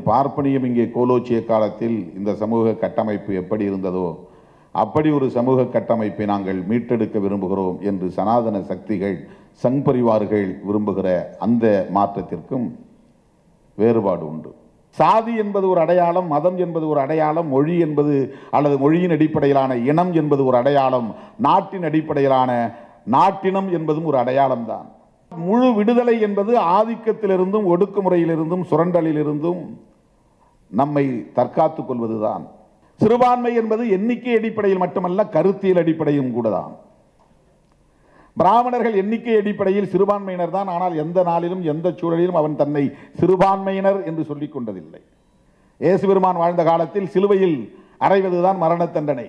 பார்ப்பனியம் இங்கே கோலோச்சிய காலத்தில் இந்த சமூக கட்டமைப்பு எப்படி இருந்ததோ அப்படி ஒரு சமூக கட்டமைப்பை நாங்கள் மீட்டெடுக்க விரும்புகிறோம் என்று சனாதன சக்திகள் சங் பரிவார்கள் விரும்புகிற அந்த மாற்றத்திற்கும் வேறுபாடு உண்டு சாதி என்பது ஒரு அடையாளம் மதம் என்பது ஒரு அடையாளம் மொழி என்பது அல்லது மொழியின் அடிப்படையிலான இனம் என்பது ஒரு அடையாளம் நாட்டின் அடிப்படையிலான நாட்டினம் என்பதும் ஒரு அடையாளம் தான் முழு விடுதலை என்பது ஆதிக்கத்திலிருந்தும் ஒடுக்குமுறையிலிருந்தும் சுரண்டலிலிருந்தும் நம்மை தற்காத்துக் கொள்வதுதான் சிறுபான்மை என்பது எண்ணிக்கை அடிப்படையில் மட்டுமல்ல கருத்தியல் அடிப்படையும் கூட தான் பிராமணர்கள் எண்ணிக்கை அடிப்படையில் சிறுபான்மையினர் தான் ஆனால் எந்த நாளிலும் எந்த சூழலிலும் அவன் தன்னை சிறுபான்மையினர் என்று சொல்லிக் கொண்டதில்லை இயேசு பெருமான் வாழ்ந்த காலத்தில் சிலுவையில் அறைவதுதான் மரண தண்டனை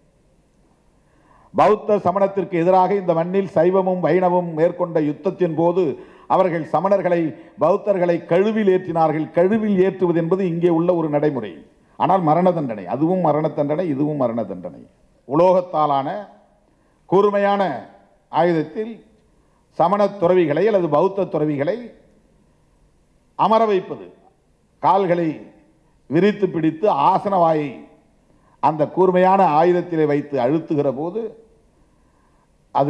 பௌத்த சமணத்திற்கு எதிராக இந்த மண்ணில் சைவமும் வைணவம் மேற்கொண்ட யுத்தத்தின் போது அவர்கள் சமணர்களை பௌத்தர்களை கழுவில் ஏற்றினார்கள் கழுவில் ஏற்றுவது என்பது இங்கே உள்ள ஒரு நடைமுறை ஆனால் மரண தண்டனை அதுவும் மரண தண்டனை இதுவும் மரண தண்டனை உலோகத்தாலான கூர்மையான ஆயுதத்தில் சமண துறவிகளை அல்லது பௌத்த துறவிகளை அமர வைப்பது கால்களை விரித்து பிடித்து ஆசனவாயை அந்த கூர்மையான ஆயுதத்திலே வைத்து அழுத்துகிற போது அது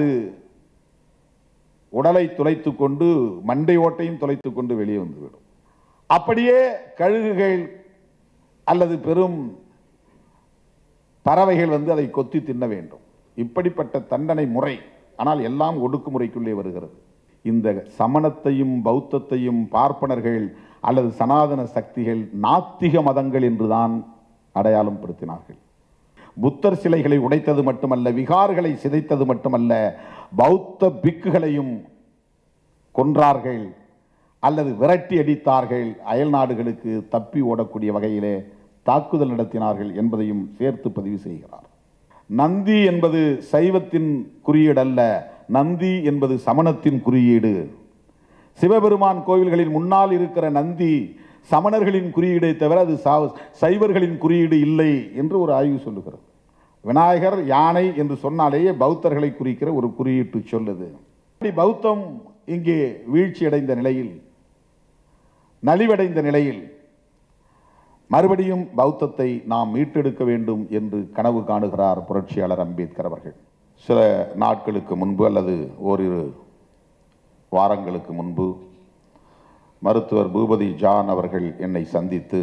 உடலை துளைத்து கொண்டு மண்டை ஓட்டையும் துளைத்து கொண்டு வெளியே வந்துவிடும் அப்படியே கழுகுகள் அல்லது பெரும் பறவைகள் வந்து அதை கொத்தி தின்ன வேண்டும் இப்படிப்பட்ட தண்டனை முறை ஆனால் எல்லாம் ஒடுக்குமுறைக்குள்ளே வருகிறது இந்த சமணத்தையும் பௌத்தத்தையும் பார்ப்பனர்கள் அல்லது சனாதன சக்திகள் நாத்திக மதங்கள் என்றுதான் அடையாளம் படுத்தினார்கள் புத்தர் சிலைகளை உடைத்தது மட்டுமல்ல விகார்களை சிதைத்தது மட்டுமல்ல பௌத்த பிக்குகளையும் கொன்றார்கள் அல்லது விரட்டி அடித்தார்கள் அயல் நாடுகளுக்கு தப்பி ஓடக்கூடிய வகையிலே தாக்குதல் நடத்தினார்கள் என்பதையும் சேர்த்து பதிவு செய்கிறார் நந்தி என்பது சைவத்தின் குறியீடு அல்ல நந்தி என்பது சமணத்தின் குறியீடு சிவபெருமான் கோவில்களில் முன்னால் இருக்கிற நந்தி சமணர்களின் குறியீடை தவிர அது சா- சைவர்களின் குறியீடு இல்லை என்று ஒரு ஆய்வு சொல்லுகிறது விநாயகர் யானை என்று சொன்னாலேயே பௌத்தர்களை குறிக்கிற ஒரு குறியீட்டு சொல்லுது இப்படி பௌத்தம் இங்கே வீழ்ச்சியடைந்த நிலையில் நலிவடைந்த நிலையில் மறுபடியும் பௌத்தத்தை நாம் மீட்டெடுக்க வேண்டும் என்று கனவு காணுகிறார் புரட்சியாளர் அம்பேத்கர் அவர்கள் சில நாட்களுக்கு முன்பு அல்லது ஓரிரு வாரங்களுக்கு முன்பு மருத்துவர் பூபதி ஜான் அவர்கள் என்னை சந்தித்து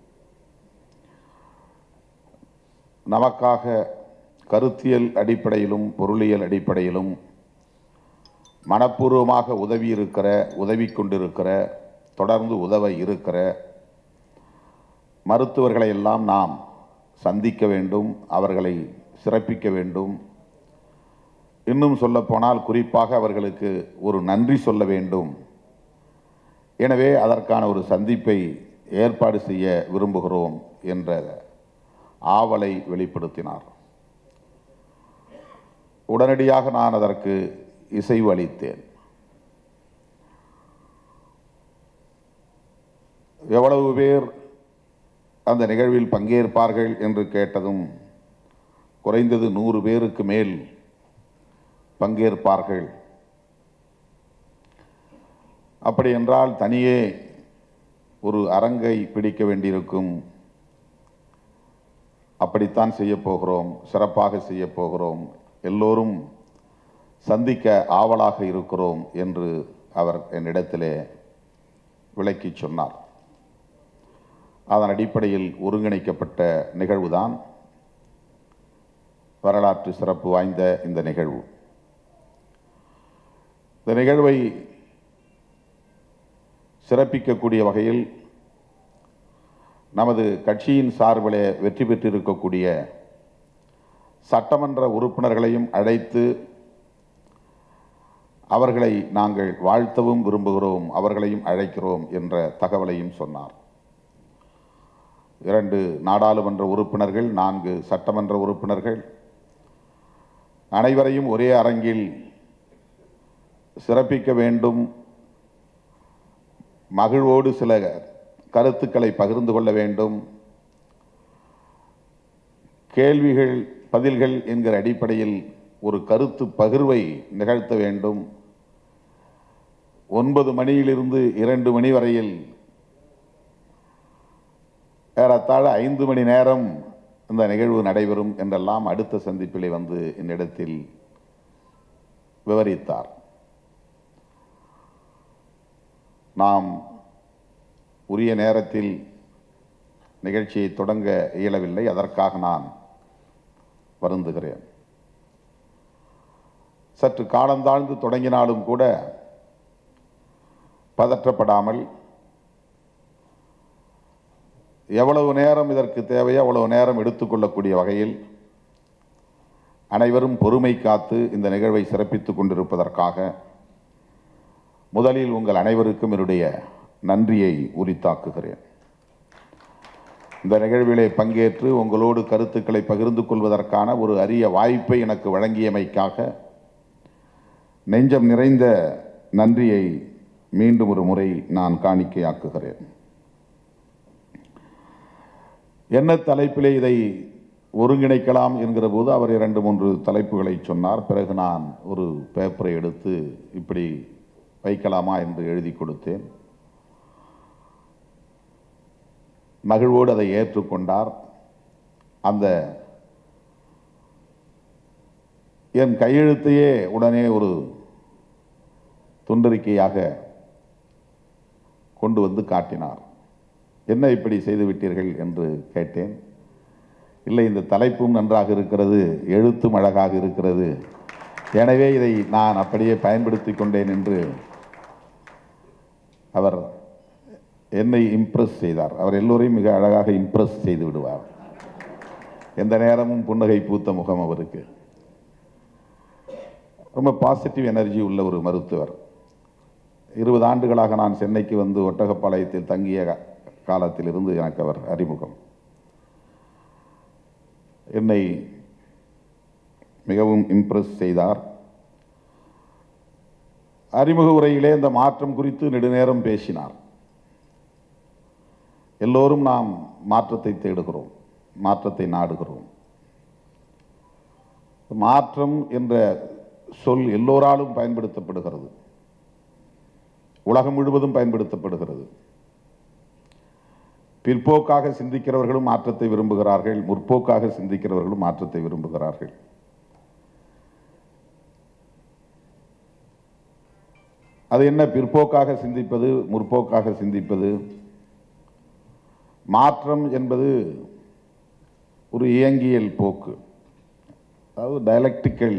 நமக்காக கருத்தியல் அடிப்படையிலும் பொருளியல் அடிப்படையிலும் மனப்பூர்வமாக உதவி இருக்கிற உதவி கொண்டிருக்கிற தொடர்ந்து உதவ இருக்கிற மருத்துவர்களை எல்லாம் நாம் சந்திக்க வேண்டும் அவர்களை சிறப்பிக்க வேண்டும் இன்னும் சொல்லப்போனால் குறிப்பாக அவர்களுக்கு ஒரு நன்றி சொல்ல வேண்டும் எனவே அதற்கான ஒரு சந்திப்பை ஏற்பாடு செய்ய விரும்புகிறோம் என்ற ஆவலை வெளிப்படுத்தினார் உடனடியாக நான் அதற்கு இசைவு அளித்தேன் எவ்வளவு பேர் அந்த நிகழ்வில் பங்கேற்பார்கள் என்று கேட்டதும் குறைந்தது நூறு பேருக்கு மேல் பங்கேற்பார்கள் அப்படி என்றால் தனியே ஒரு அரங்கை பிடிக்க வேண்டியிருக்கும் அப்படித்தான் செய்ய போகிறோம் சிறப்பாக செய்ய போகிறோம் எல்லோரும் சந்திக்க ஆவலாக இருக்கிறோம் என்று அவர் என்னிடத்திலே விளக்கிச் சொன்னார் அதன் அடிப்படையில் ஒருங்கிணைக்கப்பட்ட நிகழ்வுதான் வரலாற்று சிறப்பு வாய்ந்த இந்த நிகழ்வு இந்த நிகழ்வை சிறப்பிக்கக்கூடிய வகையில் நமது கட்சியின் சார்பிலே வெற்றி பெற்றிருக்கக்கூடிய சட்டமன்ற உறுப்பினர்களையும் அழைத்து அவர்களை நாங்கள் வாழ்த்தவும் விரும்புகிறோம் அவர்களையும் அழைக்கிறோம் என்ற தகவலையும் சொன்னார் இரண்டு நாடாளுமன்ற உறுப்பினர்கள் நான்கு சட்டமன்ற உறுப்பினர்கள் அனைவரையும் ஒரே அரங்கில் சிறப்பிக்க வேண்டும் மகிழ்வோடு சில கருத்துக்களை பகிர்ந்து கொள்ள வேண்டும் கேள்விகள் பதில்கள் என்கிற அடிப்படையில் ஒரு கருத்து பகிர்வை நிகழ்த்த வேண்டும் ஒன்பது மணியிலிருந்து இரண்டு மணி வரையில் ஏறத்தாழ ஐந்து மணி நேரம் இந்த நிகழ்வு நடைபெறும் என்றெல்லாம் அடுத்த சந்திப்பிலே வந்து என்னிடத்தில் விவரித்தார் நாம் உரிய நேரத்தில் நிகழ்ச்சியை தொடங்க இயலவில்லை அதற்காக நான் வருந்துகிறேன் சற்று காலந்தாழ்ந்து தொடங்கினாலும் கூட பதற்றப்படாமல் எவ்வளவு நேரம் இதற்கு தேவையோ அவ்வளவு நேரம் எடுத்துக்கொள்ளக்கூடிய வகையில் அனைவரும் பொறுமை காத்து இந்த நிகழ்வை சிறப்பித்துக் கொண்டிருப்பதற்காக முதலில் உங்கள் அனைவருக்கும் என்னுடைய நன்றியை உரித்தாக்குகிறேன் இந்த நிகழ்விலே பங்கேற்று உங்களோடு கருத்துக்களை பகிர்ந்து கொள்வதற்கான ஒரு அரிய வாய்ப்பை எனக்கு வழங்கியமைக்காக நெஞ்சம் நிறைந்த நன்றியை மீண்டும் ஒரு முறை நான் காணிக்கையாக்குகிறேன் என்ன தலைப்பிலே இதை ஒருங்கிணைக்கலாம் என்கிற போது அவர் இரண்டு மூன்று தலைப்புகளை சொன்னார் பிறகு நான் ஒரு பேப்பரை எடுத்து இப்படி வைக்கலாமா என்று எழுதி கொடுத்தேன் மகிழ்வோடு அதை ஏற்றுக்கொண்டார் அந்த என் கையெழுத்தையே உடனே ஒரு துண்டறிக்கையாக கொண்டு வந்து காட்டினார் என்ன இப்படி செய்து விட்டீர்கள் என்று கேட்டேன் இல்லை இந்த தலைப்பும் நன்றாக இருக்கிறது எழுத்தும் அழகாக இருக்கிறது எனவே இதை நான் அப்படியே பயன்படுத்தி கொண்டேன் என்று அவர் என்னை இம்ப்ரெஸ் செய்தார் அவர் எல்லோரையும் மிக அழகாக இம்ப்ரெஸ் செய்து விடுவார் எந்த நேரமும் புன்னகை பூத்த முகம் அவருக்கு ரொம்ப பாசிட்டிவ் எனர்ஜி உள்ள ஒரு மருத்துவர் இருபது ஆண்டுகளாக நான் சென்னைக்கு வந்து ஒட்டகப்பாளையத்தில் தங்கிய காலத்திலிருந்து எனக்கு அவர் அறிமுகம் என்னை மிகவும் இம்ப்ரெஸ் செய்தார் அறிமுக உரையிலே இந்த மாற்றம் குறித்து நெடுநேரம் பேசினார் எல்லோரும் நாம் மாற்றத்தை தேடுகிறோம் மாற்றத்தை நாடுகிறோம் மாற்றம் என்ற சொல் எல்லோராலும் பயன்படுத்தப்படுகிறது உலகம் முழுவதும் பயன்படுத்தப்படுகிறது பிற்போக்காக சிந்திக்கிறவர்களும் மாற்றத்தை விரும்புகிறார்கள் முற்போக்காக சிந்திக்கிறவர்களும் மாற்றத்தை விரும்புகிறார்கள் அது என்ன பிற்போக்காக சிந்திப்பது முற்போக்காக சிந்திப்பது மாற்றம் என்பது ஒரு இயங்கியல் போக்கு அதாவது டயலக்டிக்கல்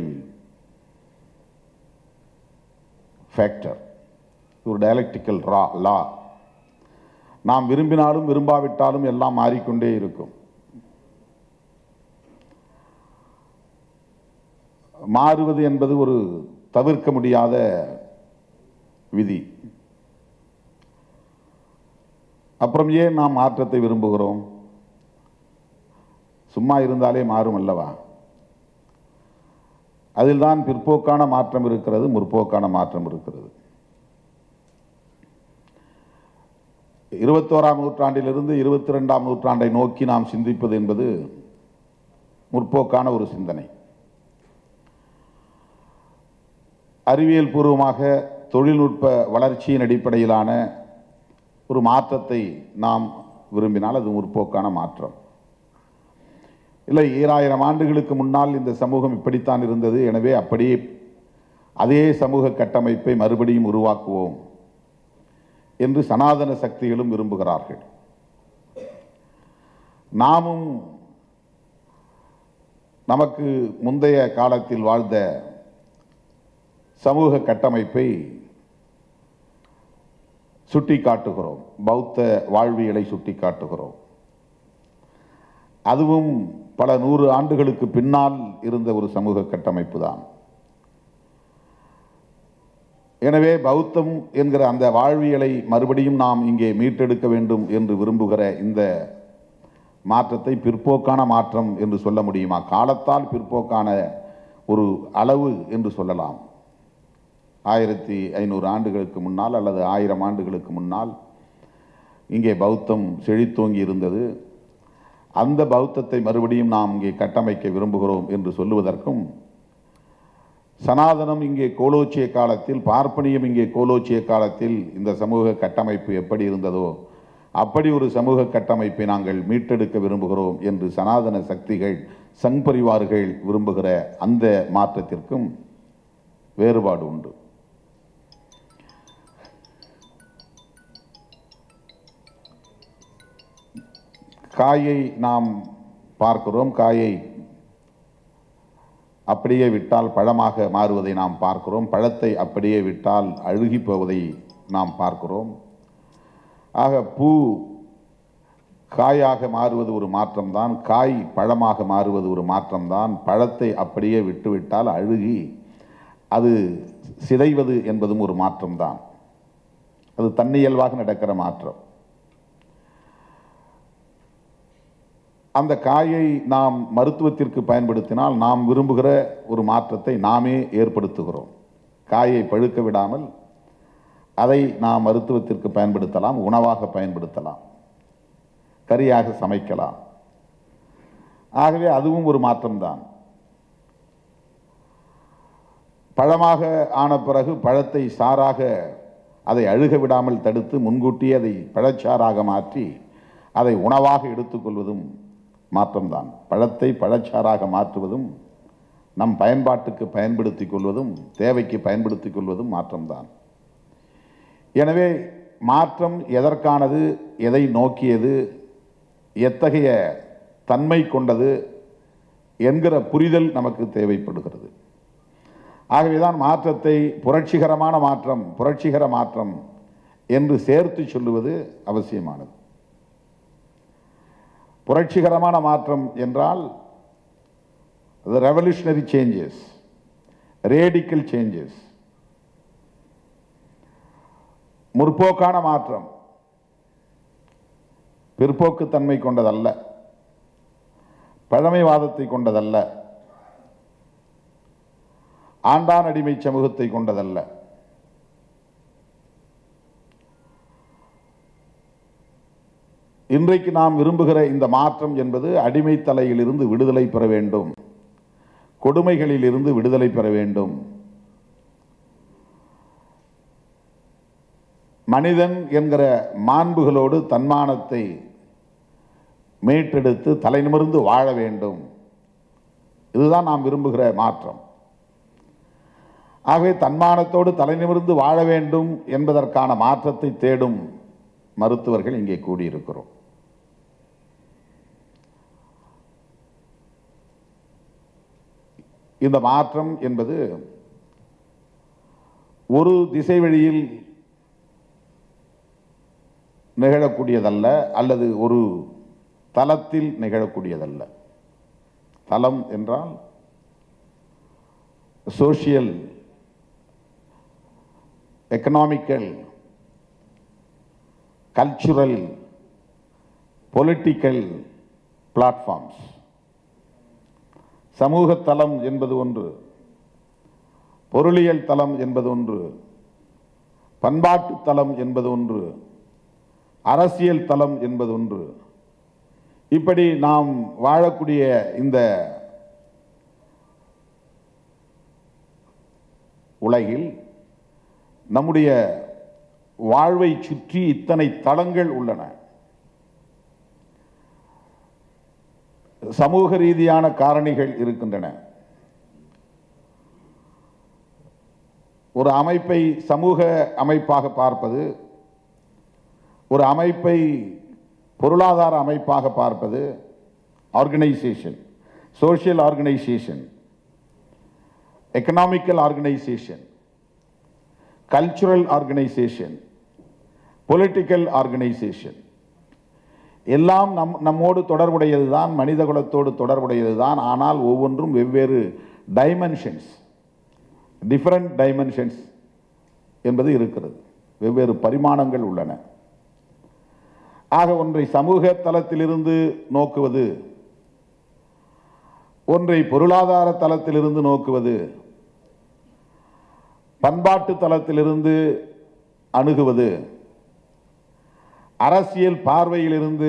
ஃபேக்டர் ஒரு டயலக்டிக்கல் ரா லா நாம் விரும்பினாலும் விரும்பாவிட்டாலும் எல்லாம் மாறிக்கொண்டே இருக்கும் மாறுவது என்பது ஒரு தவிர்க்க முடியாத விதி அப்புறம் ஏன் நாம் மாற்றத்தை விரும்புகிறோம் சும்மா இருந்தாலே மாறும் அல்லவா அதில்தான் பிற்போக்கான மாற்றம் இருக்கிறது முற்போக்கான மாற்றம் இருக்கிறது இருபத்தோராம் நூற்றாண்டிலிருந்து இருபத்தி ரெண்டாம் நூற்றாண்டை நோக்கி நாம் சிந்திப்பது என்பது முற்போக்கான ஒரு சிந்தனை அறிவியல் பூர்வமாக தொழில்நுட்ப வளர்ச்சியின் அடிப்படையிலான ஒரு மாற்றத்தை நாம் விரும்பினால் அது முற்போக்கான மாற்றம் இல்லை ஈராயிரம் ஆண்டுகளுக்கு முன்னால் இந்த சமூகம் இப்படித்தான் இருந்தது எனவே அப்படியே அதே சமூக கட்டமைப்பை மறுபடியும் உருவாக்குவோம் என்று சனாதன சக்திகளும் விரும்புகிறார்கள் நாமும் நமக்கு முந்தைய காலத்தில் வாழ்ந்த சமூக கட்டமைப்பை சுட்டி காட்டுகிறோம் பௌத்த வாழ்வியலை சுட்டி காட்டுகிறோம் அதுவும் பல நூறு ஆண்டுகளுக்கு பின்னால் இருந்த ஒரு சமூக கட்டமைப்பு தான் எனவே பௌத்தம் என்கிற அந்த வாழ்வியலை மறுபடியும் நாம் இங்கே மீட்டெடுக்க வேண்டும் என்று விரும்புகிற இந்த மாற்றத்தை பிற்போக்கான மாற்றம் என்று சொல்ல முடியுமா காலத்தால் பிற்போக்கான ஒரு அளவு என்று சொல்லலாம் ஆயிரத்தி ஐநூறு ஆண்டுகளுக்கு முன்னால் அல்லது ஆயிரம் ஆண்டுகளுக்கு முன்னால் இங்கே பௌத்தம் செழித்தோங்கி இருந்தது அந்த பௌத்தத்தை மறுபடியும் நாம் இங்கே கட்டமைக்க விரும்புகிறோம் என்று சொல்லுவதற்கும் சனாதனம் இங்கே கோலோச்சிய காலத்தில் பார்ப்பனியம் இங்கே கோலோச்சிய காலத்தில் இந்த சமூக கட்டமைப்பு எப்படி இருந்ததோ அப்படி ஒரு சமூக கட்டமைப்பை நாங்கள் மீட்டெடுக்க விரும்புகிறோம் என்று சனாதன சக்திகள் சங் பரிவார்கள் விரும்புகிற அந்த மாற்றத்திற்கும் வேறுபாடு உண்டு காயை நாம் பார்க்கிறோம் காயை அப்படியே விட்டால் பழமாக மாறுவதை நாம் பார்க்கிறோம் பழத்தை அப்படியே விட்டால் அழுகி போவதை நாம் பார்க்கிறோம் ஆக பூ காயாக மாறுவது ஒரு மாற்றம்தான் காய் பழமாக மாறுவது ஒரு மாற்றம்தான் பழத்தை அப்படியே விட்டுவிட்டால் அழுகி அது சிதைவது என்பதும் ஒரு மாற்றம்தான் அது தன்னியல்பாக நடக்கிற மாற்றம் அந்த காயை நாம் மருத்துவத்திற்கு பயன்படுத்தினால் நாம் விரும்புகிற ஒரு மாற்றத்தை நாமே ஏற்படுத்துகிறோம் காயை பழுக்க விடாமல் அதை நாம் மருத்துவத்திற்கு பயன்படுத்தலாம் உணவாக பயன்படுத்தலாம் கறியாக சமைக்கலாம் ஆகவே அதுவும் ஒரு மாற்றம்தான் பழமாக ஆன பிறகு பழத்தை சாராக அதை அழுக விடாமல் தடுத்து முன்கூட்டியே அதை பழச்சாறாக மாற்றி அதை உணவாக எடுத்துக்கொள்வதும் மாற்றம்தான் பழத்தை பழச்சாறாக மாற்றுவதும் நம் பயன்பாட்டுக்கு பயன்படுத்திக் கொள்வதும் தேவைக்கு பயன்படுத்திக் கொள்வதும் மாற்றம்தான் எனவே மாற்றம் எதற்கானது எதை நோக்கியது எத்தகைய தன்மை கொண்டது என்கிற புரிதல் நமக்கு தேவைப்படுகிறது ஆகவேதான் மாற்றத்தை புரட்சிகரமான மாற்றம் புரட்சிகர மாற்றம் என்று சேர்த்து சொல்லுவது அவசியமானது புரட்சிகரமான மாற்றம் என்றால் அது ரெவல்யூஷனரி சேஞ்சஸ் ரேடிக்கல் சேஞ்சஸ் முற்போக்கான மாற்றம் பிற்போக்குத்தன்மை கொண்டதல்ல பழமைவாதத்தை கொண்டதல்ல ஆண்டான் அடிமை சமூகத்தை கொண்டதல்ல இன்றைக்கு நாம் விரும்புகிற இந்த மாற்றம் என்பது அடிமை தலையிலிருந்து விடுதலை பெற வேண்டும் கொடுமைகளில் இருந்து விடுதலை பெற வேண்டும் மனிதன் என்கிற மாண்புகளோடு தன்மானத்தை மீட்டெடுத்து தலைநிமிர்ந்து வாழ வேண்டும் இதுதான் நாம் விரும்புகிற மாற்றம் ஆகவே தன்மானத்தோடு தலைநிமிர்ந்து வாழ வேண்டும் என்பதற்கான மாற்றத்தை தேடும் மருத்துவர்கள் இங்கே கூடியிருக்கிறோம் இந்த மாற்றம் என்பது ஒரு திசை வழியில் நிகழக்கூடியதல்ல அல்லது ஒரு தளத்தில் நிகழக்கூடியதல்ல தளம் என்றால் social economical cultural political platforms சமூக தளம் என்பது ஒன்று பொருளியல் தளம் என்பது ஒன்று பண்பாட்டு தளம் என்பது ஒன்று அரசியல் தளம் என்பது ஒன்று இப்படி நாம் வாழக்கூடிய இந்த உலகில் நம்முடைய வாழ்வை சுற்றி இத்தனை தளங்கள் உள்ளன சமூக ரீதியான காரணிகள் இருக்கின்றன ஒரு அமைப்பை சமூக அமைப்பாக பார்ப்பது ஒரு அமைப்பை பொருளாதார அமைப்பாக பார்ப்பது organisation social organisation economical organisation cultural organisation political organisation எல்லாம் நம் நம்மோடு தொடர்புடையது தான் மனித குலத்தோடு தொடர்புடையது தான் ஆனால் ஒவ்வொன்றும் வெவ்வேறு டைமென்ஷன்ஸ் டிஃபரண்ட் டைமென்ஷன்ஸ் என்பது இருக்கிறது வெவ்வேறு பரிமாணங்கள் உள்ளன ஆக ஒன்றை சமூக தளத்திலிருந்து நோக்குவது ஒன்றை பொருளாதார தளத்திலிருந்து நோக்குவது பண்பாட்டு தளத்திலிருந்து அணுகுவது அரசியல் பார்வையிலிருந்து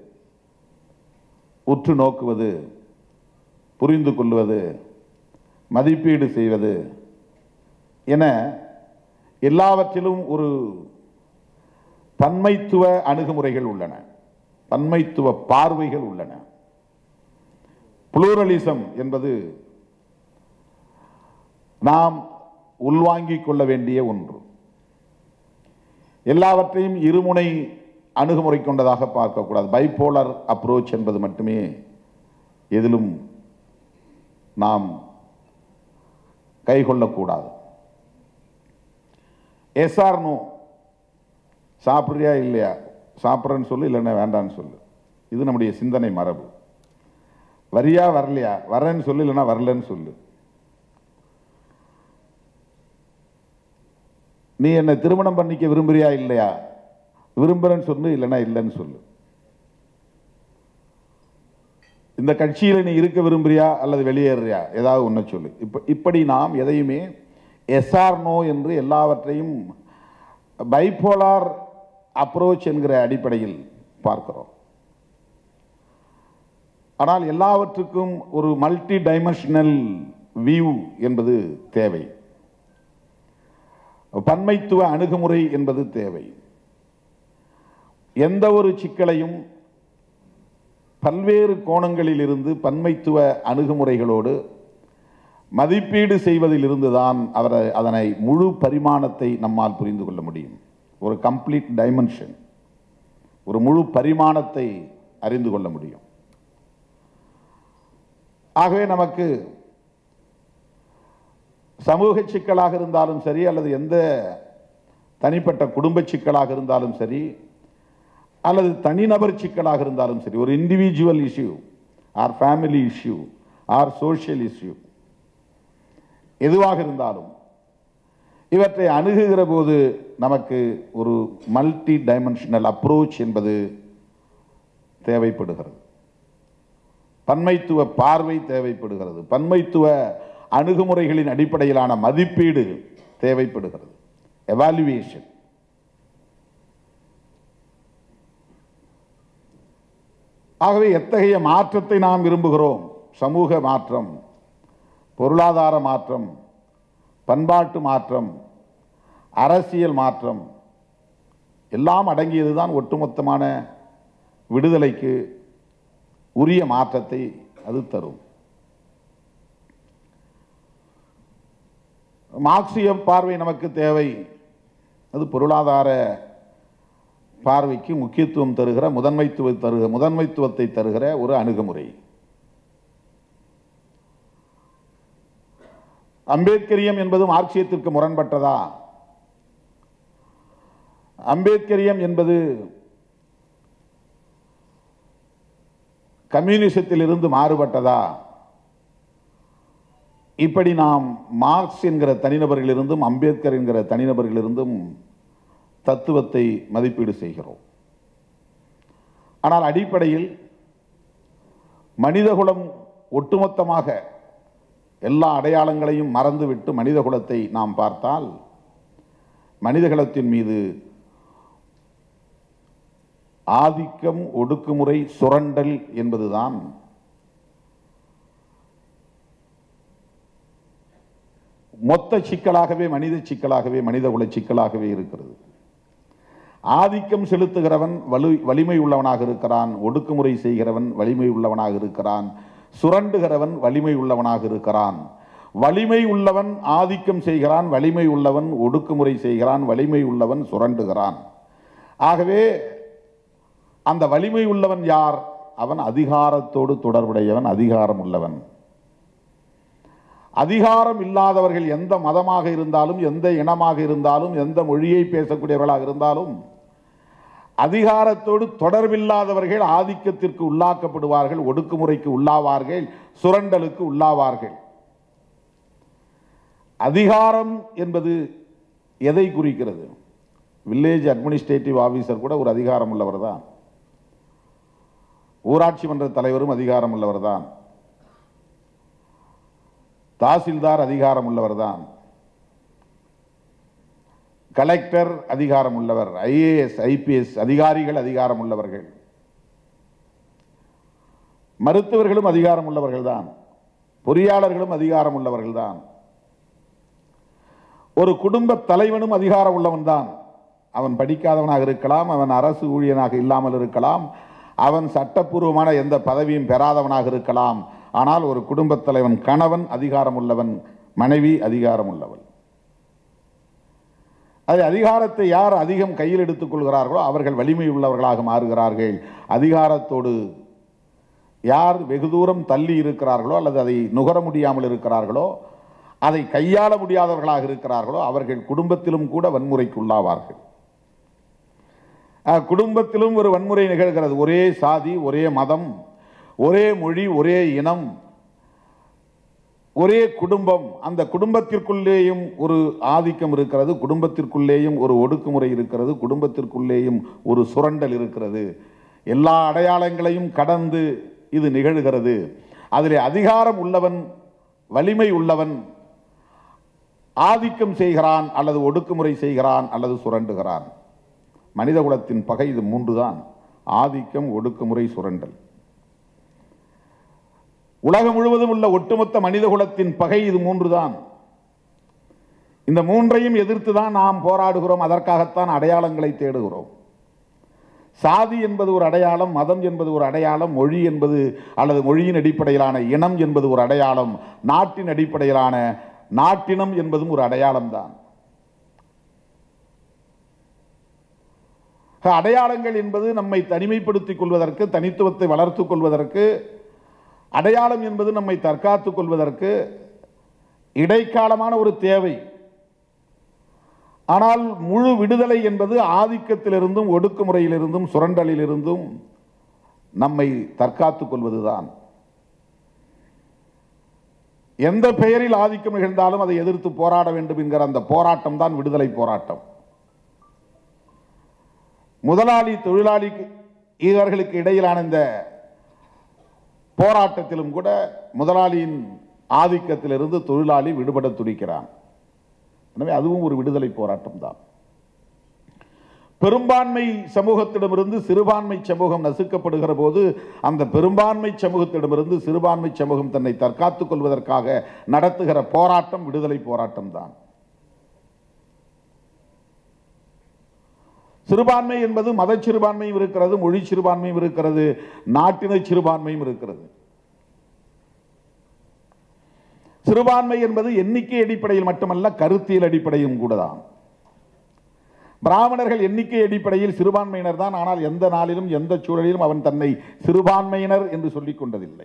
உற்று நோக்குவது புரிந்து கொள்வது மதிப்பீடு செய்வது என எல்லாவற்றிலும் ஒரு பன்மைத்துவ அணுகுமுறைகள் உள்ளன பன்மைத்துவ பார்வைகள் உள்ளன புளூரலிசம் என்பது நாம் உள்வாங்கிக் கொள்ள வேண்டிய ஒன்று எல்லாவற்றையும் இருமுனை அணுகுமுறை கொண்டதாக பார்க்கக்கூடாது பைபோலர் அப்ரோச் என்பது மட்டுமே எதிலும் நாம் கைகொள்ளக்கூடாது எஸ்ஆர் நோ சாப்பிட்றியா இல்லையா சாப்பிட்றேன்னு சொல்லு இல்லைன்னா வேண்டான்னு சொல்லு இது நம்முடைய சிந்தனை மரபு வரியா வரலையா வரேன்னு சொல்லு இல்லைன்னா வரலன்னு சொல்லு நீ என்னை திருமணம் பண்ணிக்க விரும்புறியா இல்லையா விரும்புறேன்னு சொல்லு இல்லைன்னா இல்லைன்னு சொல்லு இந்த கட்சியில் நீ இருக்க விரும்புறியா அல்லது வெளியேறியா ஏதாவது ஒன்று சொல்லு இப்போ இப்படி நாம் எதையுமே எஸ்ஆர் நோ என்று எல்லாவற்றையும் பைபோலார் அப்ரோச் என்கிற அடிப்படையில் பார்க்கிறோம் ஆனால் எல்லாவற்றுக்கும் ஒரு மல்டி டைமென்ஷனல் வியூ என்பது தேவை பன்மைத்துவ அணுகுமுறை என்பது தேவை எந்த ஒரு சிக்கலையும் பல்வேறு கோணங்களில் இருந்து பன்மைத்துவ அணுகுமுறைகளோடு மதிப்பீடு செய்வதிலிருந்து தான் அவரை அதனை முழு பரிமாணத்தை நம்மால் புரிந்து கொள்ள முடியும் ஒரு கம்ப்ளீட் டைமென்ஷன் ஒரு முழு பரிமாணத்தை அறிந்து கொள்ள முடியும் ஆகவே நமக்கு சமூக சிக்கலாக இருந்தாலும் சரி அல்லது எந்த தனிப்பட்ட குடும்ப சிக்கலாக இருந்தாலும் சரி அல்லது தனிநபர் சிக்கலாக இருந்தாலும் சரி ஒரு individual issue or family issue or social issue எதுவாக இருந்தாலும் இவற்றை அணுகுகிற போது நமக்கு ஒரு மல்டி டைமென்ஷனல் அப்ரோச் என்பது தேவைப்படுகிறது பன்மைத்துவ பார்வை தேவைப்படுகிறது பன்மைத்துவ அணுகுமுறைகளின் அடிப்படையிலான மதிப்பீடு தேவைப்படுகிறது எவாலுவேஷன் ஆகவே எத்தகைய மாற்றத்தை நாம் விரும்புகிறோம் சமூக மாற்றம் பொருளாதார மாற்றம் பண்பாட்டு மாற்றம் அரசியல் மாற்றம் எல்லாம் அடங்கியதுதான் ஒட்டுமொத்தமான விடுதலைக்கு உரிய மாற்றத்தை அது தரும் மார்க்சிய பார்வை நமக்கு தேவை அது பொருளாதார பார்வைக்கு முக்கியத்துவம் தருகிற முதன்மைத்துவ தருக முதன்மைத்துவத்தை தருகிற ஒரு அணுகுமுறை அம்பேத்கரியம் என்பது மார்க்சியத்திற்கு முரண்பட்டதா அம்பேத்கரியம் என்பது கம்யூனிசத்திலிருந்து மாறுபட்டதா இப்படி நாம் மார்க்ஸ் என்கிற தனிநபர்களிலிருந்தும் அம்பேத்கர் என்கிற தனிநபர்களிலிருந்தும் தத்துவத்தை மதிப்பீடு செய்கிறோம் ஆனால் அடிப்படையில் மனிதகுலம் ஒட்டுமொத்தமாக எல்லா அடையாளங்களையும் மறந்துவிட்டு மனிதகுலத்தை நாம் பார்த்தால் மனிதகுலத்தின் மீது ஆதிக்கம் ஒடுக்குமுறை சுரண்டல் என்பதுதான் மொத்த சிக்கலாகவே மனித சிக்கலாகவே மனிதகுல சிக்கலாகவே இருக்கிறது ஆதிக்கம் செலுத்துகிறவன் வலு வலிமை உள்ளவனாக இருக்கிறான் ஒடுக்குமுறை செய்கிறவன் வலிமை உள்ளவனாக இருக்கிறான் சுரண்டுகிறவன் வலிமை உள்ளவனாக இருக்கிறான் வலிமை உள்ளவன் ஆதிக்கம் செய்கிறான் வலிமை உள்ளவன் ஒடுக்குமுறை செய்கிறான் வலிமை உள்ளவன் சுரண்டுகிறான் ஆகவே அந்த வலிமை உள்ளவன் யார் அவன் அதிகாரத்தோடு தொடர்புடையவன் அதிகாரம் உள்ளவன் அதிகாரம் இல்லாதவர்கள் எந்த மதமாக இருந்தாலும் எந்த இனமாக இருந்தாலும் எந்த மொழியை பேசக்கூடியவர்களாக இருந்தாலும் அதிகாரத்தோடு தொடர்பில்லாதவர்கள் ஆதிக்கத்திற்கு உள்ளாக்கப்படுவார்கள் ஒடுக்குமுறைக்கு உள்ளாவார்கள் சுரண்டலுக்கு உள்ளாவார்கள் அதிகாரம் என்பது எதை குறிக்கிறது வில்லேஜ் அட்மினிஸ்ட்ரேட்டிவ் ஆபீசர் கூட ஒரு அதிகாரம் உள்ளவர் தான் ஊராட்சி மன்ற தலைவரும் அதிகாரம் உள்ளவர் தான் தாசில்தார் அதிகாரம் உள்ளவர் தான் கலெக்டர் அதிகாரம் உள்ளவர் ஐஏஎஸ் ஐபிஎஸ் அதிகாரிகள் அதிகாரம் உள்ளவர்கள் மருத்துவர்களும் அதிகாரம் உள்ளவர்கள் தான் பொறியாளர்களும் அதிகாரம் உள்ளவர்கள் தான் ஒரு குடும்ப தலைவனும் அதிகாரம் உள்ளவன் தான் அவன் படிக்காதவனாக இருக்கலாம் அவன் அரசு ஊழியனாக இல்லாமல் இருக்கலாம் அவன் சட்டப்பூர்வமான எந்த பதவியும் பெறாதவனாக இருக்கலாம் ஆனால் ஒரு குடும்பத் தலைவன் கணவன் அதிகாரம் உள்ளவன் மனைவி அதிகாரம் உள்ளவள் அது அதிகாரத்தை யார் அதிகம் கையில் எடுத்துக் கொள்கிறார்களோ அவர்கள் வலிமை உள்ளவர்களாக மாறுகிறார்கள் அதிகாரத்தோடு யார் வெகு தூரம் தள்ளி இருக்கிறார்களோ அல்லது அதை நுகர முடியாமல் இருக்கிறார்களோ அதை கையாள முடியாதவர்களாக இருக்கிறார்களோ அவர்கள் குடும்பத்திலும் கூட வன்முறைக்கு உள்ளாவார்கள் அஹ், குடும்பத்திலும் ஒரு வன்முறை நிகழ்கிறது ஒரே சாதி ஒரே மதம் ஒரே மொழி ஒரே இனம் ஒரே குடும்பம் அந்த குடும்பத்திற்குள்ளேயும் ஒரு ஆதிக்கம் இருக்கிறது குடும்பத்திற்குள்ளேயும் ஒரு ஒடுக்குமுறை இருக்கிறது குடும்பத்திற்குள்ளேயும் ஒரு சுரண்டல் இருக்கிறது எல்லா அடையாளங்களையும் கடந்து இது நிகழ்கிறது அதிலே அதிகாரம் உள்ளவன் வலிமை உள்ளவன் ஆதிக்கம் செய்கிறான் அல்லது ஒடுக்குமுறை செய்கிறான் அல்லது சுரண்டுகிறான் மனிதகுலத்தின் பகை இது மூன்றுதான் ஆதிக்கம் ஒடுக்குமுறை சுரண்டல் உலகம் முழுவதும் உள்ள ஒட்டுமொத்த மனிதகுலத்தின் பகை இது மூன்றுதான் இந்த மூன்றையும் எதிர்த்து தான் நாம் போராடுகிறோம் அதற்காகத்தான் அடையாளங்களை தேடுகிறோம் சாதி என்பது ஒரு அடையாளம் மதம் என்பது ஒரு அடையாளம் மொழி என்பது அல்லது மொழியின் அடிப்படையிலான இனம் என்பது ஒரு அடையாளம் நாட்டின் அடிப்படையிலான நாட்டினம் என்பதும் ஒரு அடையாளம் தான் அடையாளங்கள் என்பது நம்மை தனிமைப்படுத்திக் கொள்வதற்கு தனித்துவத்தை வளர்த்துக் கொள்வதற்கு அடையாளம் என்பது நம்மை தற்காத்துக் கொள்வதற்கு இடைக்காலமான ஒரு தேவை ஆனால் முழு விடுதலை என்பது ஆதிக்கத்திலிருந்தும் ஒடுக்குமுறையிலிருந்தும் சுரண்டலிலிருந்தும் நம்மை தற்காத்துக் கொள்வதுதான் எந்த பெயரில் ஆதிக்கம் நிகழ்ந்தாலும் அதை எதிர்த்து போராட வேண்டும் என்கிற அந்த போராட்டம் தான் விடுதலை போராட்டம் முதலாளி தொழிலாளி இவர்களுக்கு இடையிலான இந்த போராட்டத்திலும் கூட முதலாளியின் ஆதிக்கத்திலிருந்து தொழிலாளி விடுபட துடிக்கிறான் எனவே அதுவும் ஒரு விடுதலை போராட்டம் தான் பெரும்பான்மை சமூகத்திடமிருந்து சிறுபான்மை சமூகம் நசுக்கப்படுகிற போது அந்த பெரும்பான்மை சமூகத்திடமிருந்து சிறுபான்மை சமூகம் தன்னை தற்காத்துக் கொள்வதற்காக நடத்துகிற போராட்டம் விடுதலை போராட்டம் தான் சிறுபான்மை என்பது மத சிறுபான்மையும் இருக்கிறது மொழி சிறுபான்மையும் இருக்கிறது நாட்டின சிறுபான்மையும் இருக்கிறது சிறுபான்மை என்பது எண்ணிக்கை அடிப்படையில் மட்டுமல்ல கருத்தியல் அடிப்படையும் கூட தான் பிராமணர்கள் எண்ணிக்கை அடிப்படையில் சிறுபான்மையினர் தான் ஆனால் எந்த நாளிலும் எந்த சூழலிலும் அவன் தன்னை சிறுபான்மையினர் என்று சொல்லிக் கொண்டதில்லை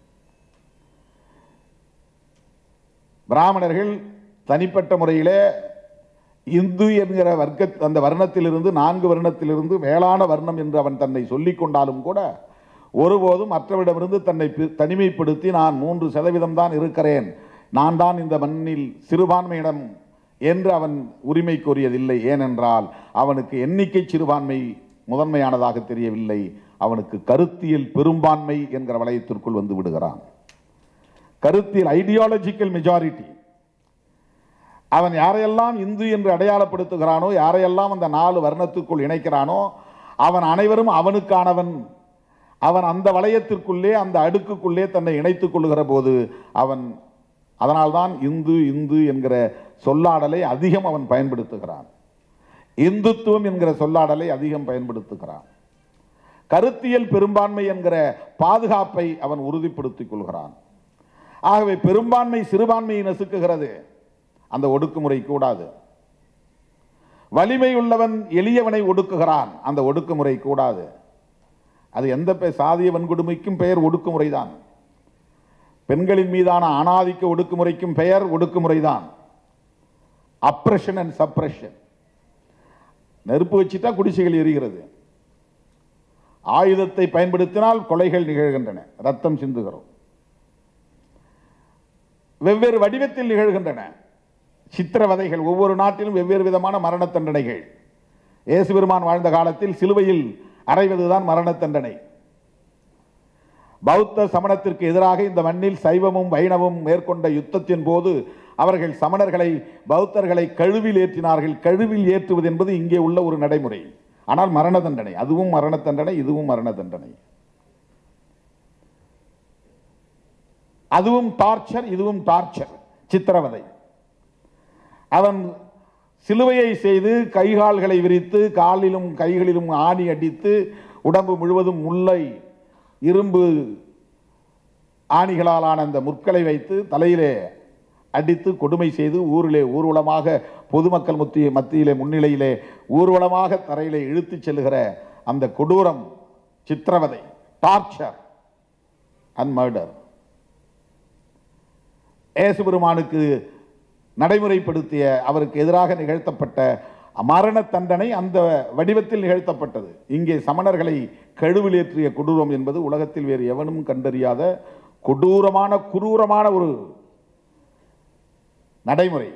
பிராமணர்கள் தனிப்பட்ட முறையிலே இந்து என்கிற வர்க்க அந்த வர்ணத்திலிருந்து நான்கு வர்ணத்திலிருந்து மேலான வர்ணம் என்று அவன் தன்னை சொல்லிக் கொண்டாலும் கூட ஒருபோதும் மற்றவரிடமிருந்து தன்னை பி- தனிமைப்படுத்தி நான் மூன்று சதவீதம் தான் இருக்கிறேன் நான் தான் இந்த மண்ணில் சிறுபான்மையிடம் என்று அவன் உரிமை கோரியதில்லை ஏனென்றால் அவனுக்கு எண்ணிக்கை சிறுபான்மை முதன்மையானதாக தெரியவில்லை அவனுக்கு கருத்தியல் பெரும்பான்மை என்கிற வளையத்திற்குள் வந்து விடுகிறான் கருத்தியல் ஐடியாலஜிக்கல் மெஜாரிட்டி அவன் யாரையெல்லாம் இந்து என்று அடையாளப்படுத்துகிறானோ யாரையெல்லாம் அந்த நாலு வர்ணத்துக்குள் இணைக்கிறானோ அவன் அனைவரும் அவனுக்கானவன் அவன் அந்த வளையத்திற்குள்ளே அந்த அடுக்குக்குள்ளே தன்னை இணைத்துக் கொள்ளுகிற போது அவன் அதனால்தான் இந்து இந்து என்கிற சொல்லாடலை அதிகம் அவன் பயன்படுத்துகிறான் இந்துத்துவம் என்கிற சொல்லாடலை அதிகம் பயன்படுத்துகிறான் கருத்தியல் பெரும்பான்மை என்கிற பாதுகாப்பை அவன் உறுதிப்படுத்திக் கொள்கிறான் ஆகவே பெரும்பான்மை சிறுபான்மையை நசுக்குகிறது அந்த ஒடுக்குமுறை கூடாது வலிமை உள்ளவன் எளியவனை ஒடுக்குகிறான் அந்த ஒடுக்குமுறை கூடாது அது எந்த பெ- சாதிய வன்கொடுமைக்கும் பெயர் ஒடுக்குமுறைதான் பெண்களின் மீதான அனாதிக்க ஒடுக்குமுறைக்கும் பெயர் ஒடுக்குமுறைதான் அப்ரஷன் அண்ட் சப்ரஷன் நெருப்பு வச்சுட்டா குடிசைகள் எரிகிறது ஆயுதத்தை பயன்படுத்தினால் கொலைகள் நிகழ்கின்றன ரத்தம் சிந்துகிறோம் வெவ்வேறு வடிவத்தில் நிகழ்கின்றன சித்திரவதைகள் ஒவ்வொரு நாட்டிலும் வெவ்வேறு விதமான மரண தண்டனைகள் இயேசு பெருமான் வாழ்ந்த காலத்தில் சிலுவையில் அறைவதுதான் மரண தண்டனை பௌத்த சமணத்திற்கு எதிராக இந்த மண்ணில் சைவமும் வைணவமும் மேற்கொண்ட யுத்தத்தின் போது அவர்கள் சமணர்களை பௌத்தர்களை கழுவில் ஏற்றினார்கள் கழுவில் ஏற்றுவது என்பது இங்கே உள்ள ஒரு நடைமுறை ஆனால் மரண தண்டனை அதுவும் மரண தண்டனை இதுவும் மரண தண்டனை அதுவும் டார்ச்சர் இதுவும் டார்ச்சர் சித்திரவதை அவன் சிலுவையை செய்து கைகால்களை விரித்து காலிலும் கைகளிலும் ஆணி அடித்து உடம்பு முழுவதும் முல்லை இரும்பு ஆணிகளாலான அந்த முற்களை வைத்து தலையிலே அடித்து கொடுமை செய்து ஊரிலே ஊர்வலமாக பொதுமக்கள் மத்திய மத்தியிலே முன்னிலையிலே ஊர்வலமாக தரையிலே இழுத்துச் செல்லுகிற அந்த கொடூரம் சித்திரவதை டார்ச்சர் அண்ட் மர்டர் ஏசுபெருமானுக்கு நடைமுறைப்படுத்திய அவருக்கு எதிராக நிகழ்த்தப்பட்ட மரண தண்டனை அந்த வடிவத்தில் நிகழ்த்தப்பட்டது இங்கே சமணர்களை கழுவிலேற்றிய கொடூரம் என்பது உலகத்தில் வேறு எவனும் கண்டறியாத கொடூரமான குரூரமான ஒரு நடைமுறை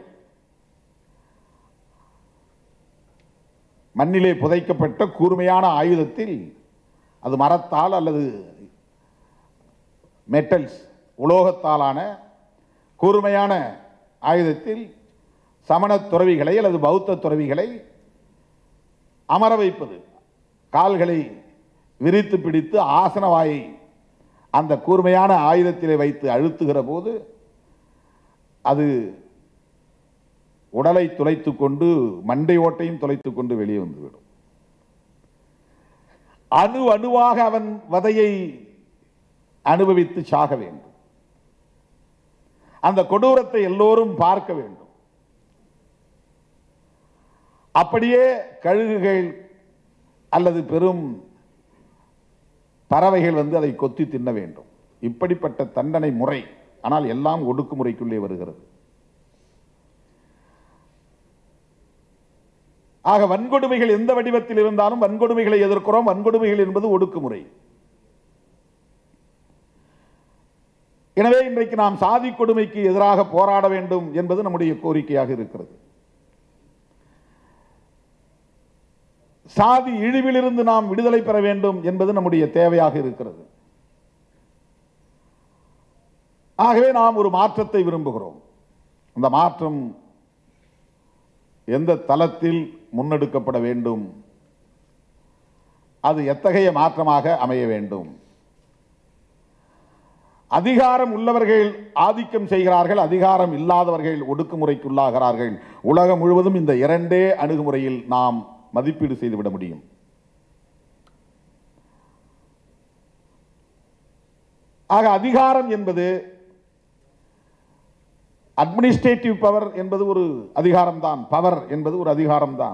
மண்ணிலே புதைக்கப்பட்ட கூர்மையான ஆயுதத்தில் அது மரத்தால் அல்லது மெட்டல்ஸ் உலோகத்தாலான கூர்மையான ஆயுதத்தில் சமண துறவிகளை அல்லது பௌத்த துறவிகளை அமர வைப்பது கால்களை விரித்து பிடித்து ஆசனவாயை அந்த கூர்மையான ஆயுதத்திலே வைத்து அழுத்துகிற போது அது உடலை துளைத்து கொண்டு மண்டை ஓட்டையும் துளைத்து கொண்டு வெளியே வந்துவிடும் அணு அணுவாக அவன் வதையை அனுபவித்து சாக வேண்டும் அந்த கொடூரத்தை எல்லோரும் பார்க்க வேண்டும் அப்படியே கழுகுகள் அல்லது பெரும் பறவைகள் வந்து அதை கொத்தி தின்ன வேண்டும் இப்படிப்பட்ட தண்டனை முறை ஆனால் எல்லாம் ஒடுக்குமுறைக்குள்ளே வருகிறது ஆக வன்கொடுமைகள் எந்த வடிவத்தில் இருந்தாலும் வன்கொடுமைகளை எதிர்க்கிறோம் வன்கொடுமைகள் என்பது ஒடுக்குமுறை எனவே இன்றைக்கு நாம் சாதி கொடுமைக்கு எதிராக போராட வேண்டும் என்பது நம்முடைய கோரிக்கையாக இருக்கிறது சாதி இழிவிலிருந்து நாம் விடுதலை பெற வேண்டும் என்பது நம்முடைய தேவையாக இருக்கிறது ஆகவே நாம் ஒரு மாற்றத்தை விரும்புகிறோம் அந்த மாற்றம் எந்த தளத்தில் முன்னெடுக்கப்பட வேண்டும் அது எத்தகைய மாற்றமாக அமைய வேண்டும் அதிகாரம் உள்ளவர்கள் ஆதிக்கம் செய்கிறார்கள் அதிகாரம் இல்லாதவர்கள் ஒடுக்குமுறைக்குள்ளாகிறார்கள் உலகம் முழுவதும் இந்த இரண்டே அணுகுமுறையில் நாம் மதிப்பீடு செய்துவிட முடியும் ஆக அதிகாரம் என்பது அட்மினிஸ்ட்ரேட்டிவ் பவர் என்பது ஒரு அதிகாரம்தான் பவர் என்பது ஒரு அதிகாரம்தான்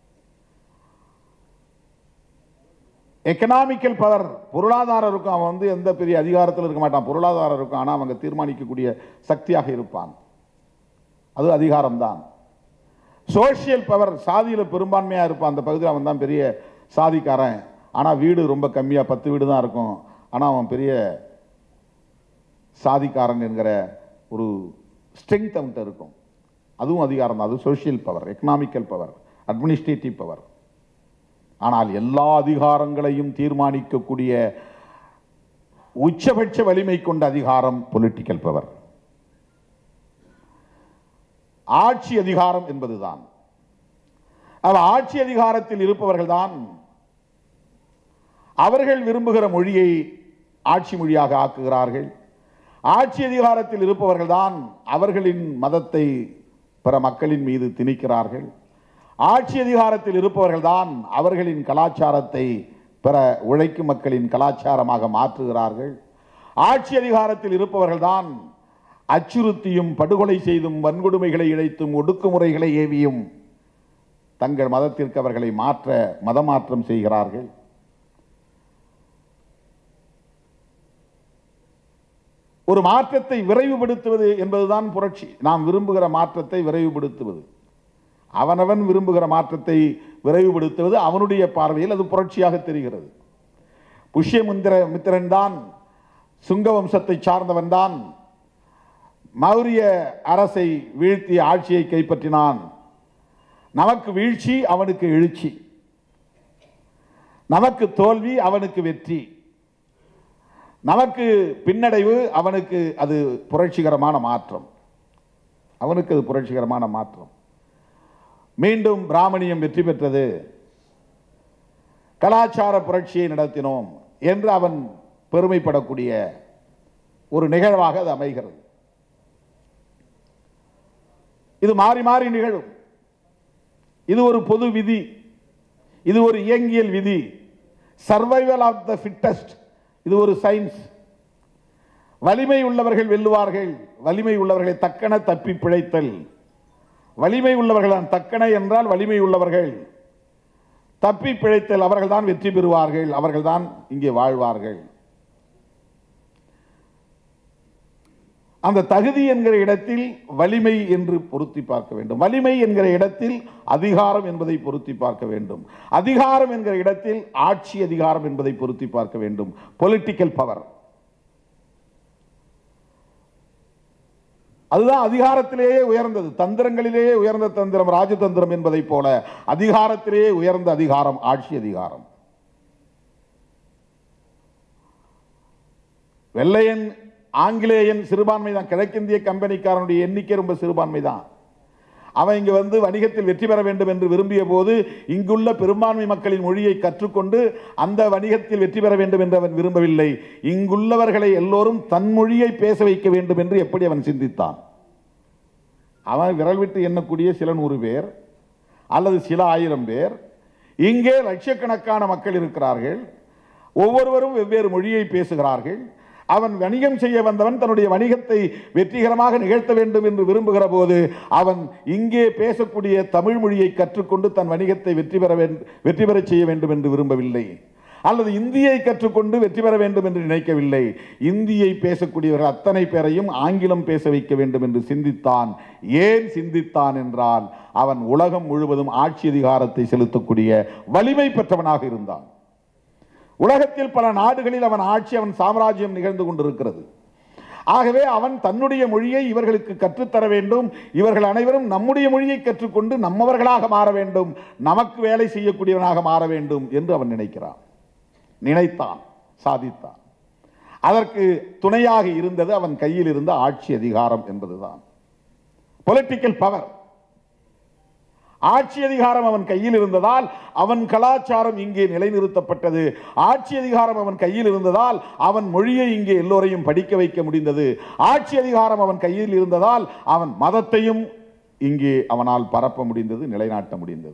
எக்கனாமிக்கல் பவர் பொருளாதாரம் இருக்கும் அவன் வந்து எந்த பெரிய அதிகாரத்தில் இருக்க மாட்டான் பொருளாதாரம் இருக்கும் ஆனால் அவங்க தீர்மானிக்கக்கூடிய சக்தியாக இருப்பான் அது அதிகாரம்தான் சோஷியல் பவர் சாதியில் பெரும்பான்மையாக இருப்பான் அந்த பகுதியில் அவன் தான் பெரிய சாதிக்காரன் ஆனால் வீடு ரொம்ப கம்மியாக பத்து வீடு தான் இருக்கும் ஆனால் அவன் பெரிய சாதிக்காரன் என்கிற ஒரு ஸ்ட்ரென்த் அவன்கிட்ட இருக்கும் அதுவும் அதிகாரம் தான் அது social power economical power administrative power ஆனால் எல்லா அதிகாரங்களையும் தீர்மானிக்கக்கூடிய உச்சபட்ச வலிமை கொண்ட அதிகாரம் பொலிட்டிக்கல் பவர் ஆட்சி அதிகாரம் என்பதுதான் அவ ஆட்சி அதிகாரத்தில் இருப்பவர்கள் தான் அவர்கள் விரும்புகிற மொழியை ஆட்சி மொழியாக ஆக்குகிறார்கள் ஆட்சி அதிகாரத்தில் இருப்பவர்கள் தான் அவர்களின் மதத்தை பிற மக்களின் மீது திணிக்கிறார்கள் ஆட்சி அதிகாரத்தில் இருப்பவர்கள் தான் அவர்களின் கலாச்சாரத்தை பிற உழைக்கும் மக்களின் கலாச்சாரமாக மாற்றுகிறார்கள் ஆட்சி அதிகாரத்தில் இருப்பவர்கள் தான் அச்சுறுத்தியும் படுகொலை செய்தும் வன்கொடுமைகளை இழைத்தும் ஒடுக்குமுறைகளை ஏவியும் தங்கள் மதத்திற்கு அவர்களை மாற்ற மதமாற்றம் செய்கிறார்கள் ஒரு மாற்றத்தை விரைவுபடுத்துவது என்பதுதான் புரட்சி நாம் விரும்புகிற மாற்றத்தை விரைவுபடுத்துவது அவனவன் விரும்புகிற மாற்றத்தை விரைவுபடுத்துவது அவனுடைய பார்வையில் அது புரட்சியாக தெரிகிறது புஷ்யமுந்திர மித்திரன் தான் சுங்க வம்சத்தை சார்ந்தவன் தான் மௌரிய அரசை வீழ்த்தி ஆட்சியை கைப்பற்றினான் நமக்கு வீழ்ச்சி அவனுக்கு எழுச்சி நமக்கு தோல்வி அவனுக்கு வெற்றி நமக்கு பின்னடைவு அவனுக்கு அது புரட்சிகரமான மாற்றம் அவனுக்கு அது புரட்சிகரமான மாற்றம் மீண்டும் பிராமணியம் வெற்றி பெற்றது கலாச்சார புரட்சியை நடத்தினோம் என்று அவன் பெருமைப்படக்கூடிய ஒரு நிகழ்வாக அது அமைகிறது இது மாறி மாறி நிகழும் இது ஒரு பொது விதி இது ஒரு இயங்கியல் விதி சர்வைவல் ஆஃப் த ஃபிட்டஸ்ட் இது ஒரு சயின்ஸ் வலிமை உள்ளவர்கள் வெல்லுவார்கள் வலிமை உள்ளவர்களை தக்கன தப்பி பிழைத்தல் வலிமை உள்ளவர்கள் தான் தக்கன என்றால் வலிமை உள்ளவர்கள் தப்பி பிழைத்தல் அவர்கள்தான் வெற்றி பெறுவார்கள் அவர்கள்தான் இங்கே வாழ்வார்கள் அந்த தகுதி என்கிற இடத்தில் வலிமை என்று பொருத்தி பார்க்க வேண்டும் வலிமை என்கிற இடத்தில் அதிகாரம் என்பதை பொருத்தி பார்க்க வேண்டும் அதிகாரம் என்கிற இடத்தில் ஆட்சி அதிகாரம் என்பதை பொருத்தி பார்க்க வேண்டும் பொலிட்டிக்கல் பவர் அதுதான் அதிகாரத்திலேயே உயர்ந்தது தந்திரங்களிலேயே உயர்ந்த தந்திரம் ராஜதந்திரம் என்பதைப் போல அதிகாரத்திலேயே உயர்ந்த அதிகாரம் ஆட்சி அதிகாரம் வெள்ளையன் ஆங்கிலேயன் சிறுபான்மை தான் கிழக்கிந்திய கம்பெனிக்காரனுடைய எண்ணிக்கை ரொம்ப சிறுபான்மை தான் அவன் இங்கு வந்து வணிகத்தில் வெற்றி பெற வேண்டும் என்று விரும்பிய போது இங்குள்ள பெரும்பான்மை மக்களின் மொழியை கற்றுக்கொண்டு அந்த வணிகத்தில் வெற்றி பெற வேண்டும் என்று அவன் விரும்பவில்லை இங்குள்ளவர்களை எல்லோரும் தன் மொழியை பேச வைக்க வேண்டும் என்று எப்படி அவன் சிந்தித்தான் அவன் விரல் விட்டு எண்ணக்கூடிய சில நூறு பேர் அல்லது சில ஆயிரம் பேர் இங்கே லட்சக்கணக்கான மக்கள் இருக்கிறார்கள் ஒவ்வொருவரும் வெவ்வேறு மொழியை பேசுகிறார்கள் அவன் வணிகம் செய்ய வந்தவன் தன்னுடைய வணிகத்தை வெற்றிகரமாக நிகழ்த்த வேண்டும் என்று விரும்புகிற போது அவன் இங்கே பேசக்கூடிய தமிழ் மொழியை கற்றுக்கொண்டு தன் வணிகத்தை வெற்றி பெற வேண்டும் வெற்றி பெறச் செய்ய வேண்டும் என்று விரும்பவில்லை அல்லது இந்தியை கற்றுக்கொண்டு வெற்றி பெற வேண்டும் என்று நினைக்கவில்லை இந்தியை பேசக்கூடியவர்கள் அத்தனை பேரையும் ஆங்கிலம் பேச வைக்க வேண்டும் என்று சிந்தித்தான் ஏன் சிந்தித்தான் என்றால் அவன் உலகம் முழுவதும் ஆட்சி அதிகாரத்தை செலுத்தக்கூடிய வலிமை பெற்றவனாக இருந்தான் உலகத்தில் பல நாடுகளில் அவன் ஆட்சி அவன் சாம்ராஜ்யம் நிகழ்ந்து கொண்டிருக்கிறது ஆகவே அவன் தன்னுடைய மொழியை இவர்களுக்கு கற்றுத்தர வேண்டும் இவர்கள் அனைவரும் நம்முடைய மொழியை கற்றுக்கொண்டு நம்மவர்களாக மாற வேண்டும் நமக்கு வேலை செய்யக்கூடியவனாக மாற வேண்டும் என்று அவன் நினைக்கிறான் நினைத்தான் சாதித்தான் அதற்கு துணையாக இருந்தது அவன் கையில் இருந்த ஆட்சி அதிகாரம் என்பதுதான் பொலிட்டிக்கல் பவர் ஆட்சி அதிகாரம் அவன் கையில் இருந்ததால் அவன் கலாச்சாரம் இங்கே நிலைநிறுத்தப்பட்டது ஆட்சி அதிகாரம் அவன் கையில் இருந்ததால் அவன் மொழியை இங்கே எல்லோரையும் படிக்க வைக்க முடிந்தது ஆட்சி அதிகாரம் அவன் கையில் இருந்ததால் அவன் மதத்தையும் இங்கே அவனால் பரப்ப முடிந்தது நிலைநாட்ட முடிந்தது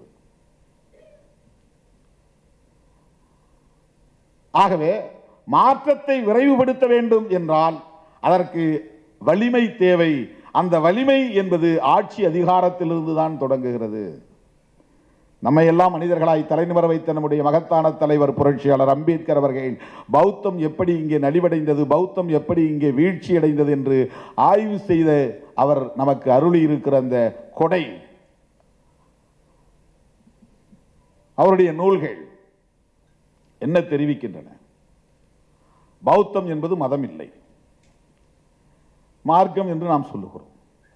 ஆகவே மாற்றத்தை விரைவுபடுத்த வேண்டும் என்றால் அதற்கு வலிமை தேவை அந்த வலிமை என்பது ஆட்சி அதிகாரத்திலிருந்து தான் தொடங்குகிறது நம்மை எல்லாம் மனிதர்களாய் தலைநிமர வைத்த நம்முடைய மகத்தான தலைவர் புரட்சியாளர் அம்பேத்கர் அவர்கள் பௌத்தம் எப்படி இங்கே நலிவடைந்தது பௌத்தம் எப்படி இங்கே வீழ்ச்சி அடைந்தது என்று ஆய்வு செய்த அவர் நமக்கு அருளி இருக்கிற அந்த கொடை அவருடைய நூல்கள் என்ன தெரிவிக்கின்றன பௌத்தம் என்பது மதம் இல்லை மார்க்கம் என்று நாம் சொல்லுகிறோம்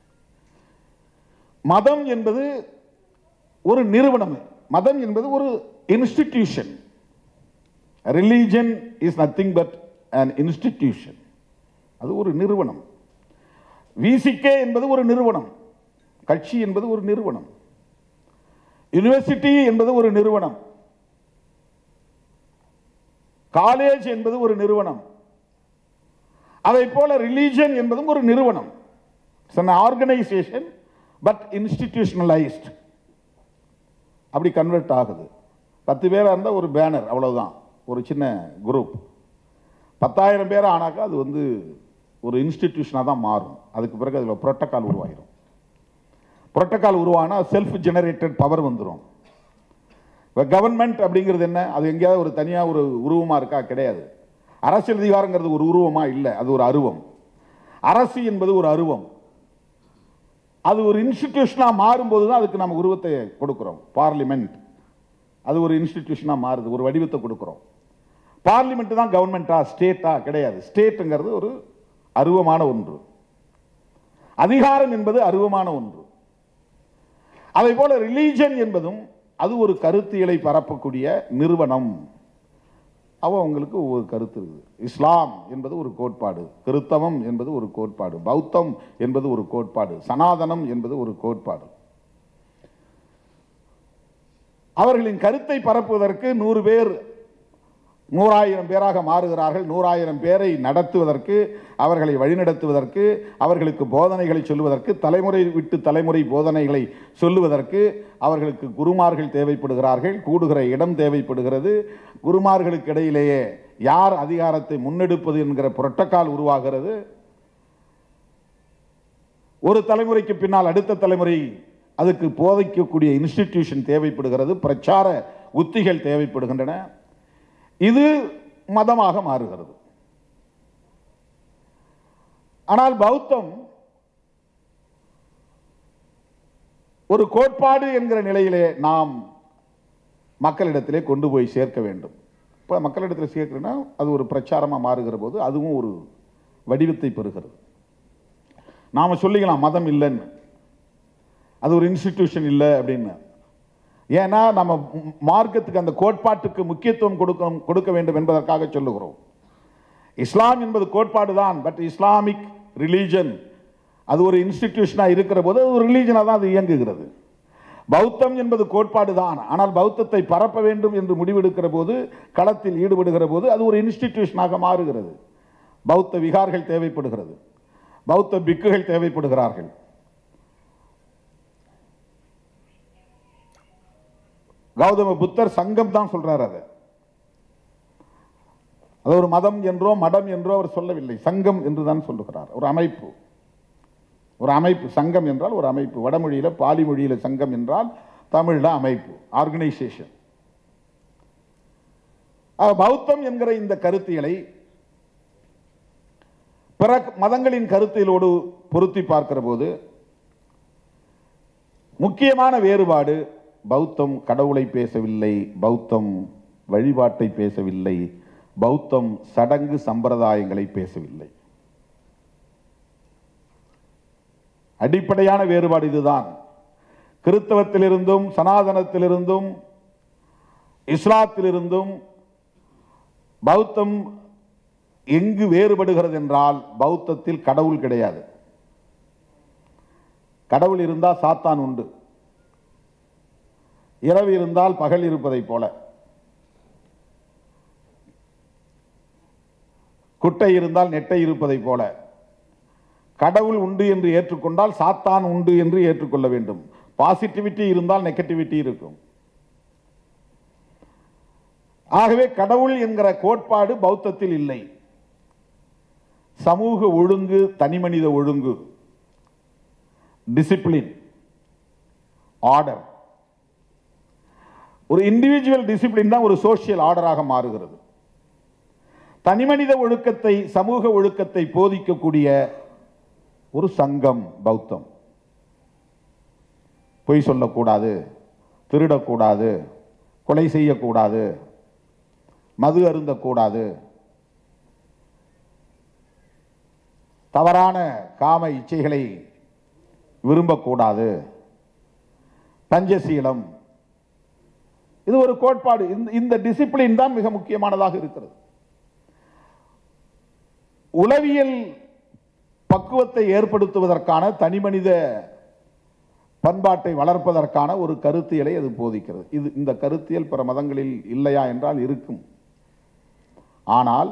மதம் என்பது ஒரு நிறுவனம் மதம் என்பது ஒரு institution religion is nothing but an institution அது ஒரு நிறுவனம் விசிகே என்பது ஒரு நிறுவனம் கட்சி என்பது ஒரு நிறுவனம் யூனிவர்சிட்டி என்பது ஒரு நிறுவனம் காலேஜ் என்பது ஒரு நிறுவனம் அதை போல ரிலீஜன் என்பதும் ஒரு நிறுவனம் ஆர்கனைசேஷன் பட் இன்ஸ்டிடியூஷனலைஸ்ட் அப்படி கன்வெர்ட் ஆகுது பத்து பேராக இருந்தால் ஒரு பேனர் அவ்வளவுதான் ஒரு சின்ன குரூப் பத்தாயிரம் பேர் ஆனாக்கா அது வந்து ஒரு இன்ஸ்டிடியூஷனாக தான் மாறும் அதுக்கு பிறகு அதில் புரோட்டோக்கால் உருவாயிரும் புரோட்டோக்கால் உருவானா செல்ஃப் ஜெனரேட்டட் பவர் வந்துடும் இப்போ கவர்மெண்ட் அப்படிங்கிறது என்ன அது எங்கேயாவது ஒரு தனியாக ஒரு உருவமாக இருக்கா கிடையாது அரசியல் அதிகாரங்கிறது ஒரு உருவமா இல்லை அது ஒரு அருவம் அரசு என்பது ஒரு அருவம் அது ஒரு இன்ஸ்டிடியூஷனாக மாறும்போது தான் அதுக்கு நம்ம உருவத்தை கொடுக்குறோம் பார்லிமெண்ட் அது ஒரு இன்ஸ்டிடியூஷனாக மாறுது ஒரு வடிவத்தை கொடுக்குறோம் பார்லிமெண்ட் தான் கவர்மெண்ட்டா ஸ்டேட்டா கிடையாது ஸ்டேட்டுங்கிறது ஒரு அருவமான ஒன்று அதிகாரம் என்பது அருவமான ஒன்று அதை போல ரிலீஜன் என்பதும் அது ஒரு கருத்தியலை பரப்பக்கூடிய நிறுவனம் அவ உங்களுக்கு ஒரு கருத்து இருக்குது இஸ்லாம் என்பது ஒரு கோட்பாடு கிறித்தவம் என்பது ஒரு கோட்பாடு பௌத்தம் என்பது ஒரு கோட்பாடு சனாதனம் என்பது ஒரு கோட்பாடு அவர்களின் கருத்தை பரப்புவதற்கு நூறு பேர் நூறாயிரம் பேராக மாறுகிறார்கள் நூறாயிரம் பேரை நடத்துவதற்கு அவர்களை வழிநடத்துவதற்கு அவர்களுக்கு போதனைகளை சொல்லுவதற்கு தலைமுறை விட்டு தலைமுறை போதனைகளை சொல்லுவதற்கு அவர்களுக்கு குருமார்கள் தேவைப்படுகிறார்கள் கூடுகிற இடம் தேவைப்படுகிறது குருமார்களுக்கு இடையிலேயே யார் அதிகாரத்தை முன்னெடுப்பது என்கிற புரட்டக்கால் உருவாகிறது ஒரு தலைமுறைக்கு பின்னால் அடுத்த தலைமுறை அதுக்கு போதிக்கக்கூடிய இன்ஸ்டிடியூஷன் தேவைப்படுகிறது பிரச்சார உத்திகள் தேவைப்படுகின்றன இது மதமாக மாறுகிறது ஆனால் பௌத்தம் ஒரு கோட்பாடு என்கிற நிலையிலே நாம் மக்களிடத்திலே கொண்டு போய் சேர்க்க வேண்டும் இப்போ மக்களிடத்தில் சேர்க்கிறேன்னா அது ஒரு பிரச்சாரமாக மாறுகிற போது அதுவும் ஒரு வடிவத்தை பெறுகிறது நாம் சொல்லிக்கலாம் மதம் இல்லைன்னு அது ஒரு இன்ஸ்டிடியூஷன் இல்லை அப்படின்னு ஏன்னா நம்ம ம்- மார்க்கத்துக்கு அந்த கோட்பாட்டுக்கு முக்கியத்துவம் கொடுக்க கொடுக்க வேண்டும் என்பதற்காக சொல்லுகிறோம் இஸ்லாம் என்பது கோட்பாடு தான் பட் இஸ்லாமிக் ரிலீஜன் அது ஒரு இன்ஸ்டிடியூஷனாக இருக்கிற போது அது ஒரு ரிலீஜனாக தான் அது இயங்குகிறது பௌத்தம் என்பது கோட்பாடு தான் ஆனால் பௌத்தத்தை பரப்ப வேண்டும் என்று முடிவெடுக்கிற போது களத்தில் ஈடுபடுகிற போது அது ஒரு இன்ஸ்டிடியூஷனாக மாறுகிறது பௌத்த விகார்கள் தேவைப்படுகிறது பௌத்த பிக்குகள் தேவைப்படுகிறார்கள் கௌதம புத்தர் சங்கம் தான் சொல்றார் அதை அது ஒரு மதம் என்றோ மடம் என்றோ அவர் சொல்லவில்லை சங்கம் என்று தான் சொல்லுகிறார் ஒரு அமைப்பு ஒரு அமைப்பு சங்கம் என்றால் ஒரு அமைப்பு வடமொழியில பாலி மொழியில சங்கம் என்றால் தமிழ்ல அமைப்பு ஆர்கனைசேஷன் பௌத்தம் என்கிற இந்த கருத்தியலை பிற மதங்களின் கருத்தியலோடு பொருத்தி பார்க்கிற போது முக்கியமான வேறுபாடு பௌத்தம் கடவுளை பேசவில்லை பௌத்தம் வழிபாட்டை பேசவில்லை பௌத்தம் சடங்கு சம்பிரதாயங்களை பேசவில்லை அடிப்படையான வேறுபாடு இதுதான் கிறித்தவத்திலிருந்தும் சனாதனத்திலிருந்தும் இஸ்லாத்திலிருந்தும் பௌத்தம் எங்கு வேறுபடுகிறது என்றால் பௌத்தத்தில் கடவுள் கிடையாது கடவுள் இருந்தால் சாத்தான் உண்டு இரவு இருந்தால் பகல் இருப்பதைப் போல குட்டை இருந்தால் நெட்டை இருப்பதைப் போல கடவுள் உண்டு என்று ஏற்றுக்கொண்டால் சாத்தான் உண்டு என்று ஏற்றுக்கொள்ள வேண்டும் பாசிட்டிவிட்டி இருந்தால் நெகட்டிவிட்டி இருக்கும் ஆகவே கடவுள் என்கிற கோட்பாடு பௌத்தத்தில் இல்லை சமூக ஒழுங்கு தனிமனித ஒழுங்கு டிசிப்ளின் ஆர்டர் ஒரு இண்டிவிஜுவல் டிசிப்ளின் தான் ஒரு சோஷியல் ஆர்டராக மாறுகிறது தனிமனித ஒழுக்கத்தை சமூக ஒழுக்கத்தை போதிக்கக்கூடிய ஒரு சங்கம் பௌத்தம் பொய் சொல்லக்கூடாது திருடக்கூடாது கொலை செய்யக்கூடாது மது அருந்தக்கூடாது தவறான காம இச்சைகளை விரும்பக்கூடாது பஞ்சசீலம் இது ஒரு கோட்பாடு இந்த- இந்த டிசிப்ளின் தான் மிக முக்கியமானதாக இருக்கிறது உளவியல் பக்குவத்தை ஏற்படுத்துவதற்கான தனிமனித பண்பாட்டை வளர்ப்பதற்கான ஒரு கருத்தியலை அது போதிக்கிறது இது இந்த கருத்தியல் பிற மதங்களில் இல்லையா என்றால் இருக்கும் ஆனால்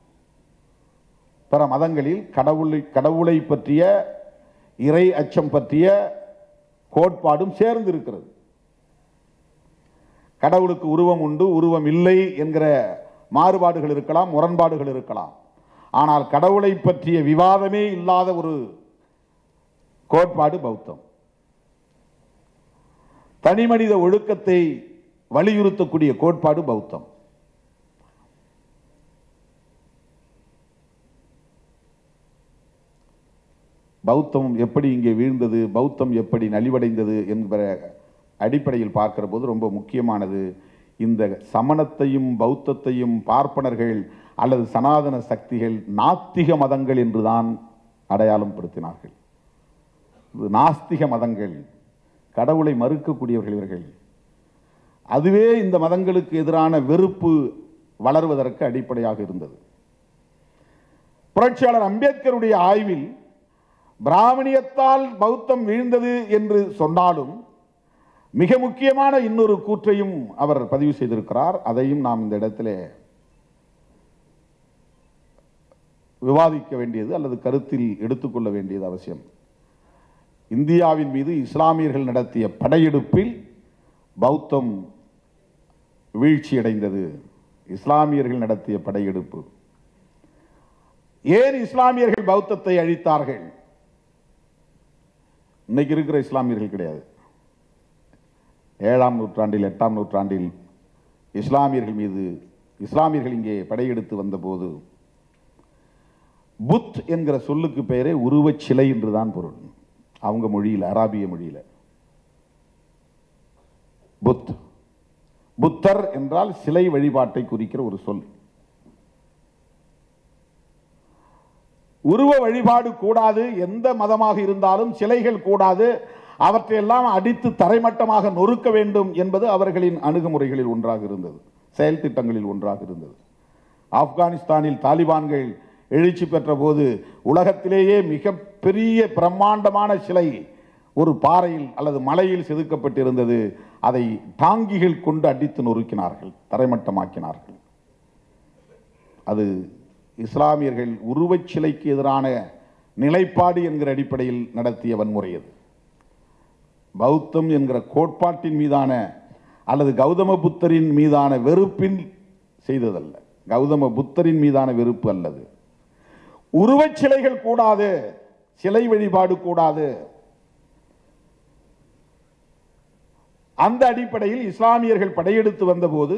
பிற மதங்களில் கடவுளை கடவுளை பற்றிய இறை அச்சம் பற்றிய கோட்பாடும் சேர்ந்து இருக்கிறது கடவுளுக்கு உருவம் உண்டு உருவம் இல்லை என்கிற மாறுபாடுகள் இருக்கலாம் முரண்பாடுகள் இருக்கலாம் ஆனால் கடவுளை பற்றிய விவாதமே இல்லாத ஒரு கோட்பாடு பௌத்தம் தனிமனித ஒழுக்கத்தை வலியுறுத்தக்கூடிய கோட்பாடு பௌத்தம் பௌத்தம் எப்படி இங்கே வீழ்ந்தது பௌத்தம் எப்படி நலிவடைந்தது என்கிற அடிப்படையில் பார்க்கிற போது ரொம்ப முக்கியமானது இந்த சமணத்தையும் பௌத்தத்தையும் பார்ப்பனர்கள் அல்லது சனாதன சக்திகள் நாத்திக மதங்கள் என்றுதான் அடையாளம் படுத்தினார்கள் இது நாஸ்திக மதங்கள் கடவுளை மறுக்கக்கூடியவர்கள் இவர்கள் அதுவே இந்த மதங்களுக்கு எதிரான வெறுப்பு வளர்வதற்கு அடிப்படையாக இருந்தது புரட்சியாளர் அம்பேத்கருடைய ஆய்வில் பிராமணியத்தால் பௌத்தம் வீழ்ந்தது என்று சொன்னாலும் மிக முக்கியமான இன்னொரு கூற்றையும் அவர் பதிவு செய்திருக்கிறார் அதையும் நாம் இந்த இடத்திலே விவாதிக்க வேண்டியது அல்லது கருத்தில் எடுத்துக்கொள்ள வேண்டியது அவசியம் இந்தியாவின் மீது இஸ்லாமியர்கள் நடத்திய படையெடுப்பில் பௌத்தம் வீழ்ச்சியடைந்தது இஸ்லாமியர்கள் நடத்திய படையெடுப்பு ஏன் இஸ்லாமியர்கள் பௌத்தத்தை அழித்தார்கள் இன்னைக்கு இருக்கிற இஸ்லாமியர்கள் கிடையாது ஏழாம் நூற்றாண்டில் எட்டாம் நூற்றாண்டில் இஸ்லாமியர்கள் மீது இஸ்லாமியர்கள் இங்கே படையெடுத்து வந்தபோது புத் என்கிற சொல்லுக்கு பெயரே உருவச் சிலை என்றுதான் பொருள் அவங்க மொழியில் அராபிய மொழியில் புத் புத்தர் என்றால் சிலை வழிபாட்டை குறிக்கிற ஒரு சொல் உருவ வழிபாடு கூடாது எந்த மதமாக இருந்தாலும் சிலைகள் கூடாது அவற்றையெல்லாம் அடித்து தரைமட்டமாக நொறுக்க வேண்டும் என்பது அவர்களின் அணுகுமுறைகளில் ஒன்றாக இருந்தது செயல் திட்டங்களில் ஒன்றாக இருந்தது ஆப்கானிஸ்தானில் தாலிபான்கள் எழுச்சி பெற்ற போது உலகத்திலேயே மிக பெரிய பிரம்மாண்டமான சிலை ஒரு பாறையில் அல்லது மலையில் செதுக்கப்பட்டிருந்தது அதை டாங்கிகள் கொண்டு அடித்து நொறுக்கினார்கள் தரைமட்டமாக்கினார்கள் அது இஸ்லாமியர்கள் உருவச் சிலைக்கு எதிரான நிலைப்பாடு என்கிற அடிப்படையில் நடத்திய வன்முறை அது பௌத்தம் என்கிற கோட்பாட்டின் மீதான அல்லது கௌதம புத்தரின் மீதான வெறுப்பின் செய்ததல்ல கௌதம புத்தரின் மீதான வெறுப்பு அல்லது உருவச் சிலைகள் கூடாது சிலை வழிபாடு கூடாது அந்த அடிப்படையில் இஸ்லாமியர்கள் படையெடுத்து வந்தபோது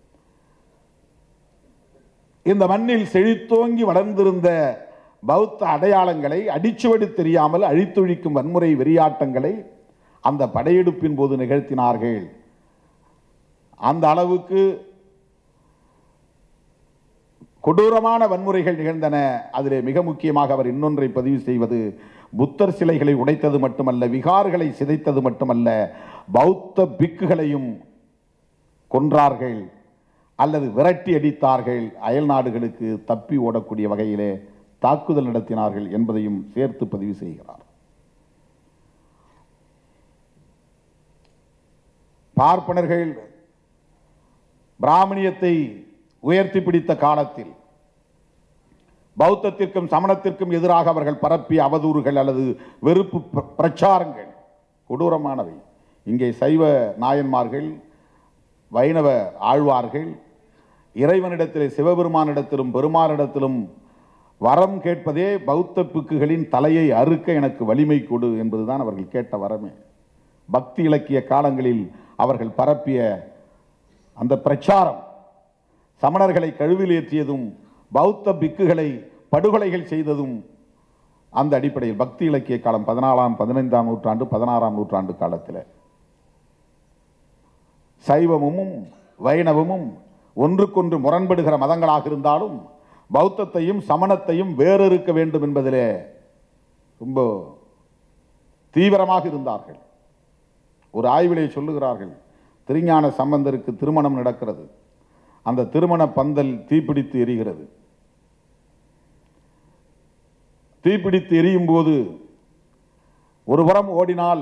இந்த மண்ணில் செழித்தோங்கி வளர்ந்திருந்த பௌத்த அடையாளங்களை அடிச்சுவடு தெரியாமல் அழித்தொழிக்கும் வன்முறை வெறியாட்டங்களை அந்த படையெடுப்பின் போது நிகழ்த்தினார்கள் அந்த அளவுக்கு கொடூரமான வன்முறைகள் நிகழ்ந்தன அதிலே மிக முக்கியமாக அவர் இன்னொன்றை பதிவு செய்வது புத்தர் சிலைகளை உடைத்தது மட்டுமல்ல விகார்களை சிதைத்தது மட்டுமல்ல பௌத்த பிக்குகளையும் கொன்றார்கள் அல்லது விரட்டி அடித்தார்கள் அயல் நாடுகளுக்கு தப்பி ஓடக்கூடிய வகையிலே தாக்குதல் நடத்தினார்கள் என்பதையும் சேர்த்து பதிவு செய்கிறார் பார்ப்பனர்கள் பிராமணியத்தை உயர்த்தி பிடித்த காலத்தில் பௌத்தத்திற்கும் சமணத்திற்கும் எதிராக அவர்கள் பரப்பிய அவதூறுகள் அல்லது வெறுப்பு பிர- பிரச்சாரங்கள் கொடூரமானவை இங்கே சைவ நாயன்மார்கள் வைணவ ஆழ்வார்கள் இறைவனிடத்திலே சிவபெருமானிடத்திலும் பெருமானிடத்திலும் வரம் கேட்பதே பௌத்த பிக்குகளின் தலையை அறுக்க எனக்கு வலிமை கொடு என்பதுதான் அவர்கள் கேட்ட வரமே பக்தி இலக்கிய காலங்களில் அவர்கள் பரப்பிய அந்த பிரச்சாரம் சமணர்களை கழுவில் ஏற்றியதும் பௌத்த பிக்குகளை படுகொலைகள் செய்ததும் அந்த அடிப்படையில் பக்தி இலக்கிய காலம் பதினாலாம் பதினைந்தாம் நூற்றாண்டு பதினாறாம் நூற்றாண்டு காலத்தில் சைவமும் வைணவமும் ஒன்றுக்கொன்று முரண்படுகிற மதங்களாக இருந்தாலும் பௌத்தத்தையும் சமணத்தையும் வேறறுக்க வேண்டும் என்பதிலே ரொம்ப தீவிரமாக இருந்தார்கள் ஒரு ஆய்விலே சொல்லுகிறார்கள் திருஞான சம்பந்தருக்கு திருமணம் நடக்கிறது அந்த திருமண பந்தல் தீப்பிடித்து எரிகிறது தீப்பிடித்து எரியும் போது ஒரு புறம் ஓடினால்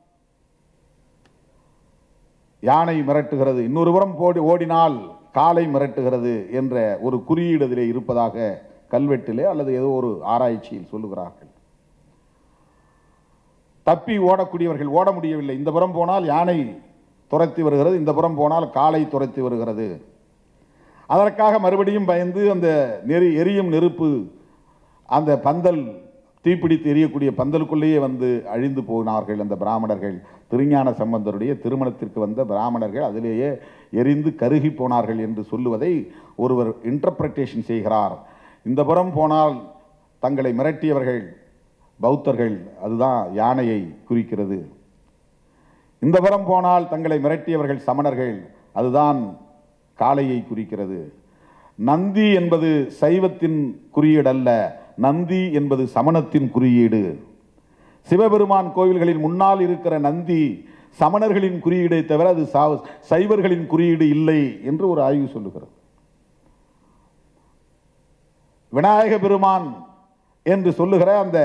யானை மிரட்டுகிறது இன்னொரு புறம் போடி ஓடினால் காலை மிரட்டுகிறது என்ற ஒரு குறியீடு அதிலே இருப்பதாக கல்வெட்டிலே அல்லது ஏதோ ஒரு ஆராய்ச்சியில் சொல்லுகிறார்கள் தப்பி ஓடக்கூடியவர்கள் ஓட முடியவில்லை இந்த புறம் போனால் யானை துரத்தி வருகிறது இந்த புறம் போனால் காலை துரத்தி வருகிறது அதற்காக மறுபடியும் பயந்து அந்த நெறி எரியும் நெருப்பு அந்த பந்தல் தீப்பிடித்து எரியக்கூடிய பந்தலுக்குள்ளேயே வந்து அழிந்து போனார்கள் அந்த பிராமணர்கள் திருஞான சம்பந்தருடைய திருமணத்திற்கு வந்த பிராமணர்கள் அதிலேயே எரிந்து கருகி போனார்கள் என்று சொல்லுவதை ஒருவர் இன்டர்பிரட்டேஷன் செய்கிறார் இந்த புறம் போனால் தங்களை மிரட்டியவர்கள் பௌத்தர்கள் அதுதான் யானையை குறிக்கிறது இந்த புறம் போனால் தங்களை மிரட்டியவர்கள் சமணர்கள் அதுதான் காளையை குறிக்கிறது நந்தி என்பது சைவத்தின் குறியீடு அல்ல நந்தி என்பது சமணத்தின் குறியீடு சிவபெருமான் கோவில்களில் முன்னால் இருக்கிற நந்தி சமணர்களின் குறியீடை தவிர அது சா- சைவர்களின் குறியீடு இல்லை என்று ஒரு ஆய்வு சொல்லுகிறது விநாயக பெருமான் என்று சொல்லுகிற அந்த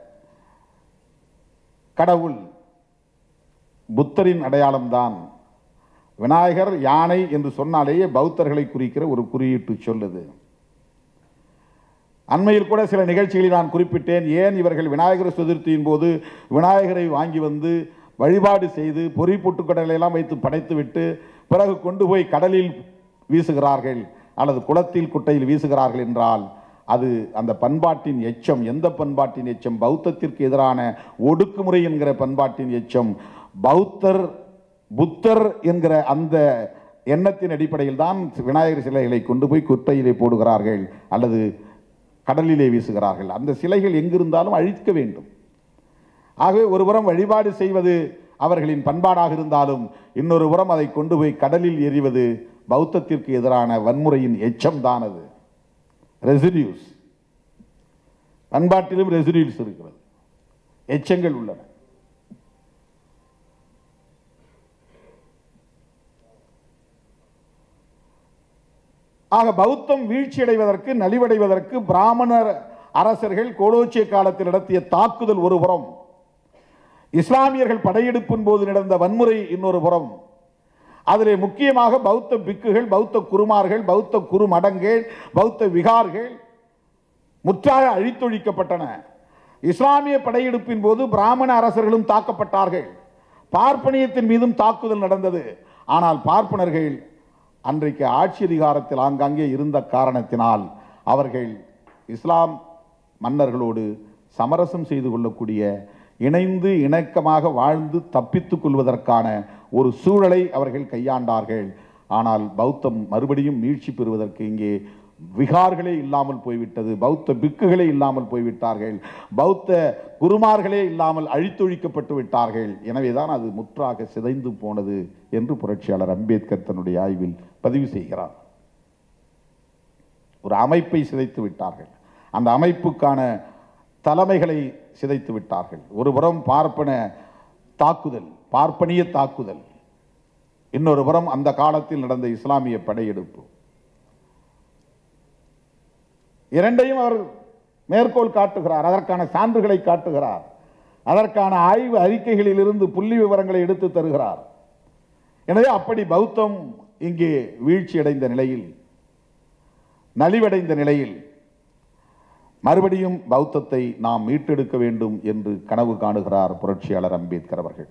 கடவுள் புத்தரின் அடையாளம்தான் விநாயகர் யானை என்று சொன்னாலேயே பௌத்தர்களை குறிக்கிற ஒரு குறியீட்டு சொல்லுது அண்மையில் கூட சில நிகழ்ச்சிகளில் நான் குறிப்பிட்டேன் ஏன் இவர்கள் விநாயகர் சதுர்த்தியின் போது விநாயகரை வாங்கி வந்து வழிபாடு செய்து பொறி பொட்டுக்கடலை எல்லாம் வைத்து படைத்து விட்டு பிறகு கொண்டு போய் கடலில் வீசுகிறார்கள் அல்லது குளத்தில் குட்டையில் வீசுகிறார்கள் என்றால் அது அந்த பண்பாட்டின் எச்சம் எந்த பண்பாட்டின் எச்சம் பௌத்தத்திற்கு எதிரான ஒடுக்குமுறை என்கிற பண்பாட்டின் எச்சம் பௌத்தர் புத்தர் என்கிற அந்த எண்ணத்தின் அடிப்படையில் தான் விநாயகர் சிலைகளை கொண்டு போய் குட்டையிலே போடுகிறார்கள் அல்லது கடலிலே வீசுகிறார்கள் அந்த சிலைகள் எங்கிருந்தாலும் அழிக்க வேண்டும் ஆகவே ஒருபுறம் வழிபாடு செய்வது அவர்களின் பண்பாடாக இருந்தாலும் இன்னொரு புறம் அதை கொண்டு போய் கடலில் எறிவது பௌத்தத்திற்கு எதிரான வன்முறையின் எச்சம் தான் அது ரெசிடியூஸ் பண்பாட்டிலும் ரெசிடியூஸ் இருக்கிறது எச்சங்கள் உள்ளன ஆக பௌத்தம் வீழ்ச்சியடைவதற்கு நலிவடைவதற்கு பிராமணர் அரசர்கள் கோலோச்சிய காலத்தில் நடத்திய தாக்குதல் ஒரு புறம் இஸ்லாமியர்கள் படையெடுப்பின் போது நடந்த வன்முறை இன்னொரு புறம் அதிலே முக்கியமாக பௌத்த பிக்குகள் பௌத்த குருமார்கள் பௌத்த குருமடங்கள் பௌத்த விகார்கள் முற்றாக அழித்தொழிக்கப்பட்டன இஸ்லாமிய படையெடுப்பின் போது பிராமண அரசர்களும் தாக்கப்பட்டார்கள் பார்ப்பனியத்தின் மீதும் தாக்குதல் நடந்தது ஆனால் பார்ப்பனர்கள் அன்றைக்கு ஆட்சி அதிகாரத்தில் ஆங்காங்கே இருந்த காரணத்தினால் அவர்கள் இஸ்லாம் மன்னர்களோடு சமரசம் செய்து கொள்ளக்கூடிய இணைந்து இணக்கமாக வாழ்ந்து தப்பித்துக் கொள்வதற்கான ஒரு சூழலை அவர்கள் கையாண்டார்கள் ஆனால் பௌத்தம் மறுபடியும் மீழ்ச்சி பெறுவதற்கு இங்கே விகார்களே இல்லாமல் போய்விட்டது பௌத்த பிக்குகளே இல்லாமல் போய்விட்டார்கள் பௌத்த குருமார்களே இல்லாமல் அழித்தொழிக்கப்பட்டு விட்டார்கள் எனவேதான் அது முற்றாக சிதைந்து போனது என்று புரட்சியாளர் அம்பேத்கர் தன்னுடைய ஆய்வில் பதிவு செய்கிறார் ஒரு அமைப்பை சிதைத்து விட்டார்கள் அந்த அமைப்புக்கான தலைமைகளை சிதைத்து விட்டார்கள் ஒருபுறம் பார்ப்பன தாக்குதல் பார்ப்பனிய தாக்குதல் இன்னொரு புறம் அந்த காலத்தில் நடந்த இஸ்லாமிய படையெடுப்பு இரண்டையும் அவர் மேற்கோள் காட்டுகிறார் அதற்கான சான்றுகளை காட்டுகிறார் அதற்கான ஆய்வு அறிக்கைகளிலிருந்து புள்ளி விவரங்களை எடுத்து தருகிறார் எனவே அப்படி பௌத்தம் இங்கே வீழ்ச்சியடைந்த நிலையில் நலிவடைந்த நிலையில் மறுபடியும் பௌத்தத்தை நாம் மீட்டெடுக்க வேண்டும் என்று கனவு காணுகிறார் புரட்சியாளர் அம்பேத்கர் அவர்கள்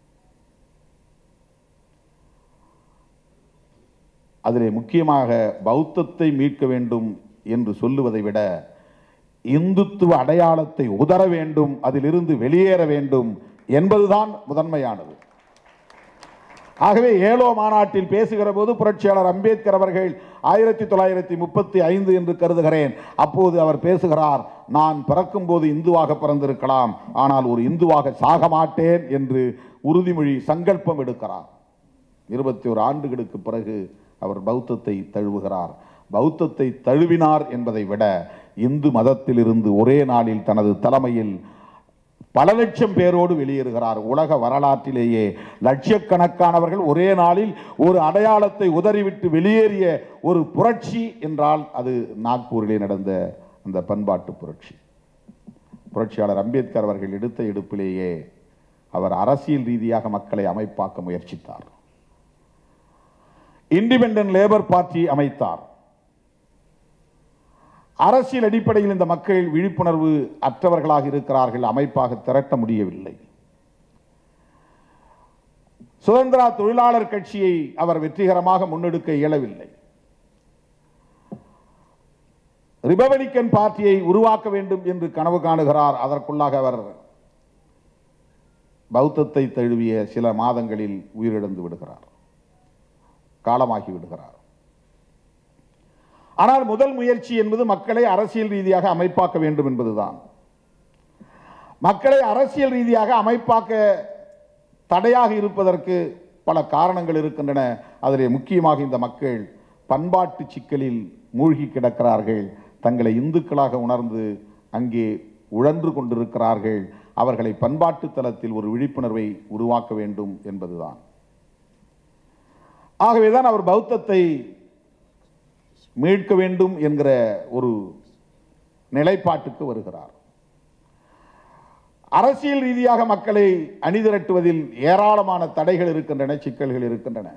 அதிலே முக்கியமாக பௌத்தத்தை மீட்க வேண்டும் என்று சொல்லுவதை விட இந்துத்துவ அடையாளத்தை உதற வேண்டும் அதிலிருந்து வெளியேற வேண்டும் என்பதுதான் முதன்மையானது ஆகவே ஏலோ மாநாட்டில் பேசுகிற போது புரட்சியாளர் அம்பேத்கர் அவர்கள் ஆயிரத்தி தொள்ளாயிரத்தி முப்பத்தி ஐந்து என்று கருதுகிறேன் அப்போது அவர் பேசுகிறார் நான் பிறக்கும் போது இந்துவாக பிறந்திருக்கலாம் ஆனால் ஒரு இந்துவாக சாக மாட்டேன் என்று உறுதிமொழி சங்கல்பம் எடுக்கிறார் இருபத்தி ஒரு ஆண்டுகளுக்கு பிறகு அவர் பௌத்தத்தை தழுவுகிறார் பௌத்தத்தை தழுவினார் என்பதை விட இந்து மதத்திலிருந்து ஒரே நாளில் தனது தலைமையில் பல லட்சம் பேரோடு வெளியேறுகிறார் உலக வரலாற்றிலேயே லட்சக்கணக்கானவர்கள் ஒரே நாளில் ஒரு அடையாளத்தை உதறிவிட்டு வெளியேறிய ஒரு புரட்சி என்றால் அது நாக்பூரிலே நடந்த அந்த பண்பாட்டு புரட்சி புரட்சியாளர் அம்பேத்கர் அவர்கள் எடுத்த எடுப்பிலேயே அவர் அரசியல் ரீதியாக மக்களை அமைப்பாக்க முயற்சித்தார் இண்டிபெண்டன்ட் லேபர் பார்ட்டி அமைத்தார் அரசியல் அடிப்படையில் இந்த மக்கள் விழிப்புணர்வு அற்றவர்களாக இருக்கிறார்கள் அமைப்பாக திரட்ட முடியவில்லை சுதந்திரா தொழிலாளர் கட்சியை அவர் வெற்றிகரமாக முன்னெடுக்க இயலவில்லை ரிபப்ளிக்கன் பார்ட்டியை உருவாக்க வேண்டும் என்று கனவு காணுகிறார் அதற்குள்ளாக அவர் பௌத்தத்தை தழுவிய சில மாதங்களில் உயிரிழந்து விடுகிறார் காலமாகி விடுகிறார் ஆனால் முதல் முயற்சி என்பது மக்களை அரசியல் ரீதியாக அமைப்பாக்க வேண்டும் என்பதுதான் மக்களை அரசியல் ரீதியாக அமைப்பாக்க தடையாக இருப்பதற்கு பல காரணங்கள் இருக்கின்றன அதிலே முக்கியமாக இந்த மக்கள் பண்பாட்டு சிக்கலில் மூழ்கி கிடக்கிறார்கள் தங்களை இந்துக்களாக உணர்ந்து அங்கே உழன்று கொண்டிருக்கிறார்கள் அவர்களை பண்பாட்டு தளத்தில் ஒரு விழிப்புணர்வை உருவாக்க வேண்டும் என்பதுதான் ஆகவேதான் அவர் பௌத்தத்தை மீட்க வேண்டும் என்கிற ஒரு நிலைப்பாட்டுக்கு வருகிறார் அரசியல் ரீதியாக மக்களை அணிதிரட்டுவதில் ஏராளமான தடைகள் இருக்கின்றன சிக்கல்கள் இருக்கின்றன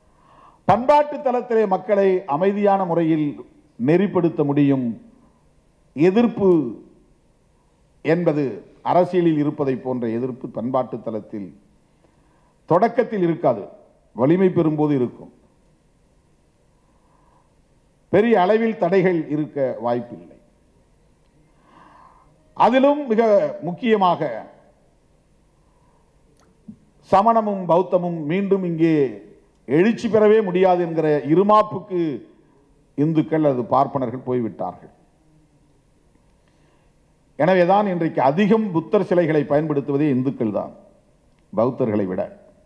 பண்பாட்டு தளத்திலே மக்களை அமைதியான முறையில் நெறிப்படுத்த முடியும் எதிர்ப்பு என்பது அரசியலில் இருப்பதை போன்ற எதிர்ப்பு பண்பாட்டு தளத்தில் தொடக்கத்தில் இருக்காது வலிமை பெறும்போது இருக்கும் பெரிய அளவில் தடைகள் இருக்க வாய்ப்பில்லை அதிலும் மிக முக்கியமாக சமணமும் பௌத்தமும் மீண்டும் இங்கே எழுச்சி பெறவே முடியாது என்கிற இருமாப்புக்கு இந்துக்கள் அது பார்ப்பனர்கள் போய்விட்டார்கள் எனவேதான் இன்றைக்கு அதிகம் புத்தர் சிலைகளை பயன்படுத்துவதே இந்துக்கள் தான் பௌத்தர்களை விட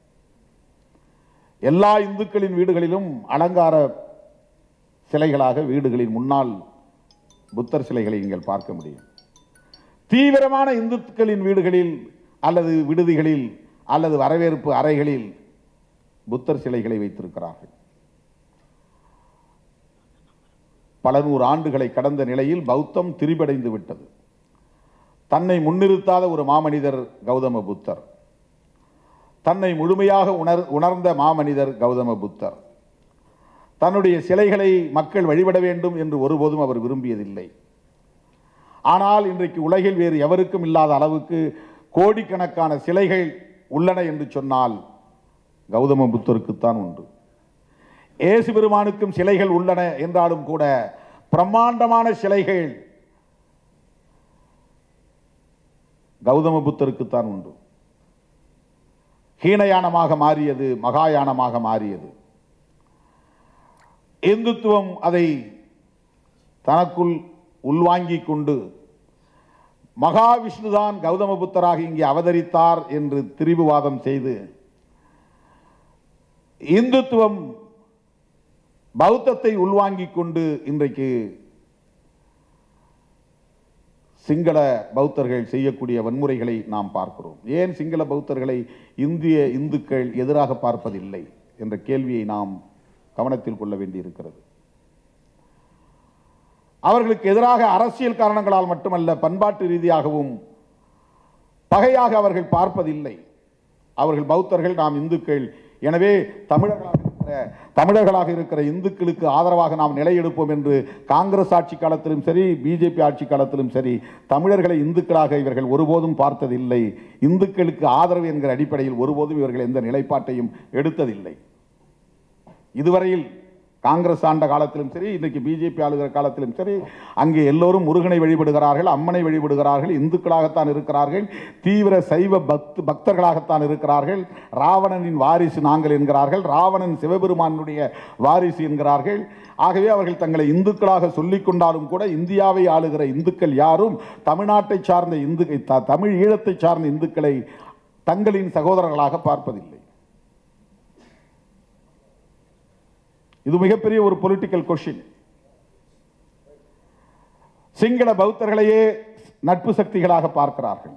எல்லா இந்துக்களின் வீடுகளிலும் அலங்கார சிலைகளாக வீடுகளின் முன்னால் புத்தர் சிலைகளை நீங்கள் பார்க்க முடியும் தீவிரமான இந்துக்களின் வீடுகளில் அல்லது விடுதிகளில் அல்லது வரவேற்பு அறைகளில் புத்தர் சிலைகளை வைத்திருக்கிறார்கள் பல நூறு ஆண்டுகளை கடந்த நிலையில் பௌத்தம் திரிபடைந்து விட்டது தன்னை முன்னிறுத்தாத ஒரு மாமனிதர் கௌதம புத்தர் தன்னை முழுமையாக உணர் உணர்ந்த மாமனிதர் கௌதம புத்தர் தன்னுடைய சிலைகளை மக்கள் வழிபட வேண்டும் என்று ஒருபோதும் அவர் விரும்பியதில்லை ஆனால் இன்றைக்கு உலகில் வேறு எவருக்கும் இல்லாத அளவுக்கு கோடிக்கணக்கான சிலைகள் உள்ளன என்று சொன்னால் கௌதம புத்தருக்குத்தான் உண்டு இயேசு பெருமானுக்கும் சிலைகள் உள்ளன என்றாலும் கூட பிரம்மாண்டமான சிலைகள் கௌதம புத்தருக்குத்தான் உண்டு ஹீனயானமாக மாறியது மகாயானமாக மாறியது இந்துத்துவம் அதை தனக்குள் உள்வாங்கிக் கொண்டு மகாவிஷ்ணுதான் கௌதம புத்தராக இங்கே அவதரித்தார் என்று திரிபுவாதம் செய்து இந்துத்துவம் பௌத்தத்தை உள்வாங்கிக் கொண்டு இன்றைக்கு சிங்கள பௌத்தர்கள் செய்யக்கூடிய வன்முறைகளை நாம் பார்க்கிறோம் ஏன் சிங்கள பௌத்தர்களை இந்திய இந்துக்கள் எதிராக பார்ப்பதில்லை என்ற கேள்வியை நாம் கவனத்தில் கொள்ள வேண்டியிருக்கிறது அவர்களுக்கு எதிராக அரசியல் காரணங்களால் மட்டுமல்ல பண்பாட்டு ரீதியாகவும் பகையாக அவர்கள் பார்ப்பதில்லை அவர்கள் பௌத்தர்கள் நாம் இந்துக்கள் எனவே தமிழர்களாக இருக்கிற தமிழர்களாக இருக்கிற இந்துக்களுக்கு ஆதரவாக நாம் நிலையெடுப்போம் என்று காங்கிரஸ் ஆட்சி காலத்திலும் சரி பிஜேபி ஆட்சி காலத்திலும் சரி தமிழர்களை இந்துக்களாக இவர்கள் ஒருபோதும் பார்த்ததில்லை இந்துக்களுக்கு ஆதரவு என்கிற அடிப்படையில் ஒருபோதும் இவர்கள் எந்த நிலைப்பாட்டையும் எடுத்ததில்லை இதுவரையில் காங்கிரஸ் ஆண்ட காலத்திலும் சரி இன்றைக்கு பிஜேபி ஆளுகிற காலத்திலும் சரி அங்கே எல்லோரும் முருகனை வழிபடுகிறார்கள் அம்மனை வழிபடுகிறார்கள் இந்துக்களாகத்தான் இருக்கிறார்கள் தீவிர சைவ பக்த் பக்தர்களாகத்தான் இருக்கிறார்கள் ராவணனின் வாரிசு நாங்கள் என்கிறார்கள் ராவணன் சிவபெருமானுடைய வாரிசு என்கிறார்கள் ஆகவே அவர்கள் தங்களை இந்துக்களாக சொல்லிக் கொண்டாலும் கூட இந்தியாவை ஆளுகிற இந்துக்கள் யாரும் தமிழ்நாட்டை சார்ந்த இந்து த- தமிழ் ஈழத்தை சார்ந்த இந்துக்களை தங்களின் சகோதரர்களாக பார்ப்பதில்லை இது மிகப்பெரிய ஒரு பொலிட்டிக்கல் கொஷின் சிங்கள பௌத்தர்களையே நட்பு சக்திகளாக பார்க்கிறார்கள்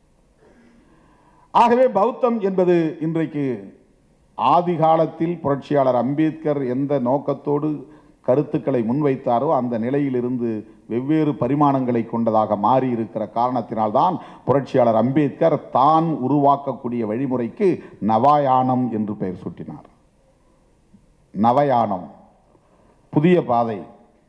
ஆகவே பௌத்தம் என்பது இன்றைக்கு ஆதி காலத்தில் புரட்சியாளர் அம்பேத்கர் எந்த நோக்கத்தோடு கருத்துக்களை முன்வைத்தாரோ அந்த நிலையிலிருந்து வெவ்வேறு பரிமாணங்களை கொண்டதாக மாறி இருக்கிற காரணத்தினால்தான் புரட்சியாளர் அம்பேத்கர் தான் உருவாக்கக்கூடிய வழிமுறைக்கு நவாயானம் என்று பெயர் சூட்டினார் நவயானம் புதிய பாதை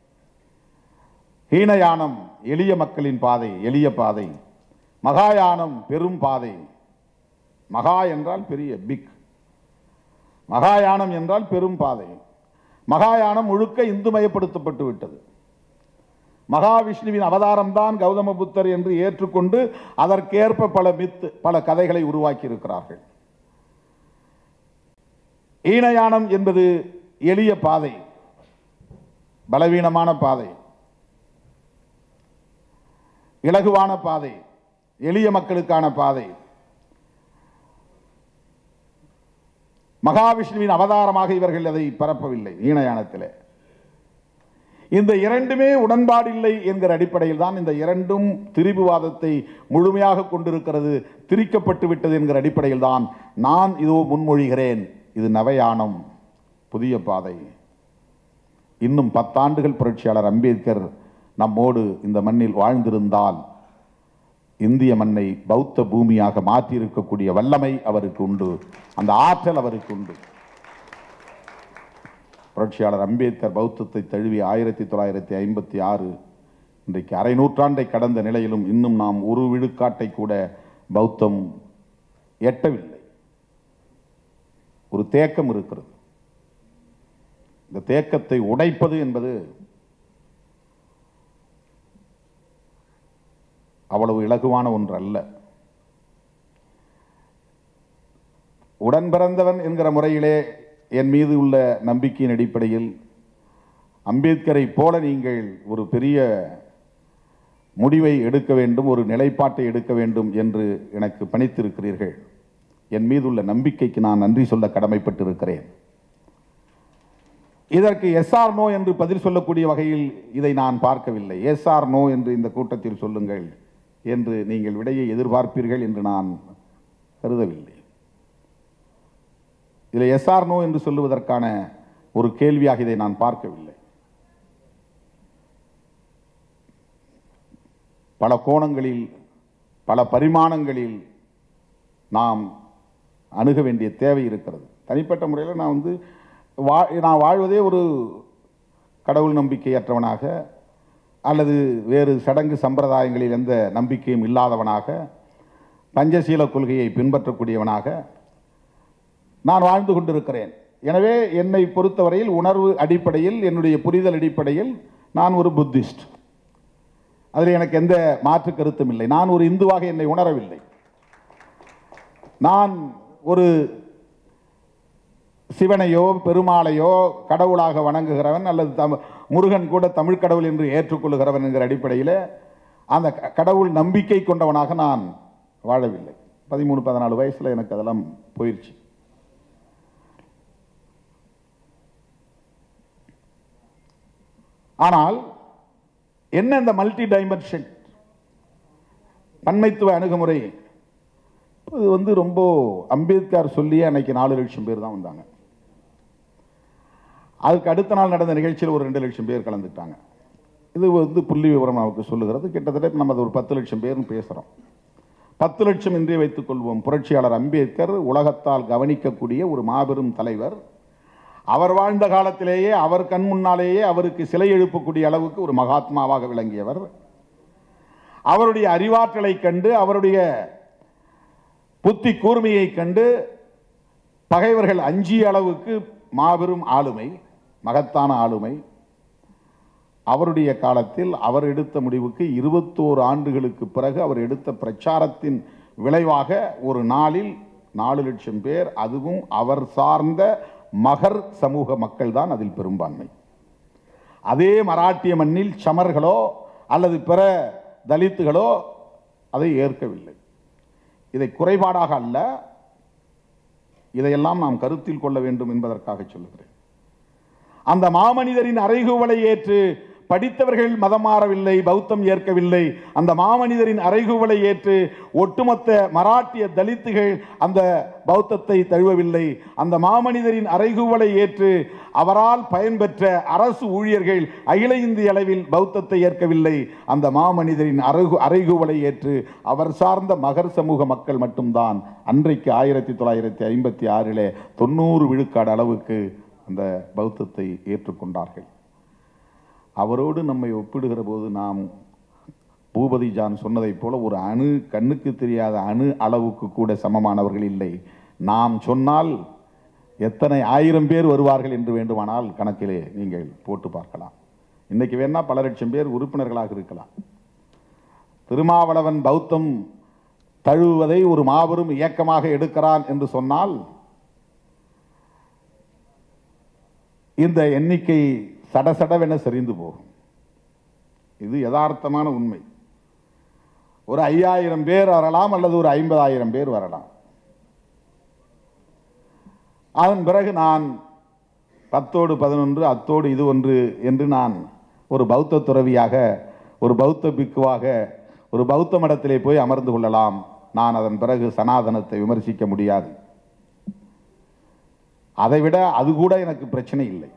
ஹீனயானம் எளிய மக்களின் பாதை எளிய பாதை மகாயானம் பெரும் பாதை மகா என்றால் பெரிய பிக் மகாயானம் என்றால் பெரும் பாதை மகாயானம் முழுக்க இந்துமயப்படுத்தப்பட்டு விட்டது மகாவிஷ்ணுவின் அவதாரம்தான் கௌதம புத்தர் என்று ஏற்றுக்கொண்டு அதற்கேற்ப பல மித்து பல கதைகளை உருவாக்கி இருக்கிறார்கள் ஈனயானம் என்பது எளிய பாதை பலவீனமான பாதை இலகுவான பாதை எளிய மக்களுக்கான பாதை மகாவிஷ்ணுவின் அவதாரமாக இவர்கள் அதை பரப்பவில்லை ஈனயானத்திலே இந்த இரண்டுமே உடன்பாடில்லை என்கிற அடிப்படையில் தான் இந்த இரண்டும் திரிபுவாதத்தை முழுமையாக கொண்டிருக்கிறது திரிக்கப்பட்டு விட்டது என்கிற அடிப்படையில் தான் நான் இதோ முன்மொழிகிறேன் இது நவயானம் புதிய பாதை இன்னும் பத்தாண்டுகள் புரட்சியாளர் அம்பேத்கர் நம்மோடு இந்த மண்ணில் வாழ்ந்திருந்தால் இந்திய மண்ணை பௌத்த பூமியாக மாற்றியிருக்கக்கூடிய வல்லமை அவருக்கு உண்டு அந்த ஆற்றல் அவருக்கு உண்டு புரட்சியாளர் அம்பேத்கர் பௌத்தத்தை தழுவி ஆயிரத்தி தொள்ளாயிரத்தி ஐம்பத்தி ஆறு இன்றைக்கு அரை நூற்றாண்டை கடந்த நிலையிலும் இன்னும் நாம் ஒரு விழுக்காட்டை கூட பௌத்தம் எட்டவில்லை ஒரு தேக்கம் இருக்கிறது இந்த தேக்கத்தை உடைப்பது என்பது அவ்வளவு இலகுவான ஒன்று அல்ல உடன் பிறந்தவன் என்கிற முறையிலே என் மீது உள்ள நம்பிக்கையின் அடிப்படையில் அம்பேத்கரை போல நீங்கள் ஒரு பெரிய முடிவை எடுக்க வேண்டும் ஒரு நிலைப்பாட்டை எடுக்க வேண்டும் என்று எனக்கு பணித்திருக்கிறீர்கள் என் மீது உள்ள நம்பிக்கைக்கு நான் நன்றி சொல்ல கடமைப்பட்டிருக்கிறேன் இதற்கு எஸ்ஆர் நோ என்று பதில் சொல்லக்கூடிய வகையில் இதை நான் பார்க்கவில்லை எஸ்ஆர் நோ என்று இந்த கூட்டத்தில் சொல்லுங்கள் என்று நீங்கள் விடையை எதிர்பார்ப்பீர்கள் என்று நான் கருதவில்லை இதில் எஸ்ஆர் நோ என்று சொல்லுவதற்கான ஒரு கேள்வியாக இதை நான் பார்க்கவில்லை பல கோணங்களில் பல பரிமாணங்களில் நாம் அணுக வேண்டிய தேவை இருக்கிறது தனிப்பட்ட முறையில் நான் வந்து வா நான் வாழ்வதே ஒரு கடவுள் நம்பிக்கையற்றவனாக அல்லது வேறு சடங்கு சம்பிரதாயங்களில் எந்த நம்பிக்கையும் இல்லாதவனாக பஞ்சசீல கொள்கையை பின்பற்றக்கூடியவனாக நான் வாழ்ந்து கொண்டிருக்கிறேன் எனவே என்னை பொறுத்தவரையில் உணர்வு அடிப்படையில் என்னுடைய புரிதல் அடிப்படையில் நான் ஒரு புத்திஸ்ட் அதில் எனக்கு எந்த மாற்று கருத்தும் இல்லை நான் ஒரு இந்துவாக என்னை உணரவில்லை நான் ஒரு சிவனையோ பெருமாளையோ கடவுளாக வணங்குகிறவன் அல்லது தம் முருகன் கூட தமிழ் கடவுள் என்று ஏற்றுக்கொள்கிறவன் என்கிற அடிப்படையில் அந்த க- கடவுள் நம்பிக்கை கொண்டவனாக நான் வாழவில்லை பதிமூணு பதினாலு வயசில் எனக்கு அதெல்லாம் போயிடுச்சு ஆனால் என்ன இந்த மல்டி டைமென்ஷன் பன்மைத்துவ அணுகுமுறை இது வந்து ரொம்ப அம்பேத்கர் சொல்லியே அன்னைக்கு நாலு லட்சம் பேர் தான் வந்தாங்க அதுக்கு அடுத்த நாள் நடந்த நிகழ்ச்சியில் ஒரு ரெண்டு லட்சம் பேர் கலந்துட்டாங்க இது வந்து புள்ளி விவரம் நமக்கு சொல்லுகிறது கிட்டத்தட்ட நம்ம அது ஒரு பத்து லட்சம் பேர்னு பேசுகிறோம் பத்து லட்சம் என்றே வைத்துக் கொள்வோம் புரட்சியாளர் அம்பேத்கர் உலகத்தால் கவனிக்கக்கூடிய ஒரு மாபெரும் தலைவர் அவர் வாழ்ந்த காலத்திலேயே அவர் கண் முன்னாலேயே அவருக்கு சிலை எழுப்பக்கூடிய அளவுக்கு ஒரு மகாத்மாவாக விளங்கியவர் அவருடைய அறிவாற்றலை கண்டு அவருடைய புத்தி கூர்மையை கண்டு பகைவர்கள் அஞ்சிய அளவுக்கு மாபெரும் ஆளுமை மகத்தான ஆளுமை அவருடைய காலத்தில் அவர் எடுத்த முடிவுக்கு இருபத்தோரு ஆண்டுகளுக்கு பிறகு அவர் எடுத்த பிரச்சாரத்தின் விளைவாக ஒரு நாளில் நாலு லட்சம் பேர் அதுவும் அவர் சார்ந்த மகர் சமூக மக்கள் தான் அதில் பெரும்பான்மை அதே மராட்டிய மண்ணில் சமர்களோ அல்லது பிற தலித்துகளோ அதை ஏற்கவில்லை இதை குறைபாடாக அல்ல இதையெல்லாம் நாம் கருத்தில் கொள்ள வேண்டும் என்பதற்காக சொல்லுகிறேன் அந்த மாமனிதரின் அறைகூவலை ஏற்று படித்தவர்கள் மதம் மாறவில்லை பௌத்தம் ஏற்கவில்லை அந்த மாமனிதரின் அறைகூவலை ஏற்று ஒட்டுமொத்த மராட்டிய தலித்துகள் அந்த பௌத்தத்தை தழுவவில்லை அந்த மாமனிதரின் அறைகூவலை ஏற்று அவரால் பயன்பெற்ற அரசு ஊழியர்கள் அகில இந்திய அளவில் பௌத்தத்தை ஏற்கவில்லை அந்த மாமனிதரின் அறைகு அறைகூவலை ஏற்று அவர் சார்ந்த மகர் சமூக மக்கள் மட்டும்தான் அன்றைக்கு ஆயிரத்தி தொள்ளாயிரத்தி ஐம்பத்தி ஆறிலே தொண்ணூறு விழுக்காடு அளவுக்கு அந்த பௌத்தத்தை ஏற்றுக்கொண்டார்கள் அவரோடு நம்மை ஒப்பிடுகிற போது நாம் பூபதி ஜான் சொன்னதைப் போல ஒரு அணு கண்ணுக்கு தெரியாத அணு அளவுக்கு கூட சமமானவர்கள் இல்லை நாம் சொன்னால் எத்தனை ஆயிரம் பேர் வருவார்கள் என்று வேண்டுமானால் கணக்கிலே நீங்கள் போட்டு பார்க்கலாம் இன்னைக்கு வேணா பல லட்சம் பேர் உறுப்பினர்களாக இருக்கலாம் திருமாவளவன் பௌத்தம் தழுவுவதை ஒரு மாபெரும் இயக்கமாக எடுக்கிறான் என்று சொன்னால் இந்த எண்ணிக்கை சடசடவென சரிந்து போகும் இது யதார்த்தமான உண்மை ஒரு ஐயாயிரம் பேர் வரலாம் அல்லது ஒரு ஐம்பதாயிரம் பேர் வரலாம் அதன் பிறகு நான் பத்தோடு பதினொன்று அத்தோடு இது ஒன்று என்று நான் ஒரு பௌத்த துறவியாக ஒரு பௌத்த பிக்குவாக ஒரு பௌத்த மடத்திலே போய் அமர்ந்து கொள்ளலாம் நான் அதன் பிறகு சனாதனத்தை விமர்சிக்க முடியாது அதைவிட அது கூட எனக்கு பிரச்சனை இல்லை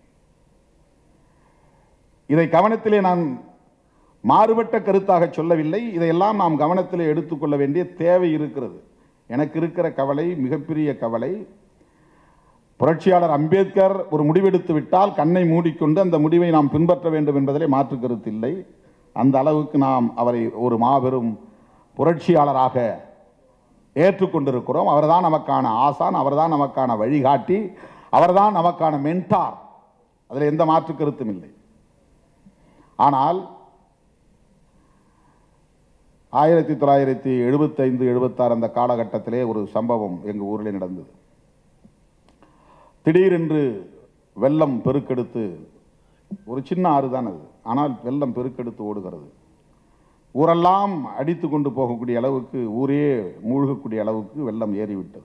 இதை கவனத்திலே நான் மாறுபட்ட கருத்தாக சொல்லவில்லை இதையெல்லாம் நாம் கவனத்திலே எடுத்துக்கொள்ள வேண்டிய தேவை இருக்கிறது எனக்கு இருக்கிற கவலை மிகப்பெரிய கவலை புரட்சியாளர் அம்பேத்கர் ஒரு முடிவெடுத்து விட்டால் கண்ணை மூடிக்கொண்டு அந்த முடிவை நாம் பின்பற்ற வேண்டும் என்பதிலே மாற்று கருத்து இல்லை அந்த அளவுக்கு நாம் அவரை ஒரு மாபெரும் புரட்சியாளராக ஏற்றுக்கொண்டிருக்கிறோம் அவர்தான் நமக்கான ஆசான் அவர்தான் நமக்கான வழிகாட்டி அவர்தான் நமக்கான மென்டார் அதில் எந்த மாற்று கருத்தும் இல்லை ஆனால் ஆயிரத்தி தொள்ளாயிரத்தி எழுபத்தைந்து எழுபத்தாறு அந்த காலகட்டத்திலே ஒரு சம்பவம் எங்கள் ஊரில் நடந்தது திடீரென்று வெள்ளம் பெருக்கெடுத்து ஒரு சின்ன ஆறு தான் அது ஆனால் வெள்ளம் பெருக்கெடுத்து ஓடுகிறது ஊரெல்லாம் அடித்து கொண்டு போகக்கூடிய அளவுக்கு ஊரே மூழ்கக்கூடிய அளவுக்கு வெள்ளம் ஏறிவிட்டது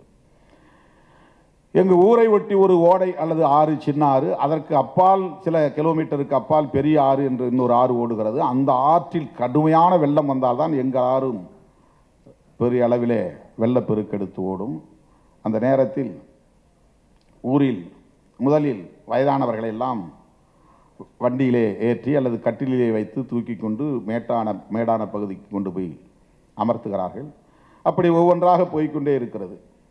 எங்கள் ஊரை ஒட்டி ஒரு ஓடை அல்லது ஆறு சின்ன ஆறு அதற்கு அப்பால் சில கிலோமீட்டருக்கு அப்பால் பெரிய ஆறு என்று இன்னொரு ஆறு ஓடுகிறது அந்த ஆற்றில் கடுமையான வெள்ளம் வந்தால்தான் எங்கள் ஆறும் பெரிய அளவிலே வெள்ளப்பெருக்கெடுத்து ஓடும் அந்த நேரத்தில் ஊரில் முதலில் வயதானவர்களை எல்லாம் வண்டியிலே ஏற்றி அல்லது கட்டிலே வைத்து தூக்கி கொண்டு மேட்டான மேடான பகுதிக்கு கொண்டு போய் அமர்த்துகிறார்கள் அப்படி ஒவ்வொன்றாக போய்க்கொண்டே இருக்கிறது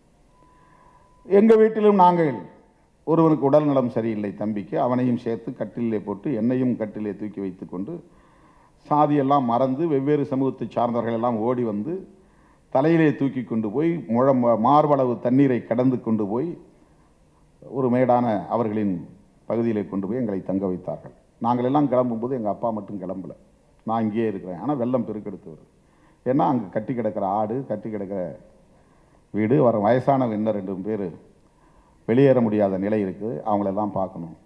எங்கள் வீட்டிலும் நாங்கள் ஒருவனுக்கு உடல் நலம் சரியில்லை தம்பிக்கு அவனையும் சேர்த்து கட்டிலே போட்டு என்னையும் கட்டிலே தூக்கி வைத்துக்கொண்டு சாதியெல்லாம் மறந்து வெவ்வேறு சமூகத்தை சார்ந்தவர்கள் எல்லாம் ஓடி வந்து தலையிலே தூக்கி கொண்டு போய் முழம் மார்பளவு தண்ணீரை கடந்து கொண்டு போய் ஒரு மேடான அவர்களின் பகுதியிலே கொண்டு போய் எங்களை தங்க வைத்தார்கள் நாங்கள் எல்லாம் கிளம்பும்போது எங்கள் அப்பா மட்டும் கிளம்பல நான் இங்கேயே இருக்கிறேன் ஆனால் வெள்ளம் பெருக்கெடுத்து வருது ஏன்னா அங்கே கட்டி கிடக்கிற ஆடு கட்டி கிடக்கிற வீடு வர வயசான இன்னும் ரெண்டு பேர் வெளியேற முடியாத நிலை இருக்குது அவங்களெல்லாம் பார்க்கணும்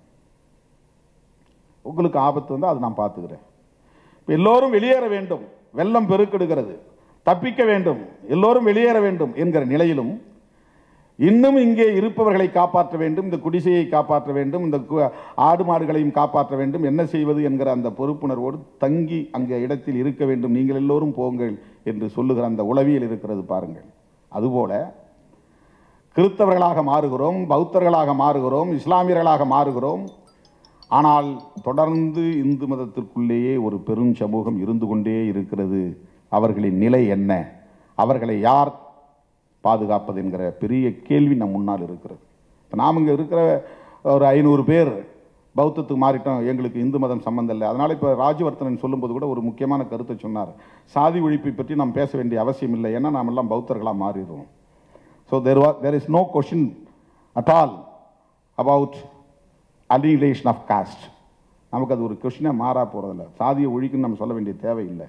உங்களுக்கு ஆபத்து வந்தால் அது நான் பார்த்துக்கிறேன் இப்போ எல்லோரும் வெளியேற வேண்டும் வெள்ளம் பெருக்கெடுக்கிறது தப்பிக்க வேண்டும் எல்லோரும் வெளியேற வேண்டும் என்கிற நிலையிலும் இன்னும் இங்கே இருப்பவர்களை காப்பாற்ற வேண்டும் இந்த குடிசையை காப்பாற்ற வேண்டும் இந்த கு- ஆடு மாடுகளையும் காப்பாற்ற வேண்டும் என்ன செய்வது என்கிற அந்த பொறுப்புணர்வோடு தங்கி அங்கே இடத்தில் இருக்க வேண்டும் நீங்கள் எல்லோரும் போங்கள் என்று சொல்லுகிற அந்த உளவியல் இருக்கிறது பாருங்கள் அதுபோல கிறிஸ்தவர்களாக மாறுகிறோம் பௌத்தர்களாக மாறுகிறோம் இஸ்லாமியர்களாக மாறுகிறோம் ஆனால் தொடர்ந்து இந்து மதத்திற்குள்ளேயே ஒரு பெரும் சமூகம் இருந்து கொண்டே இருக்கிறது அவர்களின் நிலை என்ன அவர்களை யார் பாதுகாப்பது என்கிற பெரிய கேள்வி நம் முன்னால் இருக்கிறது இப்போ நாம் இங்கே இருக்கிற ஒரு ஐநூறு பேர் பௌத்தத்துக்கு மாறிட்டோம் எங்களுக்கு இந்து மதம் சம்பந்தம் இல்லை அதனால் இப்போ ராஜவர்த்தனன் சொல்லும்போது கூட ஒரு முக்கியமான கருத்தை சொன்னார் சாதி ஒழிப்பை பற்றி நாம் பேச வேண்டிய அவசியம் இல்லை ஏன்னா நாம் எல்லாம் பௌத்தர்களாக மாறிடுவோம் so there was there is no question at all about alienation of caste நமக்கு அது ஒரு கொஷினே மாறா போகிறதில்ல சாதியை ஒழிக்குன்னு நம்ம சொல்ல வேண்டிய தேவையில்லை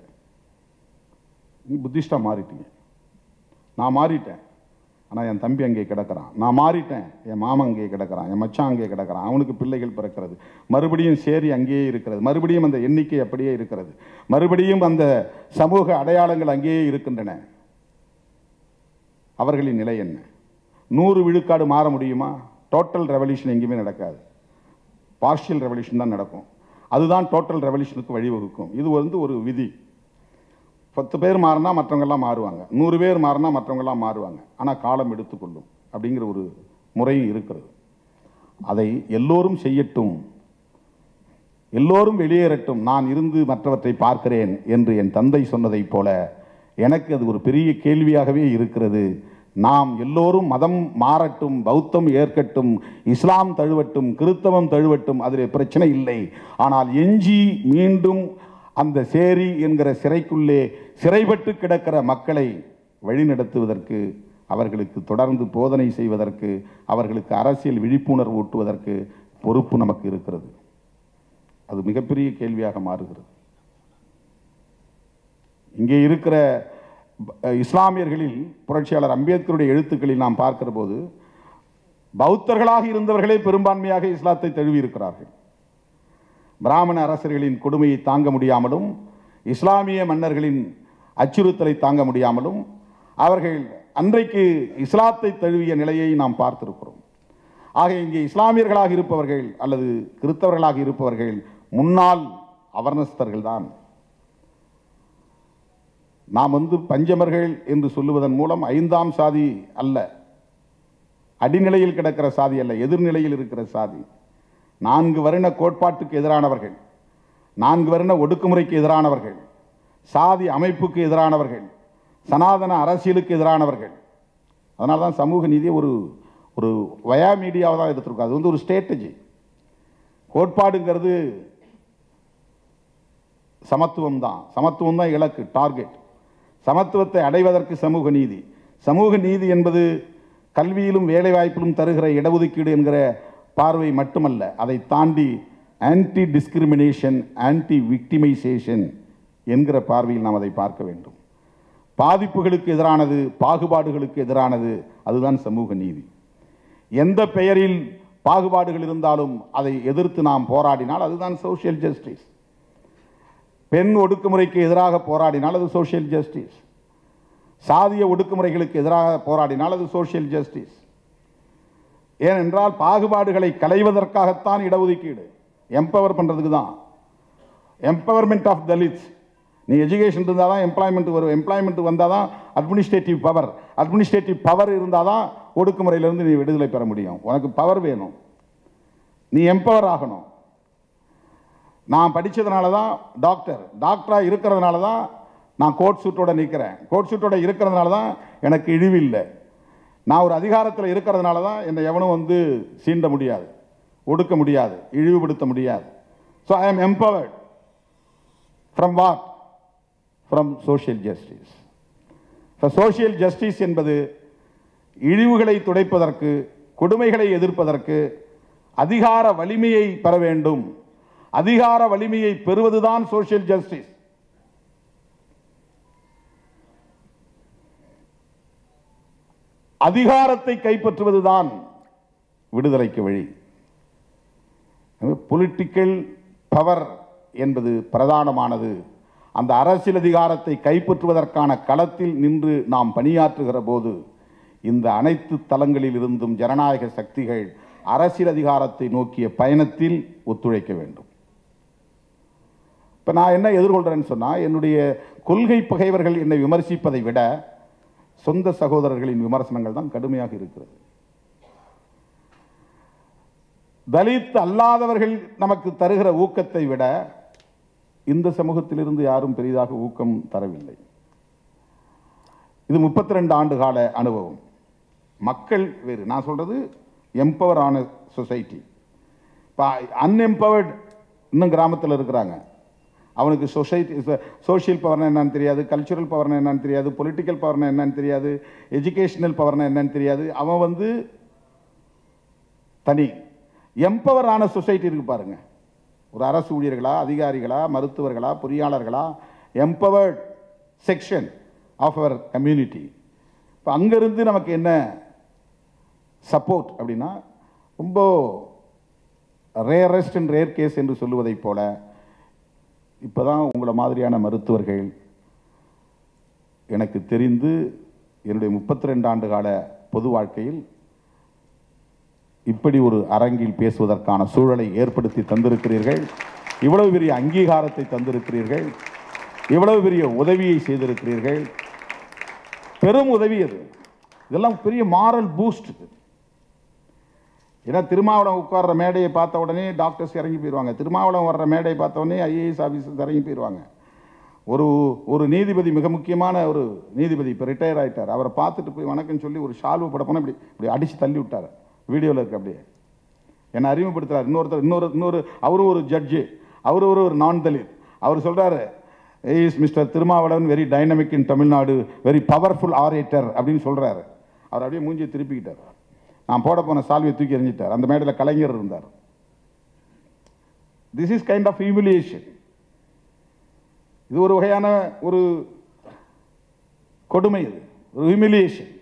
நீ புத்திஸ்டாக மாறிட்டீங்க நான் மாறிட்டேன் ஆனால் என் தம்பி அங்கே கிடக்கிறான் நான் மாறிட்டேன் என் மாமன் அங்கே கிடக்கிறான் என் மச்சான் அங்கே கிடக்கிறான் அவனுக்கு பிள்ளைகள் பிறக்கிறது மறுபடியும் சேரி அங்கேயே இருக்கிறது மறுபடியும் அந்த எண்ணிக்கை அப்படியே இருக்கிறது மறுபடியும் அந்த சமூக அடையாளங்கள் அங்கேயே இருக்கின்றன அவர்களின் நிலை என்ன நூறு விழுக்காடு மாற முடியுமா டோட்டல் ரெவல்யூஷன் எங்கேயுமே நடக்காது பார்ஷியல் ரெவல்யூஷன் தான் நடக்கும் அதுதான் டோட்டல் ரெவல்யூஷனுக்கு வழிவகுக்கும் இது வந்து ஒரு விதி பத்து பேர் மாறினா மற்றவங்கெல்லாம் மாறுவாங்க நூறு பேர் மாறினா மற்றவங்கெல்லாம் மாறுவாங்க ஆனால் காலம் எடுத்துக்கொள்ளும் அப்படிங்கிற ஒரு முறையும் இருக்கிறது அதை எல்லோரும் செய்யட்டும் எல்லோரும் வெளியேறட்டும் நான் இருந்து மற்றவற்றை பார்க்கிறேன் என்று என் தந்தை சொன்னதைப் போல எனக்கு அது ஒரு பெரிய கேள்வியாகவே இருக்கிறது நாம் எல்லோரும் மதம் மாறட்டும் பௌத்தம் ஏற்கட்டும் இஸ்லாம் தழுவட்டும் கிறித்தவம் தழுவட்டும் அதில் பிரச்சனை இல்லை ஆனால் எஞ்சி மீண்டும் அந்த சேரி என்கிற சிறைக்குள்ளே சிறைப்பட்டு கிடக்கிற மக்களை வழிநடத்துவதற்கு அவர்களுக்கு தொடர்ந்து போதனை செய்வதற்கு அவர்களுக்கு அரசியல் விழிப்புணர்வு ஊட்டுவதற்கு பொறுப்பு நமக்கு இருக்கிறது அது மிகப்பெரிய கேள்வியாக மாறுகிறது இங்கே இருக்கிற அஹ், இஸ்லாமியர்களில் புரட்சியாளர் அம்பேத்கருடைய எழுத்துக்களில் நாம் பார்க்கிற போது பௌத்தர்களாக இருந்தவர்களே பெரும்பான்மையாக இஸ்லாத்தை தழுவி இருக்கிறார்கள் பிராமண அரசர்களின் கொடுமையை தாங்க முடியாமலும் இஸ்லாமிய மன்னர்களின் அச்சுறுத்தலை தாங்க முடியாமலும் அவர்கள் அன்றைக்கு இஸ்லாத்தை தழுவிய நிலையை நாம் பார்த்திருக்கிறோம் ஆக இங்கே இஸ்லாமியர்களாக இருப்பவர்கள் அல்லது கிறிஸ்தவர்களாக இருப்பவர்கள் முன்னாள் அவர்ணஸ்தர்கள் தான் நாம் வந்து பஞ்சமர்கள் என்று சொல்லுவதன் மூலம் ஐந்தாம் சாதி அல்ல அடிநிலையில் கிடக்கிற சாதி அல்ல எதிர்நிலையில் இருக்கிற சாதி நான்கு வருண கோட்பாட்டுக்கு எதிரானவர்கள் நான்கு வருண ஒடுக்குமுறைக்கு எதிரானவர்கள் சாதி அமைப்புக்கு எதிரானவர்கள் சனாதன அரசியலுக்கு எதிரானவர்கள் அதனால தான் சமூக நீதியை ஒரு ஒரு வயா மீடியாவை தான் எடுத்திருக்கோம் அது வந்து ஒரு ஸ்ட்ராட்டஜி கோட்பாடுங்கிறது சமத்துவம் தான் சமத்துவம் தான் இலக்கு டார்கெட் சமத்துவத்தை அடைவதற்கு சமூக நீதி சமூக நீதி என்பது கல்வியிலும் வேலைவாய்ப்பிலும் தருகிற இடஒதுக்கீடு என்கிற பார்வை மட்டுமல்ல அதை தாண்டி ஆன்டி டிஸ்கிரிமினேஷன் ஆன்டி விக்டிமைசேஷன் என்கிற பார்வையில் நாம் அதை பார்க்க வேண்டும் பாதிப்புகளுக்கு எதிரானது பாகுபாடுகளுக்கு எதிரானது அதுதான் சமூக நீதி எந்த பெயரில் பாகுபாடுகள் இருந்தாலும் அதை எதிர்த்து நாம் போராடினால் அதுதான் சோஷியல் ஜஸ்டிஸ் பெண் ஒடுக்குமுறைக்கு எதிராக போராடினால் அது சோஷியல் ஜஸ்டிஸ் சாதிய ஒடுக்குமுறைகளுக்கு எதிராக போராடினால் அது சோஷியல் ஜஸ்டிஸ் ஏனென்றால் பாகுபாடுகளை களைவதற்காகத்தான் இடஒதுக்கீடு எம்பவர் பண்ணுறதுக்கு தான் எம்பவர்மெண்ட் ஆஃப் தலித்ஸ் நீ எஜுகேஷன் இருந்தால் தான் எம்ப்ளாய்மெண்ட் வரும் எம்ப்ளாய்மெண்ட் வந்தால் தான் அட்மினிஸ்ட்ரேட்டிவ் பவர் அட்மினிஸ்ட்ரேட்டிவ் பவர் இருந்தால் தான் ஒடுக்குமுறையிலிருந்து நீ விடுதலை பெற முடியும் உனக்கு பவர் வேணும் நீ எம்பவர் ஆகணும் நான் படித்ததுனால தான் டாக்டர் டாக்டராக இருக்கிறதுனால தான் நான் கோட் சூட்டோட நிற்கிறேன் கோட் சூட்டோட இருக்கிறதுனால தான் எனக்கு இழிவு இல்லை நான் ஒரு அதிகாரத்தில் இருக்கிறதுனால தான் என்னை எவனும் வந்து சீண்ட முடியாது ஒடுக்க முடியாது இழிவுபடுத்த முடியாது so I am empowered from what from social justice social justice என்பது இழிவுகளை துடைப்பதற்கு கொடுமைகளை எதிர்ப்பதற்கு அதிகார வலிமையை பெற வேண்டும் அதிகார வலிமையை பெறுவதுதான் சோஷியல் ஜஸ்டிஸ் அதிகாரத்தை கைப்பற்றுவதுதான் விடுதலைக்கு வழி பொலிட்டிக்கல் பவர் என்பது பிரதானமானது அந்த அரசியல் அதிகாரத்தை கைப்பற்றுவதற்கான களத்தில் நின்று நாம் பணியாற்றுகிற போது இந்த அனைத்து தளங்களில் இருந்தும் ஜனநாயக சக்திகள் அரசியல் அதிகாரத்தை நோக்கிய பயணத்தில் ஒத்துழைக்க வேண்டும் இப்போ நான் என்ன எதிர்கொள்கிறேன்னு சொன்னால் என்னுடைய கொள்கை பகைவர்கள் என்னை விமர்சிப்பதை விட சொந்த சகோதரர்களின் விமர்சனங்கள் தான் கடுமையாக இருக்கிறது தலித் அல்லாதவர்கள் நமக்கு தருகிற ஊக்கத்தை விட இந்த சமூகத்திலிருந்து யாரும் பெரிதாக ஊக்கம் தரவில்லை இது முப்பத்தி ரெண்டு ஆண்டு கால அனுபவம் மக்கள் வேறு நான் சொல்றது எம்பவர் ஆன சொசைட்டி இப்போ அன்எம்பவர்ட் இன்னும் கிராமத்தில் இருக்கிறாங்க அவனுக்கு சொசைட்டி சோஷியல் பவர்னா என்னன்னு தெரியாது கல்ச்சுரல் பவர்னா என்னன்னு தெரியாது பொலிட்டிக்கல் பவர்னா என்னன்னு தெரியாது எஜுகேஷனல் பவர்னா என்னன்னு தெரியாது அவன் வந்து தனி எம்பவர் ஆன சொசைட்டி இருக்கு பாருங்க ஒரு அரசு ஊழியர்களா அதிகாரிகளா மருத்துவர்களா பொறியாளர்களா empowered section of our community இப்போ அங்கேருந்து நமக்கு என்ன சப்போர்ட் அப்படின்னா ரொம்ப ரேரஸ்ட் அண்ட் ரேர் கேஸ் என்று சொல்லுவதைப் போல இப்போ தான் உங்களை மாதிரியான மருத்துவர்கள் எனக்கு தெரிந்து என்னுடைய முப்பத்தி ரெண்டு ஆண்டு கால பொது வாழ்க்கையில் இப்படி ஒரு அரங்கில் பேசுவதற்கான சூழலை ஏற்படுத்தி தந்திருக்கிறீர்கள் இவ்வளவு பெரிய அங்கீகாரத்தை தந்திருக்கிறீர்கள் இவ்வளவு பெரிய உதவியை செய்திருக்கிறீர்கள் பெரும் உதவி அது இதெல்லாம் பெரிய மாரல் பூஸ்ட் ஏன்னா திருமாவளம் உட்கார்ற மேடையை பார்த்த உடனே டாக்டர்ஸ் இறங்கி போயிடுவாங்க திருமாவளம் வர்ற மேடையை பார்த்த உடனே ஐஏஎஸ் ஆஃபீஸர்ஸ் இறங்கி போயிடுவாங்க ஒரு ஒரு நீதிபதி மிக முக்கியமான ஒரு நீதிபதி இப்போ ரிட்டையர் ஆயிட்டார் அவரை பார்த்துட்டு போய் வணக்கம் சொல்லி ஒரு ஷால்வு படப்போனா இப்படி இப்படி அடித்து தள்ளி விட்டார் வீடியோவில் இருக்கு அப்படியே என்னை அறிமுகப்படுத்துறாரு இன்னொருத்தர் இன்னொரு இன்னொரு அவரும் ஒரு ஜட்ஜு அவரு ஒரு ஒரு நான் தலித் அவர் சொல்கிறாரு is mister Thirumavalavan very dynamic in Tamil Nadu very powerful orator அப்படின்னு சொல்கிறாரு அவர் அப்படியே மூஞ்சியை திருப்பிக்கிட்டார் நான் போட போன சால்வியை தூக்கி எறிஞ்சிட்டார் அந்த மேடையில் கலைஞர் இருந்தார் this is kind of humiliation இது ஒரு வகையான ஒரு கொடுமை இது ஒரு ஹியூமிலியேஷன்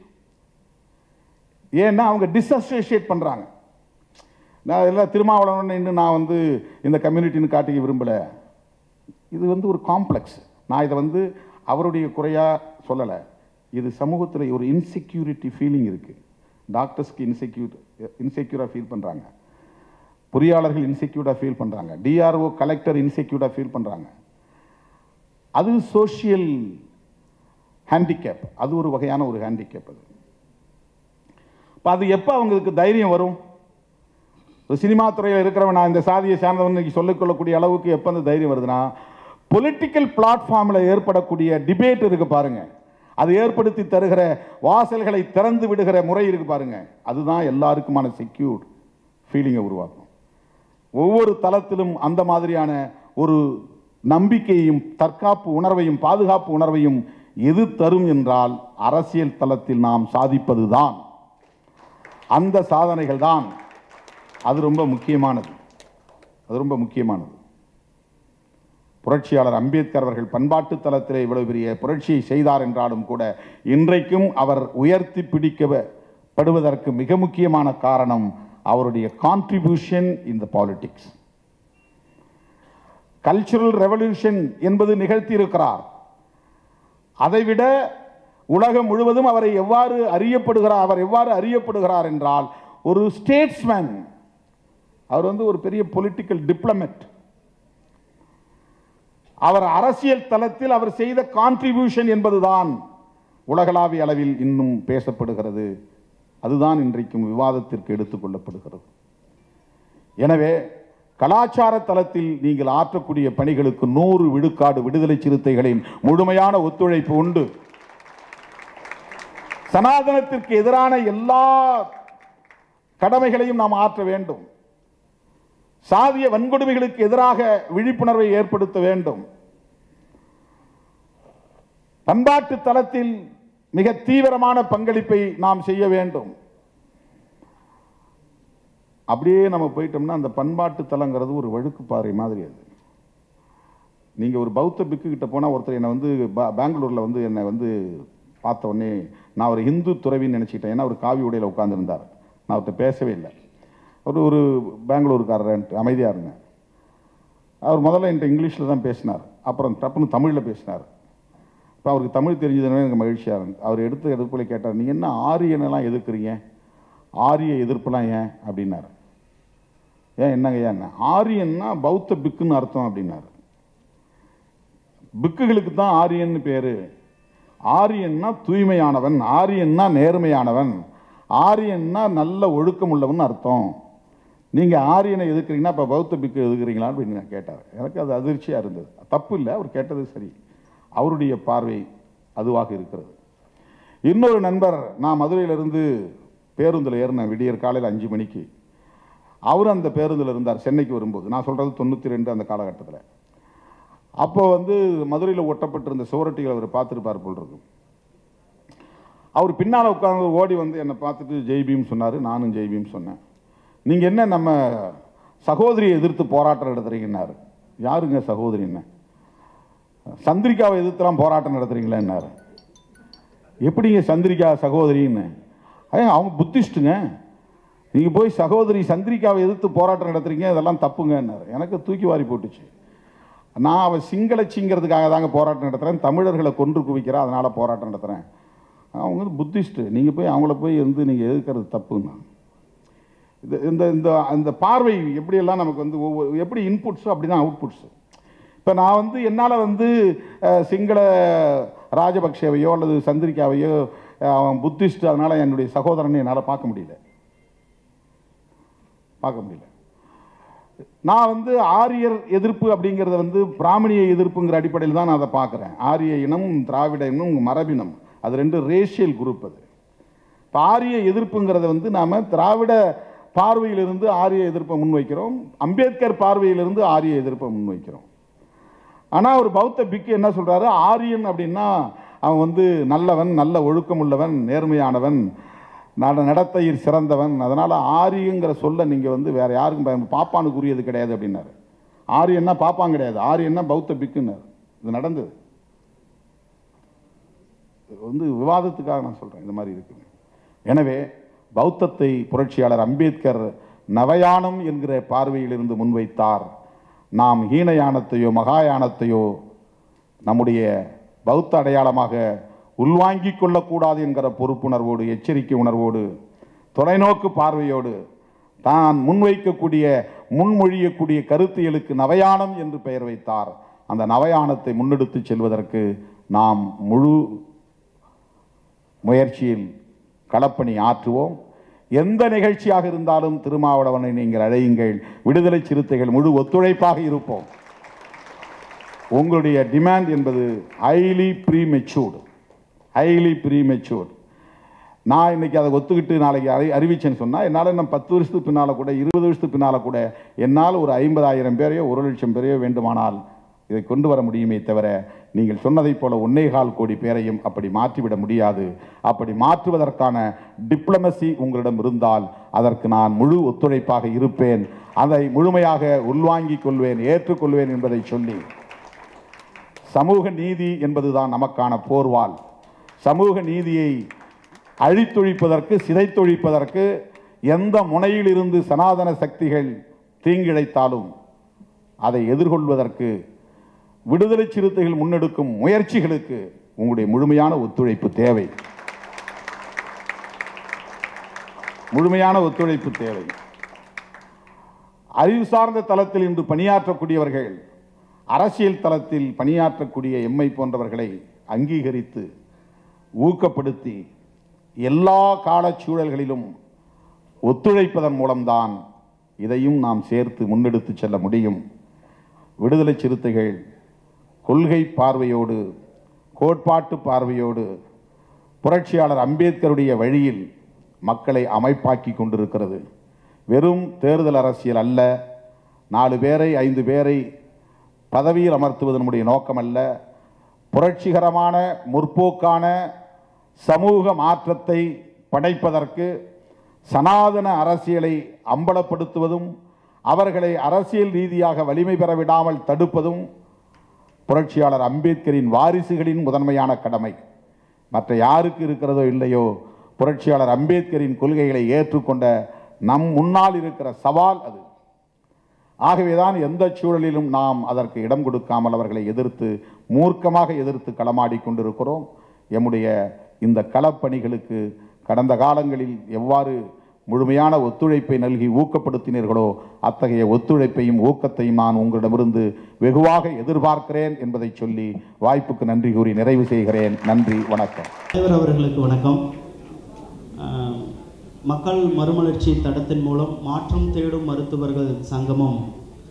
ஏன்னா அவங்க டிஸ்அசோசியேட் பண்ணுறாங்க நான் எல்லாம் திருமாவளவன் இன்னும் நான் வந்து இந்த கம்யூனிட்டின்னு காட்டிக்க விரும்பலை இது வந்து ஒரு காம்ப்ளெக்ஸ் நான் இதை வந்து அவருடைய குறையாக சொல்லலை இது சமூகத்தில் ஒரு இன்செக்யூரிட்டி ஃபீலிங் இருக்குது டாக்டர்ஸ்க்கு இன்செக்யூர் இன்செக்யூராக ஃபீல் பண்ணுறாங்க பொறியாளர்கள் இன்செக்யூர்டாக ஃபீல் பண்ணுறாங்க டிஆர்ஓ கலெக்டர் இன்செக்யூர்டாக ஃபீல் பண்ணுறாங்க அது சோஷியல் ஹேண்டிகேப் அது ஒரு வகையான ஒரு ஹேண்டிகேப் அது இப்போ அது எப்போ அவங்களுக்கு தைரியம் வரும் ஒரு சினிமா துறையில் இருக்கிறவன் நான் இந்த சாதியை சார்ந்தவன் இன்னைக்கு சொல்லிக்கொள்ளக்கூடிய அளவுக்கு எப்போ அந்த தைரியம் வருதுன்னா பொலிட்டிக்கல் பிளாட்ஃபார்மில் ஏற்படக்கூடிய டிபேட் இருக்கு பாருங்க அது ஏற்படுத்தி தருகிற வாசல்களை திறந்து விடுகிற முறை இருக்கு பாருங்க அதுதான் எல்லாருக்குமான செக்யூர்ட் ஃபீலிங்கை உருவாக்கும் ஒவ்வொரு தளத்திலும் அந்த மாதிரியான ஒரு நம்பிக்கையையும் தற்காப்பு உணர்வையும் பாதுகாப்பு உணர்வையும் எது தரும் என்றால் அரசியல் தளத்தில் நாம் சாதிப்பதுதான் அந்த சாதனைகள் தான் அது ரொம்ப முக்கியமானது அது ரொம்ப முக்கியமானது புரட்சியாளர் அம்பேத்கர் அவர்கள் பண்பாட்டு தளத்திலே இவ்வளவு பெரிய புரட்சியை செய்தார் என்றாலும் கூட இன்றைக்கும் அவர் உயர்த்தி பிடிக்கப்படுவதற்கு மிக முக்கியமான காரணம் அவருடைய contribution in the politics cultural revolution என்பது நிகழ்த்தியிருக்கிறார் அதைவிட உலகம் முழுவதும் அவரை எவ்வாறு அறியப்படுகிறார் அவர் எவ்வாறு அறியப்படுகிறார் என்றால் ஒரு ஸ்டேட்ஸ்மேன் அவர் வந்து ஒரு பெரிய பொலிட்டிக்கல் டிப்ளமேட் அவர் அரசியல் தளத்தில் அவர் செய்த கான்ட்ரிபியூஷன் என்பதுதான் உலகளாவிய அளவில் இன்னும் பேசப்படுகிறது அதுதான் இன்றைக்கும் விவாதத்திற்கு எடுத்துக்கொள்ளப்படுகிறது எனவே கலாச்சார தளத்தில் நீங்கள் ஆற்றக்கூடிய பணிகளுக்கு நூறு விழுக்காடு விடுதலை சிறுத்தைகளின் முழுமையான ஒத்துழைப்பு உண்டு சனாதனத்திற்கு எதிரான எல்லா கடமைகளையும் நாம் ஆற்ற வேண்டும் சாதிய வன்கொடுமைகளுக்கு எதிராக விழிப்புணர்வை ஏற்படுத்த வேண்டும் பண்பாட்டு தளத்தில் மிக தீவிரமான பங்களிப்பை நாம் செய்ய வேண்டும் அப்படியே நம்ம போயிட்டோம்னா அந்த பண்பாட்டு தலங்கிறது ஒரு வழுக்கு பாறை மாதிரி அது நீங்க ஒரு பௌத்த பிக்கு கிட்ட போனா ஒருத்தர் என்னை வந்து பா- பெங்களூர்ல வந்து என்னை வந்து பார்த்த உடனே நான் ஒரு இந்து துறவின்னு நினைச்சிட்டேன் ஏன்னா அவர் காவி உடையில உட்கார்ந்திருந்தார் நான் அவர்கிட்ட பேசவே இல்லை ஒரு ஒரு பெங்களூருக்காரர் அமைதியாக இருந்தேன் அவர் முதல்ல என்கிட்ட இங்கிலீஷில் தான் பேசினார் அப்புறம் டப்புன்னு தமிழில் பேசினார் இப்போ அவருக்கு தமிழ் தெரிஞ்சதுனால எனக்கு மகிழ்ச்சியாக இருந்துச்சு அவர் எடுத்த எதிர்ப்புல கேட்டார் நீங்கள் என்ன ஆரியனெல்லாம் எதிர்க்கிறீங்க ஆரிய எதிர்ப்புலாம் ஏன் அப்படின்னாரு ஏன் என்னங்க ஏன் ஆரியன்னா பௌத்த பிக்குன்னு அர்த்தம் அப்படின்னாரு பிக்குகளுக்கு தான் ஆரியன்னு பேரு ஆரியன்னா தூய்மையானவன் ஆரியன்னா நேர்மையானவன் ஆரியன்னா நல்ல ஒழுக்கம் உள்ளவன் அர்த்தம் நீங்க ஆரியனை எதுக்குறீங்கன்னா இப்ப பௌத்த பிக்கு எதுக்குறீங்களா அப்படின்னு நான் கேட்டார் எனக்கு அது அதிர்ச்சியா இருந்தது தப்பு இல்லை அவர் கேட்டது சரி அவருடைய பார்வை அதுவாக இருக்கிறது இன்னொரு நண்பர் நான் மதுரையிலிருந்து பேருந்தில் ஏறினேன் விடியற் காலையில் அஞ்சு மணிக்கு அவர் அந்த பேருந்தில் இருந்தார் சென்னைக்கு வரும்போது நான் சொல்றது தொண்ணூற்றி ரெண்டு அந்த காலகட்டத்தில் அப்போ வந்து மதுரையில் ஒட்டப்பட்டிருந்த சுவரொட்டிகளை அவர் பார்த்துருப்பார் போல் இருக்கும் அவர் பின்னால் உட்கார்ந்து ஓடி வந்து என்னை பார்த்துட்டு ஜெய்பீம் சொன்னார் நானும் ஜெய்பீம் சொன்னேன் நீங்கள் என்ன நம்ம சகோதரியை எதிர்த்து போராட்டம் நடத்துறீங்கன்னாரு யாருங்க சகோதரி என்ன சந்திரிகாவை எதிர்த்துலாம் போராட்டம் நடத்துறீங்களேன்னாரு எப்படிங்க சந்திரிகா சகோதரின்னு ஐயா அவங்க புத்திஸ்ட்டுங்க நீங்கள் போய் சகோதரி சந்திரிகாவை எதிர்த்து போராட்டம் நடத்துறீங்க இதெல்லாம் தப்புங்கன்னாரு எனக்கு தூக்கி வாரி போட்டுச்சு நான் அவள் சிங்களச்சிங்கிறதுக்காக தாங்க போராட்டம் நடத்துகிறேன் தமிழர்களை கொன்று குவிக்கிறேன் அதனால் போராட்டம் நடத்துகிறேன் அவங்க வந்து புத்திஸ்ட்டு நீங்கள் போய் அவங்கள போய் வந்து நீங்கள் எதிர்க்கிறது தப்புன்னா இது இந்த இந்த அந்த பார்வை எப்படியெல்லாம் நமக்கு வந்து ஒவ்வொரு எப்படி இன்புட்ஸோ அப்படி தான் அவுட்புட்ஸு இப்போ நான் வந்து என்னால் வந்து அஹ், சிங்கள ராஜபக்சேவையோ அல்லது சந்திரிகாவையோ அஹ், அவன் புத்திஸ்ட் அதனால் என்னுடைய சகோதரனை என்னால் பார்க்க முடியல பார்க்க முடியல நான் வந்து ஆரியர் எதிர்ப்பு அப்படிங்கிறத வந்து பிராமணிய எதிர்ப்புங்கிற அடிப்படையில் தான் நான் அதை பார்க்குறேன் ஆரிய இனம் திராவிட இனம் மரபினம் அது ரெண்டு ரேஷியல் குரூப் அது இப்போ ஆரிய எதிர்ப்புங்கிறத வந்து நாம் திராவிட பார்வையிலிருந்து ஆரிய எதிர்ப்பை முன்வைக்கிறோம் அம்பேத்கர் பார்வையிலிருந்து ஆரிய எதிர்ப்பை முன்வைக்கிறோம் ஆனால் ஒரு பௌத்த பிக்கு என்ன சொல்றாரு ஆரியன் அப்படின்னா அவன் வந்து நல்லவன் நல்ல ஒழுக்கம் உள்ளவன் நேர்மையானவன் நட நடத்தையில் சிறந்தவன் அதனால ஆரியங்கிற சொல்ல நீங்க வந்து வேற யாருக்கும் பய- பாப்பானுக்கு உரியது கிடையாது அப்படின்னாரு ஆரியன்னா பாப்பான் கிடையாது ஆரியன்னா பௌத்த பிக்குன்னாரு இது நடந்தது இது வந்து விவாதத்துக்காக நான் சொல்றேன் இந்த மாதிரி இருக்கு எனவே பௌத்தத்தை புரட்சியாளர் அம்பேத்கர் நவயானம் என்கிற பார்வையிலிருந்து முன்வைத்தார் நாம் ஹீனயானத்தையோ மகாயானத்தையோ நம்முடைய பௌத்த அடையாளமாக உள்வாங்கிக் கொள்ளக்கூடாது என்கிற பொறுப்புணர்வோடு எச்சரிக்கை உணர்வோடு தொலைநோக்கு பார்வையோடு தான் முன்வைக்கக்கூடிய முன்மொழியக்கூடிய கருத்தியலுக்கு நவயானம் என்று பெயர் வைத்தார் அந்த நவயானத்தை முன்னெடுத்து செல்வதற்கு நாம் முழு முயற்சியில் களப்பணி ஆற்றுவோம் எந்த நிகழ்ச்சியாக இருந்தாலும் திருமாவளவனை நீங்கள் அழையுங்கள் விடுதலை சிறுத்தைகள் முழு ஒத்துழைப்பாக இருப்போம் உங்களுடைய டிமாண்ட் என்பது highly pre matured highly pre matured நான் இன்னைக்கு அதை ஒத்துக்கிட்டு நாளைக்கு அறி அறிவிச்சேன்னு சொன்னால் என்னால் இன்னும் பத்து வருஷத்துக்கு பின்னால் கூட இருபது வருஷத்துக்கு பின்னால் கூட என்னால் ஒரு ஐம்பதாயிரம் பேரையோ ஒரு லட்சம் பேரையோ வேண்டுமானால் இதை கொண்டு வர முடியுமே தவிர நீங்கள் சொன்னதைப் போல ஒன்னேகால் கோடி பேரையும் அப்படி மாற்றிவிட முடியாது அப்படி மாற்றுவதற்கான டிப்ளமசி உங்களிடம் இருந்தால் அதற்கு நான் முழு ஒத்துழைப்பாக இருப்பேன் அதை முழுமையாக உள்வாங்கிக் கொள்வேன் ஏற்றுக்கொள்வேன் என்பதை சொல்லி சமூக நீதி என்பதுதான் நமக்கான போர்வால் சமூக நீதியை அழித்தொழிப்பதற்கு சிதைத்தொழிப்பதற்கு எந்த முனையிலிருந்து சனாதன சக்திகள் தீங்கிழைத்தாலும் அதை எதிர்கொள்வதற்கு விடுதலை சிறுத்தைகள் முன்னெடுக்கும் முயற்சிகளுக்கு உங்களுடைய முழுமையான ஒத்துழைப்பு தேவை முழுமையான ஒத்துழைப்பு தேவை அறிவு சார்ந்த தளத்தில் இன்று பணியாற்றக்கூடியவர்கள் அரசியல் தளத்தில் பணியாற்றக்கூடிய எம்மை போன்றவர்களை அங்கீகரித்து ஊக்கப்படுத்தி எல்லா காலச்சூழல்களிலும் ஒத்துழைப்பதன் மூலம்தான் இதையும் நாம் சேர்த்து முன்னெடுத்து செல்ல முடியும் விடுதலை சிறுத்தைகள் கொள்கை பார்வையோடு கோட்பாட்டு பார்வையோடு புரட்சியாளர் அம்பேத்கருடைய வழியில் மக்களை அமைப்பாக்கி கொண்டிருக்கிறது வெறும் தேர்தல் அரசியல் அல்ல நாலு பேரை ஐந்து பேரை பதவியில் அமர்த்துவது நம்முடைய நோக்கமல்ல புரட்சிகரமான முற்போக்கான சமூக மாற்றத்தை படைப்பதற்கு சனாதன அரசியலை அம்பலப்படுத்துவதும் அவர்களை அரசியல் ரீதியாக வலிமை பெற விடாமல் தடுப்பதும் புரட்சியாளர் அம்பேத்கரின் வாரிசுகளின் முதன்மையான கடமை மற்ற யாருக்கு இருக்கிறதோ இல்லையோ புரட்சியாளர் அம்பேத்கரின் கொள்கைகளை ஏற்றுக்கொண்ட நம் முன்னால் இருக்கிற சவால் அது ஆகவேதான் எந்த சூழலிலும் நாம் அதற்கு இடம் கொடுக்காமல் அவர்களை எதிர்த்து மூர்க்கமாக எதிர்த்து களமாடி கொண்டிருக்கிறோம் எம்முடைய இந்த களப்பணிகளுக்கு கடந்த காலங்களில் எவ்வாறு முழுமையான ஒத்துழைப்பை நல்கி ஊக்கப்படுத்தினீர்களோ அத்தகைய ஒத்துழைப்பையும் ஊக்கத்தையும் நான் உங்களிடமிருந்து வெகுவாக எதிர்பார்க்கிறேன் என்பதை சொல்லி வாய்ப்புக்கு நன்றி கூறி நிறைவு செய்கிறேன் நன்றி வணக்கம் தலைவர் அவர்களுக்கு வணக்கம் அஹ், மக்கள் மறுமலர்ச்சி தடத்தின் மூலம் மாற்றம் தேடும் மருத்துவர்கள் சங்கமம்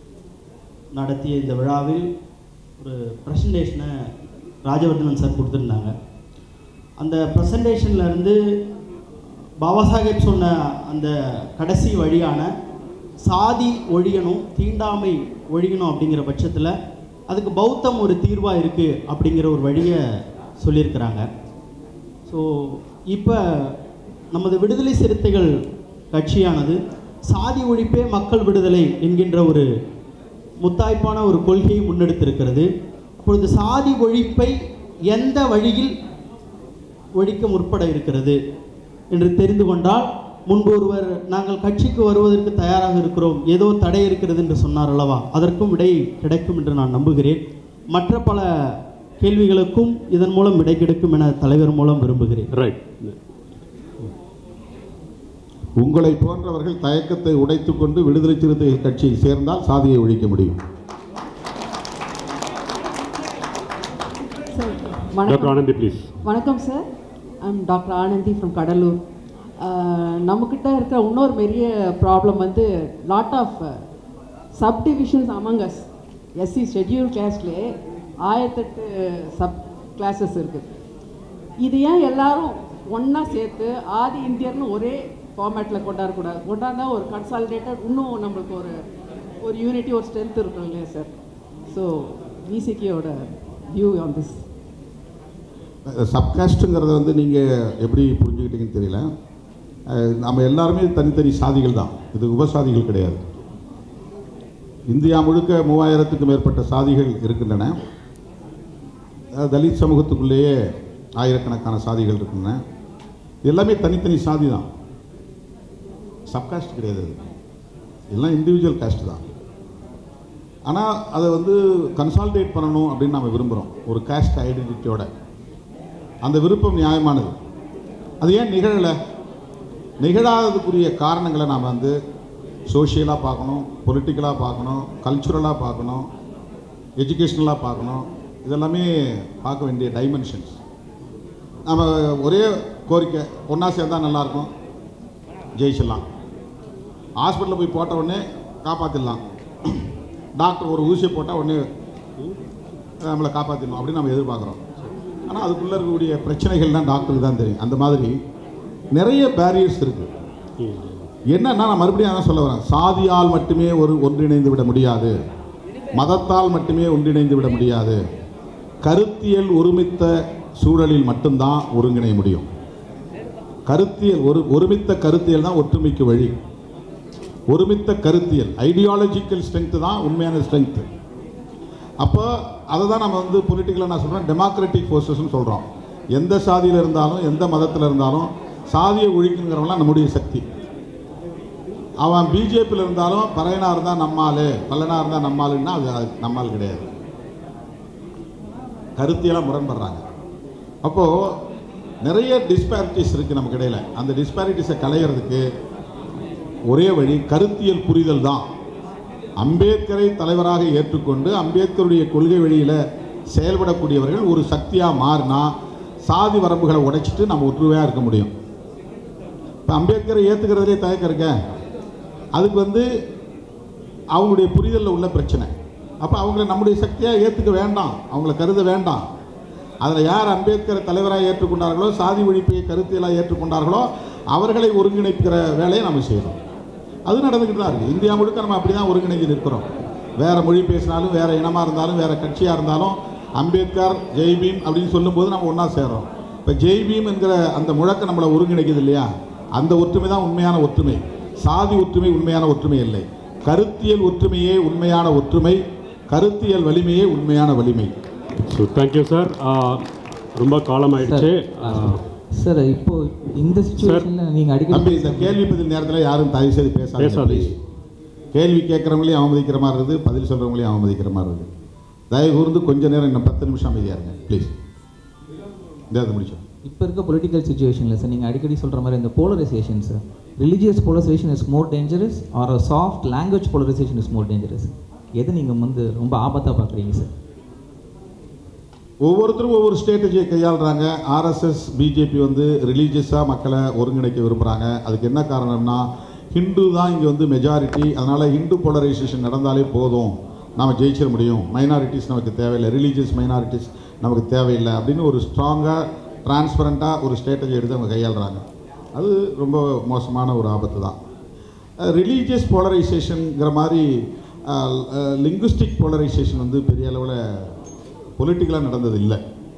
நடத்திய இந்த விழாவில் ஒரு ப்ரெசன்டேஷனை ராஜவர்தனன் சார் கொடுத்துருந்தாங்க அந்த ப்ரெசன்டேஷனில் இருந்து பாபா சாஹேப் சொன்ன அந்த கடைசி வழியான சாதி ஒழியணும் தீண்டாமை ஒழியணும் அப்படிங்கிற பட்சத்தில் அதுக்கு பௌத்தம் ஒரு தீர்வாக இருக்குது அப்படிங்கிற ஒரு வழியை சொல்லியிருக்கிறாங்க ஸோ இப்போ நமது விடுதலை சிறுத்தைகள் கட்சியானது சாதி ஒழிப்பே மக்கள் விடுதலை என்கின்ற ஒரு முத்தாய்ப்பான ஒரு கொள்கையை முன்னெடுத்திருக்கிறது அப்பொழுது சாதி ஒழிப்பை எந்த வழியில் ஒழிக்க முற்பட இருக்கிறது என்று தெரிந்து கொண்டால் முன்பு ஒருவர் நாங்கள் கட்சிக்கு வருவதற்கு தயாராக இருக்கிறோம் ஏதோ தடை இருக்கிறது என்று சொன்னார் அல்லவா அதற்கும் விடை கிடைக்கும் என்று நான் நம்புகிறேன் மற்ற பல கேள்விகளுக்கும் இதன் மூலம் விடை கிடைக்கும் என தலைவர் மூலம் விரும்புகிறேன் ரைட் உங்களை போன்றவர்கள் தயக்கத்தை உடைத்துக் கொண்டு விடுதலை சிறுத்தைகள் கட்சியில் சேர்ந்தால் சாதியை ஒழிக்க முடியும் சார் டாக்டர் வணக்கம் ஆனந்தி ப்ளீஸ் வணக்கம் sir I'm doctor Anandhi from Cuddalore நம்மக்கிட்ட இருக்கிற இன்னொரு பெரிய ப்ராப்ளம் வந்து lot of subdivisions among us SC schedule கிளாஸ்லேயே ஆயிரத்தெட்டு சப் கிளாஸஸ் இருக்குது இது ஏன் எல்லாரும் ஒன்றா சேர்த்து ஆதி இந்தியர்னு ஒரே ஃபார்மேட்டில் கொண்டாடக்கூடாது கொண்டாந்தா ஒரு கன்சாலிடேட்டட் இன்னும் நம்மளுக்கு ஒரு ஒரு யூனிட்டி ஒரு ஸ்ட்ரென்த் இருக்கும் இல்லையா சார் ஸோ விசிகியோட வியூ ஆன் திஸ் சப்காஸ்ட்டுங்கிறத வந்து நீங்கள் எப்படி புரிஞ்சுக்கிட்டீங்கன்னு தெரியல அஹ், நம்ம எல்லாருமே தனித்தனி சாதிகள் தான் இது உபசாதிகள் கிடையாது இந்தியா முழுக்க மூவாயிரத்துக்கு மேற்பட்ட சாதிகள் இருக்கின்றன அஹ், தலித் சமூகத்துக்குள்ளேயே ஆயிரக்கணக்கான சாதிகள் இருக்கின்றன இது எல்லாமே தனித்தனி சாதி தான் சப்காஸ்ட் கிடையாது அது. எல்லாம் இண்டிவிஜுவல் காஸ்ட் தான் ஆனால் அதை வந்து கன்சால்டேட் பண்ணணும் அப்படின்னு நம்ம விரும்புகிறோம் ஒரு காஸ்ட் ஐடென்டிட்டியோட அந்த விருப்பம் நியாயமானது அது ஏன் நிகழலை நிகழாததுக்குரிய காரணங்களை நாம் வந்து சோஷியலாக பார்க்கணும் பொலிட்டிக்கலாக பார்க்கணும் கல்ச்சுரலாக பார்க்கணும் எஜுகேஷ்னலாக பார்க்கணும் இதெல்லாமே பார்க்க வேண்டிய டைமென்ஷன்ஸ் நம்ம ஒரே கோரிக்கை ஒன்றா சேர்ந்தால் நல்லாயிருக்கும் ஜெயிச்சிடலாம் ஹாஸ்பிட்டலில் போய் போட்ட உடனே காப்பாற்றிடலாம் டாக்டர் ஒரு ஊசியை போட்டால் உடனே நம்மளை காப்பாற்றிடணும் அப்படின்னு நம்ம எதிர்பார்க்குறோம் ஆனால் அதுக்குள்ளே இருக்கக்கூடிய பிரச்சனைகள்லாம் டாக்டருக்கு தான் தெரியும் அந்த மாதிரி நிறைய பேரியர்ஸ் இருக்குது என்னன்னா நான் மறுபடியும் அதான் சொல்ல வரேன் சாதியால் மட்டுமே ஒரு ஒன்றிணைந்து விட முடியாது மதத்தால் மட்டுமே ஒன்றிணைந்து விட முடியாது கருத்தியல் ஒருமித்த சூழலில் மட்டும்தான் ஒருங்கிணைய முடியும் கருத்தியல் ஒரு ஒருமித்த கருத்தியல் தான் ஒற்றுமைக்கு வழி ஒருமித்த கருத்தியல் ஐடியாலஜிக்கல் ஸ்ட்ரென்த்து தான் உண்மையான ஸ்ட்ரென்த்து அப்போ அதை தான் நம்ம வந்து பொலிட்டிக்கலாக நான் சொல்கிறேன் டெமோக்ராட்டிக் ஃபோர்ஸஸ்னு சொல்கிறோம் எந்த சாதியில் இருந்தாலும் எந்த மதத்தில் இருந்தாலும் சாதியை ஒழிக்குங்கிறவங்களாம் நம்முடைய சக்தி அவன் பிஜேபியில் இருந்தாலும் பறையனாக இருந்தால் நம்மால் பல்லனாக இருந்தால் நம்மாளுன்னா அது அது நம்மால் கிடையாது கருத்தியெல்லாம் முரண்படுறாங்க அப்போது நிறைய டிஸ்பாரிட்டிஸ் இருக்குது நமக்கு இடையில் அந்த டிஸ்பாரிட்டிஸை களையிறதுக்கு ஒரே வழி கருத்தியல் புரிதல் தான் அம்பேத்கரை தலைவராக ஏற்றுக்கொண்டு அம்பேத்கருடைய கொள்கை வழியில் செயல்படக்கூடியவர்கள் ஒரு சக்தியாக மாறினா சாதி வரம்புகளை உடைச்சிட்டு நம்ம ஒற்றுமையாக இருக்க முடியும் இப்போ அம்பேத்கரை ஏற்றுக்கிறதுலே தயக்கம் இருக்க அதுக்கு வந்து அவங்களுடைய புரிதலில் உள்ள பிரச்சனை அப்போ அவங்கள நம்முடைய சக்தியாக ஏற்றுக்க வேண்டாம் அவங்கள கருத வேண்டாம் அதில் யார் அம்பேத்கரை தலைவராக ஏற்றுக்கொண்டார்களோ சாதி ஒழிப்பை கருத்தியலாக ஏற்றுக்கொண்டார்களோ அவர்களை ஒருங்கிணைக்கிற வேலையை நம்ம செய்யணும் அது நடந்துக்கிட்டு தான் இருக்குது இந்தியா முழுக்க நம்ம அப்படி தான் ஒருங்கிணைஞ்சு நிற்கிறோம் வேறு மொழி பேசினாலும் வேறு இனமாக இருந்தாலும் வேறு கட்சியாக இருந்தாலும் அம்பேத்கர் ஜெய்பீம் அப்படின்னு சொல்லும்போது நம்ம ஒன்றா சேர்றோம் இப்போ ஜெய்பீம் என்கிற அந்த முழக்கம் நம்மளை ஒருங்கிணைக்குது இல்லையா அந்த ஒற்றுமை தான் உண்மையான ஒற்றுமை சாதி ஒற்றுமை உண்மையான ஒற்றுமை இல்லை கருத்தியல் ஒற்றுமையே உண்மையான ஒற்றுமை கருத்தியல் வலிமையே உண்மையான வலிமை ஸோ தேங்க்யூ சார் ரொம்ப காலம் ஆயிடுச்சு சார் இப்போ இந்த சுச்சுவேஷனில் நீங்கள் தம்பி அடிக்கடி இந்த கேள்வி பதில் நேரத்தில் யாரும் தயவு செய்து பேசாதீங்க பேசாதீங்க. please. கேள்வி கேட்குறவங்களையும் அவமதிக்கிற மாதிரி இருக்குது பதில் சொல்கிறவங்களையும் அவமதிக்கிற மாதிரி இருக்குது தயவு கூர்ந்து கொஞ்ச நேரம் இன்னும் பத்து நிமிஷம் அமைதியாக இருங்க ப்ளீஸ் இந்த முடிச்சோம் இப்போ இருக்க பொலிட்டிக்கல் சுச்சுவேஷனில் சார் நீங்கள் அடிக்கடி சொல்கிற மாதிரி இந்த polarisation sir religious polarisation is more dangerous or soft language polarisation is more dangerous எதை நீங்கள் வந்து ரொம்ப ஆபத்தாக பார்க்குறீங்க சார் ஒவ்வொருத்தரும் ஒவ்வொரு ஸ்ட்ராட்டஜியை கையாளுறாங்க ஆர்எஸ்எஸ் பிஜேபி வந்து ரிலீஜியஸாக மக்களை ஒருங்கிணைக்க விரும்புகிறாங்க அதுக்கு என்ன காரணம்னா ஹிந்து தான் இங்கே வந்து மெஜாரிட்டி அதனால் ஹிந்து போலரைசேஷன் நடந்தாலே போதும் நாம் ஜெயிச்சிட முடியும் மைனாரிட்டிஸ் நமக்கு தேவையில்லை ரிலீஜியஸ் மைனாரிட்டிஸ் நமக்கு தேவையில்லை அப்படின்னு ஒரு ஸ்ட்ராங்காக டிரான்ஸ்பரண்ட்டாக ஒரு ஸ்ட்ராட்டஜி எடுத்து அவங்க கையாளுறாங்க அது ரொம்ப மோசமான ஒரு ஆபத்து தான் ரிலீஜியஸ் போலரைசேஷனுங்கிற மாதிரி லிங்குஸ்டிக் போலரைசேஷன் வந்து பெரிய அளவில் பொலிட்டிக்கலாக நடந்தது இல்லை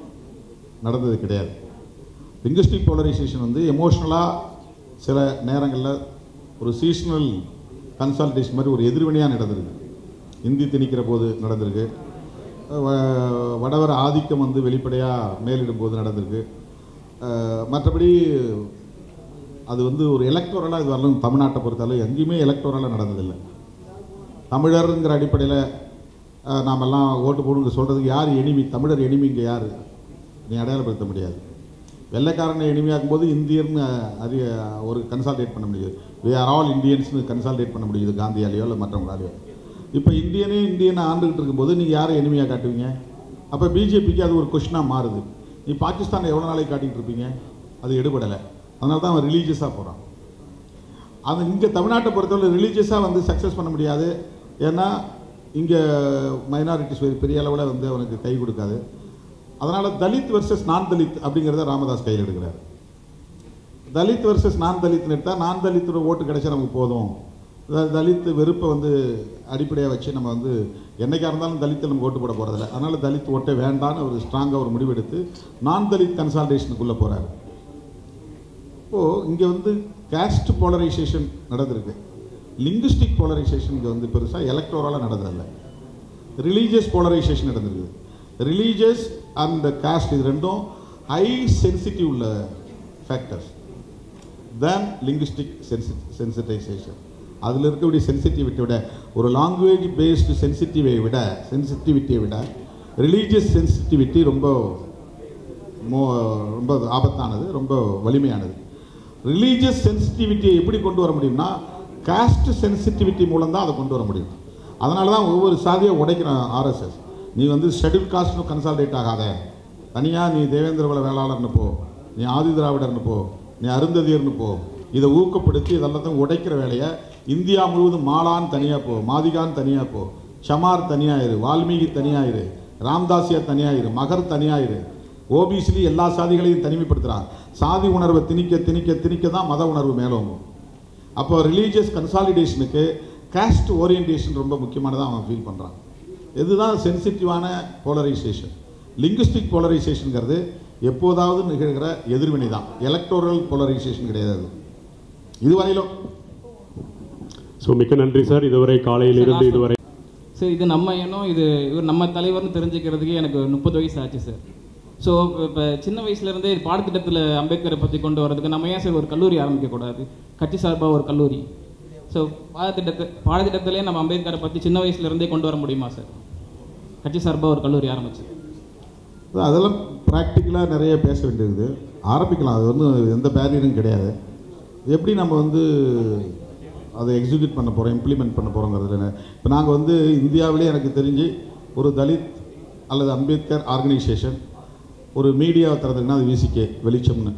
நடந்தது கிடையாது லிங்குஸ்டிக் போலரைசேஷன் வந்து எமோஷ்னலாக சில நேரங்களில் ஒரு சீசனல் கன்சல்டேஷன் மாதிரி ஒரு எதிர்வினையாக நடந்திருக்கு இந்தி திணிக்கிற போது நடந்திருக்கு வ- வடவர ஆதிக்கம் வந்து வெளிப்படையாக மேலிடும் போது நடந்திருக்கு அஹ் மற்றபடி அது வந்து ஒரு எலக்டோரலாக இது வரலும் தமிழ்நாட்டை பொறுத்தளவு எங்கேயுமே எலக்டோரலாக நடந்ததில்லை தமிழருங்கிற அடிப்படையில் அஹ், நாமெல்லாம் ஓட்டு போடுங்க சொல்கிறதுக்கு யார் எனிமி தமிழர் எனிமி இங்கே யார் நீ அடையாளப்படுத்த முடியாது வெள்ளைக்காரனை எனிமையாக்கும் போது இந்தியர்னு அறிய ஒரு கன்சால்டேட் பண்ண முடியாது வி ஆர் ஆல் இந்தியன்ஸ்னு கன்சால்டேட் பண்ண முடியுது காந்தியாலேயோ இல்லை மற்றவங்களாலேயோ இப்போ இந்தியனே இந்தியனை ஆண்டுகிட்டு இருக்கும்போது நீங்கள் யாரை எனிமையாக காட்டுவீங்க அப்போ பிஜேபிக்கு அது ஒரு கொஷினாக மாறுது நீ பாகிஸ்தானை எவ்வளோ நாளைக்கு காட்டிகிட்டு இருப்பீங்க அது எடுபடலை அதனால தான் அவன் ரிலீஜியஸாக போகிறான் அது இங்கே தமிழ்நாட்டை பொறுத்தவரை ரிலீஜியஸாக வந்து சக்ஸஸ் பண்ண முடியாது ஏன்னா இங்கே மைனாரிட்டிஸ் பெரிய அளவில் வந்து அவனுக்கு கை கொடுக்காது அதனால் தலித் வர்சஸ் நான் தலித் அப்படிங்கிறத ராமதாஸ் கையில் எடுக்கிறார் தலித் வர்சஸ் நான் தலித்னு எடுத்தால் நான் தலித்தோட ஓட்டு கிடைச்சா நமக்கு போதும் த- தலித் வெறுப்பை வந்து அடிப்படையாக வச்சு நம்ம வந்து என்னைக்கா இருந்தாலும் தலித்தை நம்ம ஓட்டு போட போகிறதில்ல அதனால் தலித் ஓட்டே வேண்டான்னு ஒரு ஸ்ட்ராங்காக ஒரு முடிவெடுத்து நான் தலித் கன்சால்டேஷனுக்குள்ளே போகிறார் இப்போது இங்கே வந்து கேஸ்ட் போலரைசேஷன் நடந்திருக்கு லிங்குஸ்டிக் போலரைசேஷன் இங்கே வந்து பெருசாக எலக்டோரலாக நடந்ததில்ல ரிலீஜியஸ் போலரைசேஷன் நடந்திருக்கு ரிலீஜியஸ் அண்ட் காஸ்ட் இது ரெண்டும் ஹை சென்சிட்டிவ் உள்ள factors then linguistic sensi sensitisation அதில் இருக்கக்கூடிய சென்சிட்டிவிட்டியை விட ஒரு லாங்குவேஜ் பேஸ்டு சென்சிட்டிவை விட சென்சிட்டிவிட்டியை விட ரிலீஜியஸ் சென்சிட்டிவிட்டி ரொம்ப மோ ரொம்ப ஆபத்தானது ரொம்ப வலிமையானது ரிலீஜியஸ் சென்சிட்டிவிட்டியை எப்படி கொண்டு வர முடியும்னா காஸ்ட் சென்சிட்டிவிட்டி மூலம் தான் அதை கொண்டு வர முடியும் அதனால தான் ஒவ்வொரு சாதியை உடைக்கிறான் ஆர்எஸ்எஸ் நீ வந்து ஷெட்யூல் காஸ்ட்னு கன்சால்டேட் ஆகாத தனியாக நீ தேவேந்திர குல வேளாளர்னு போ நீ ஆதி திராவிடர்னு போ நீ அருந்ததியர்னு போ இதை ஊக்கப்படுத்தி இதெல்லாத்தையும் உடைக்கிற வேலையை இந்தியா முழுவதும் மாலான் தனியாக போ மாதிகான் தனியாக போ ஷமார் தனியாக இரு வால்மீகி தனியாக இரு ராம்தாசியா தனியாக இரு மகர் தனியாக இரு ஓபிசிலி எல்லா சாதிகளையும் தனிமைப்படுத்துகிறான் சாதி உணர்வை திணிக்க திணிக்க திணிக்க தான் மத உணர்வு மேலோங்கும் அப்போ ரிலீஜியஸ் கன்சாலிடேஷனுக்கு காஸ்ட் ஓரியன்டேஷன் ரொம்ப முக்கியமானதாக அவன் ஃபீல் பண்ணுறான் இதுதான் சென்சிட்டிவான போலரைசேஷன் லிங்குஸ்டிக் போலரைசேஷனுங்கிறது எப்போதாவது நிகழ்கிற எதிர்வினை தான் எலக்டோரல் போலரைசேஷன் கிடையாது அது. இதுவரையிலும் ஸோ மிக்க நன்றி சார் இதுவரை காலையிலிருந்து இதுவரை சார் இது நம்ம இனம் இது இவர் நம்ம தலைவர்னு தெரிஞ்சுக்கிறதுக்கே எனக்கு முப்பது வயசு ஆச்சு சார் ஸோ இப்போ சின்ன வயசுலேருந்தே பாடத்திட்டத்தில் அம்பேத்கரை பற்றி கொண்டு வரதுக்கு நம்ம ஏன் சார் ஒரு கல்லூரி ஆரம்பிக்கக்கூடாது கட்சி சார்பாக ஒரு கல்லூரி ஸோ பாடத்திட்டத்தை பாடத்திட்டத்திலே நம்ம அம்பேத்கரை பற்றி சின்ன வயசுலேருந்தே கொண்டு வர முடியுமா சார் கட்சி சார்பாக ஒரு கல்லூரி ஆரம்பிச்சு அதான் அதெல்லாம் ப்ராக்டிக்கலாக நிறைய பேச வேண்டியது ஆரம்பிக்கலாம் அது வந்து எந்த பேரியரும் கிடையாது எப்படி நம்ம வந்து அதை எக்ஸிக்யூட் பண்ண போகிறோம் இம்ப்ளிமெண்ட் பண்ண போகிறோங்கிறதுல இப்போ நாங்கள் வந்து இந்தியாவிலே எனக்கு தெரிஞ்சு ஒரு தலித் அல்லது அம்பேத்கர் ஆர்கனைசேஷன் ஒரு மீடியா திறந்துக்குன்னா அது விசிகே வெளிச்சம்னு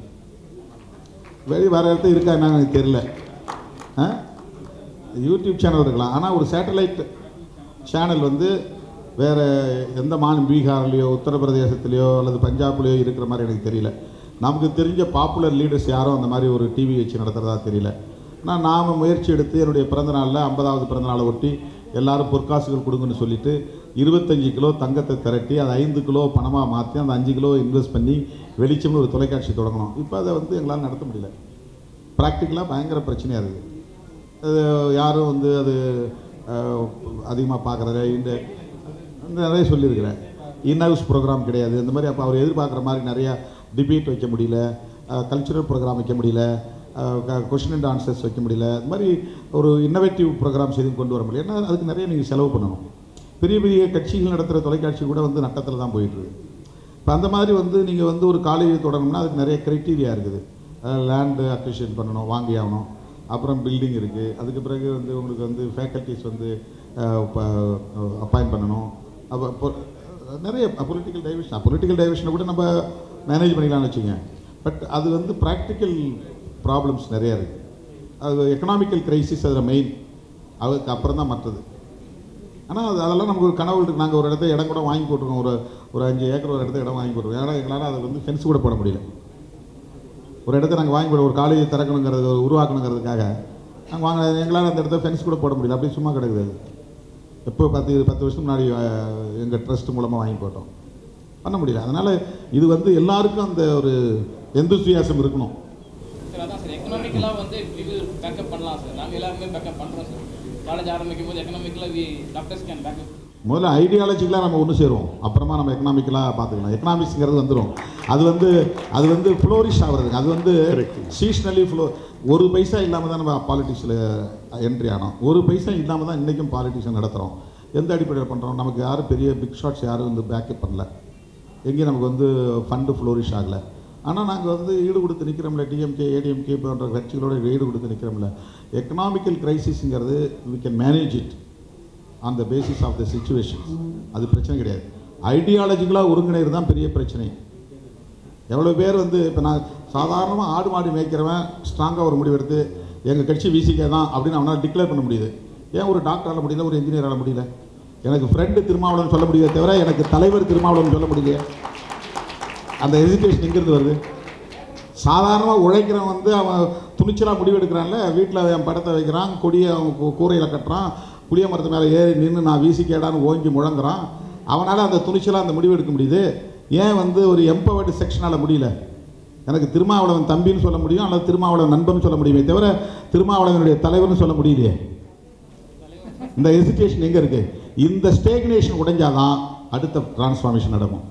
வெளி வேறு இடத்துல இருக்கா என்னன்னு எனக்கு தெரியல ஆ யூடியூப் சேனல் இருக்கலாம் ஆனால் ஒரு சேட்டலைட் சேனல் வந்து வேறு எந்த மாநிலம் பீகார்லேயோ உத்தரப்பிரதேசத்துலேயோ அல்லது பஞ்சாப்லேயோ இருக்கிற மாதிரி எனக்கு தெரியல நமக்கு தெரிஞ்ச பாப்புலர் லீடர்ஸ் யாரும் அந்த மாதிரி ஒரு டிவி வச்சு நடத்துகிறதா தெரியல ஆனால் நாம் முயற்சி எடுத்து என்னுடைய பிறந்த நாளில் ஐம்பதாவது பிறந்த நாளை ஒட்டி எல்லாரும் பொற்காசுகள் கொடுங்கன்னு சொல்லிட்டு இருபத்தஞ்சி கிலோ தங்கத்தை திரட்டி அதை ஐந்து கிலோ பணமாக மாற்றி அந்த அஞ்சு கிலோ இன்வெஸ்ட் பண்ணி வெளிச்சம்னு ஒரு தொலைக்காட்சி தொடங்கணும் இப்போ அதை வந்து எங்களால் நடத்த முடியல ப்ராக்டிக்கலாக பயங்கர பிரச்சனையாக இருக்குது அது யாரும் வந்து அது அதிகமாக பார்க்குறது இந்த இந்த நிறைய சொல்லியிருக்கிறேன் இன்ஹவுஸ் ப்ரோக்ராம் கிடையாது இந்த மாதிரி அப்போ அவர் எதிர்பார்க்குற மாதிரி நிறையா டிபேட் வைக்க முடியல கல்ச்சுரல் ப்ரோக்ராம் வைக்க முடியல கொஷின் அண்ட் ஆன்சர்ஸ் வைக்க முடியல இந்த மாதிரி ஒரு இன்னோவேட்டிவ் ப்ரோக்ராம்ஸ் எதுவும் கொண்டு வர முடியல ஏன்னா அதுக்கு நிறைய நீங்கள் செலவு பண்ணணும் பெரிய பெரிய கட்சிகள் நடத்துகிற தொலைக்காட்சி கூட வந்து நட்டத்தில் தான் போயிட்டுருக்கு இப்போ அந்த மாதிரி வந்து நீங்கள் வந்து ஒரு காலேஜ் தொடங்கணும்னா அதுக்கு நிறைய க்ரைட்டீரியா இருக்குது லேண்டு அக்விஷன் பண்ணணும் வாங்கி ஆகணும் அப்புறம் பில்டிங் இருக்குது அதுக்கு பிறகு வந்து உங்களுக்கு வந்து ஃபேக்கல்ட்டிஸ் வந்து அப்பாயிண்ட் பண்ணணும் அப்போ பொ- நிறைய பொலிட்டிக்கல் டைவர்ஷன் பொலிட்டிக்கல் டைவர்ஷனை கூட நம்ம மேனேஜ் பண்ணிக்கலாம்னு வச்சுங்க பட் அது வந்து ப்ராக்டிக்கல் ப்ராப்ளம்ஸ் நிறையா இருக்குது அது எக்கனாமிக்கல் கிரைசிஸ் அதில் மெயின் அதுக்கு அப்புறம் தான் மற்றது ஆனால் அது அதெல்லாம் நமக்கு ஒரு கனவு இருக்குது நாங்கள் ஒரு இடத்த இடம் கூட வாங்கி போட்டிருக்கோம் ஒரு ஒரு அஞ்சு ஏக்கர் ஒரு இடத்த இடம் வாங்கி போட்டிருக்கோம் ஏன்னா எங்களால் அதை வந்து ஃபென்ஸ் கூட போட முடியல ஒரு இடத்த நாங்கள் வாங்கி போட ஒரு காலேஜ் திறக்கணுங்கிறது உருவாக்கணுங்கிறதுக்காக நாங்கள் வாங்க எங்களால் அந்த இடத்த ஃபென்ஸ் கூட போட முடியல அப்படியே சும்மா கிடக்குது அது எப்போ பத்து பத்து வருஷம் முன்னாடி எங்கள் ட்ரஸ்ட் மூலமாக வாங்கி போட்டோம் பண்ண முடியல அதனால் இது வந்து எல்லாருக்கும் அந்த ஒரு எந்தூசியாசம் இருக்கணும் சார் அதான் சார் எக்கனாமிக்கலாக வந்து இது பேக்கப் பண்ணலாம் சார் நாங்கள் எல்லாருமே பேக்கப் பண்ணுறோம் சார் காலேஜ் ஆரம்பிக்கும் போது எக்கனாமிக்கலாக வி டாக்டர்ஸ் கேன் பேக்கப் முதல்ல ஐடியாலஜிக்கலாக நம்ம ஒன்று சேருவோம் அப்புறமா நம்ம எக்கனாமிக்கலாக பார்த்துக்கலாம் எக்கனாமிக்ஸுங்கிறது வந்துடும் அது வந்து அது வந்து ஃப்ளோரிஷ் ஆகுறதுங்க அது வந்து சீஷ்னலி ஃப்ளோ ஒரு பைசா இல்லாமல் தான் நம்ம பாலிட்டிக்ஸில் என்ட்ரி ஆனோம் ஒரு பைசா இல்லாமல் தான் இன்றைக்கும் பாலிட்டிக்ஸை நடத்துகிறோம் எந்த அடிப்படையில் பண்ணுறோம் நமக்கு யாரும் பெரிய பிக் ஷாட்ஸ் யாரும் வந்து பேக்கப் பண்ணல எங்கேயும் நமக்கு வந்து ஃபண்டு ஃப்ளோரிஷ் ஆகலை ஆனால் நாங்கள் வந்து ஈடு கொடுத்து நிற்கிறோம்ல டிஎம்கே ஏடிஎம்கே போன்ற கட்சிகளோட ஈடு கொடுத்து நிற்கிறோம்ல எக்கனாமிக்கல் கிரைசிஸ்ங்கிறது we can manage it on the basis of the situation அது பிரச்சனை கிடையாது ஐடியாலஜிக்கலாக ஒருங்கிணைறது தான் பெரிய பிரச்சனை எவ்வளோ பேர் வந்து இப்போ நான் சாதாரணமாக ஆடு மாடு மேய்க்கிறவன் ஸ்ட்ராங்காக ஒரு முடிவெடுத்து எங்கள் கட்சி விசிகே தான் அப்படின்னு அவனால் டிக்ளேர் பண்ண முடியுது ஏன் ஒரு டாக்டரால் முடியல ஒரு இன்ஜினியரால் முடியல எனக்கு ஃப்ரெண்டு திருமாவளவன் சொல்ல முடியல தவிர எனக்கு தலைவர் திருமாவளவன் சொல்ல முடியல அந்த எஜுகேஷன் எங்கேருந்து வருது சாதாரணமாக உழைக்கிறவன் வந்து அவன் துணிச்சலாக முடிவெடுக்கிறான்ல வீட்டில் என் படத்தை வைக்கிறான் கொடியை அவன் கூ- கூரையில் கட்டுறான் புளிய மரத்து மேலே ஏறி நின்று நான் வீசி கேடான்னு ஓங்கி முழங்குறான் அவனால் அந்த துணிச்சலாக அந்த முடிவு எடுக்க முடியுது ஏன் வந்து ஒரு எம்பவர்டு செக்ஷனால் முடியல எனக்கு திருமாவளவன் தம்பின்னு சொல்ல முடியும் அல்லது திருமாவளவன் நண்பன் சொல்ல முடியுமே தவிர திருமாவளவனுடைய தலைவர்னு சொல்ல முடியலையே இந்த எஜுகேஷன் எங்கே இருக்குது இந்த ஸ்டேக்னேஷன் உடைஞ்சாதான் அடுத்த டிரான்ஸ்ஃபார்மேஷன் நடக்கும்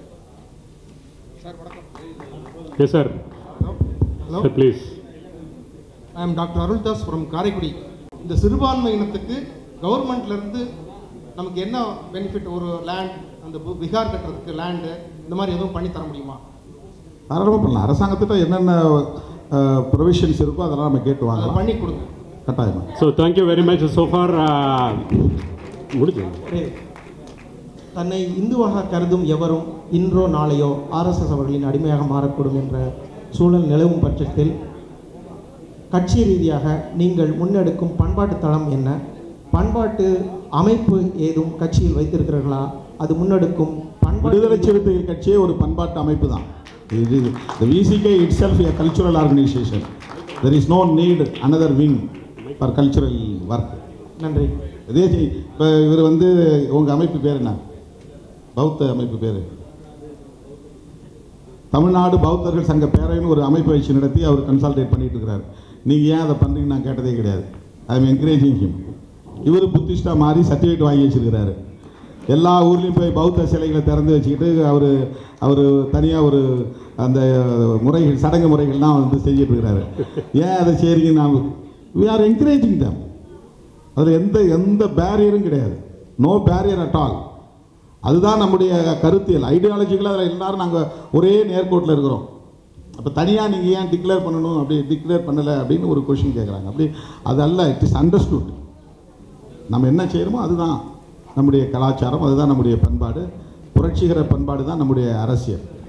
yes sir sir please I am doctor Aruldas from Karaikudi இந்த சிறுபான்மை இனத்துக்கு கவர்மெண்ட்ல இருந்து நமக்கு என்ன பெனிஃபிட் ஒரு லேண்ட் அந்த பு- விகார் கட்டுறதுக்கு லேண்டு இந்த மாதிரி எதுவும் பண்ணி தர முடியுமா தாராளமாக பண்ணலாம் அரசாங்கத்திட்ட என்னென்ன ப்ரொவிஷன்ஸ் இருக்கோ அதெல்லாம் நம்ம கேட்டு அதை வாங்கலாம் பண்ணி கொடுங்க கட்டாயமாக so thank you very much so far முடிச்சு தன்னை இந்துவாக கருதும் எவரும் இன்றோ நாளையோ ஆர்எஸ்எஸ் அவர்களின் அடிமையாக மாறக்கூடும் என்ற சூழல் நிலவும் பட்சத்தில் கட்சி ரீதியாக நீங்கள் முன்னெடுக்கும் பண்பாட்டு தளம் என்ன பண்பாட்டு அமைப்பு ஏதும் கட்சியில் வைத்திருக்கிறீர்களா அது முன்னெடுக்கும் விடுதலை பண்பாட்டு சிறுத்தைகள் கட்சியே ஒரு பண்பாட்டு அமைப்பு தான் இது the VCK itself a cultural organisation there is no need another wing for cultural work நன்றி தேசிய இப்போ இவர் வந்து உங்கள் அமைப்பு பேர் என்ன பௌத்த அமைப்பு பேர் தமிழ்நாடு பௌத்தர்கள் சங்க பேரவைன்னு ஒரு அமைப்பு வச்சு நடத்தி அவர் கன்சல்டேட் பண்ணிட்டு இருக்கிறாரு நீங்கள் ஏன் அதை பண்ணுறீங்கன்னு நான் கேட்டதே கிடையாது ஐ எம் என்கரேஜிங் ஹிம் இவர் புத்திஸ்டா மாறி சர்டிஃபிகேட் வாங்கி வச்சிருக்கிறாரு எல்லா ஊர்லேயும் போய் பௌத்த சிலைகளை திறந்து வச்சுக்கிட்டு அவர் அவர் தனியாக ஒரு அந்த முறைகள் சடங்கு முறைகள்லாம் வந்து செஞ்சுட்டு இருக்கிறாரு ஏன் அதை செய்றீங்க நான் வி ஆர் என்கரேஜிங் தம் அதில் எந்த எந்த பேரியரும் கிடையாது நோ பேரியர் அட் ஆல் அதுதான் நம்முடைய கருத்தியல் ஐடியாலஜிக்கலாக அதில் எல்லாரும் நாங்கள் ஒரே நேர்கோட்டில் இருக்கிறோம் அப்போ தனியாக நீங்கள் ஏன் டிக்ளேர் பண்ணணும் அப்படி டிக்ளேர் பண்ணலை அப்படின்னு ஒரு கொஷின் கேட்குறாங்க அப்படி அது அல்ல இட் இஸ் அண்டர்ஸ்டுட் நம்ம என்ன செய்கிறோமோ அதுதான் நம்முடைய கலாச்சாரம் அதுதான் நம்முடைய பண்பாடு புரட்சிகர பண்பாடு தான் நம்முடைய அரசியல்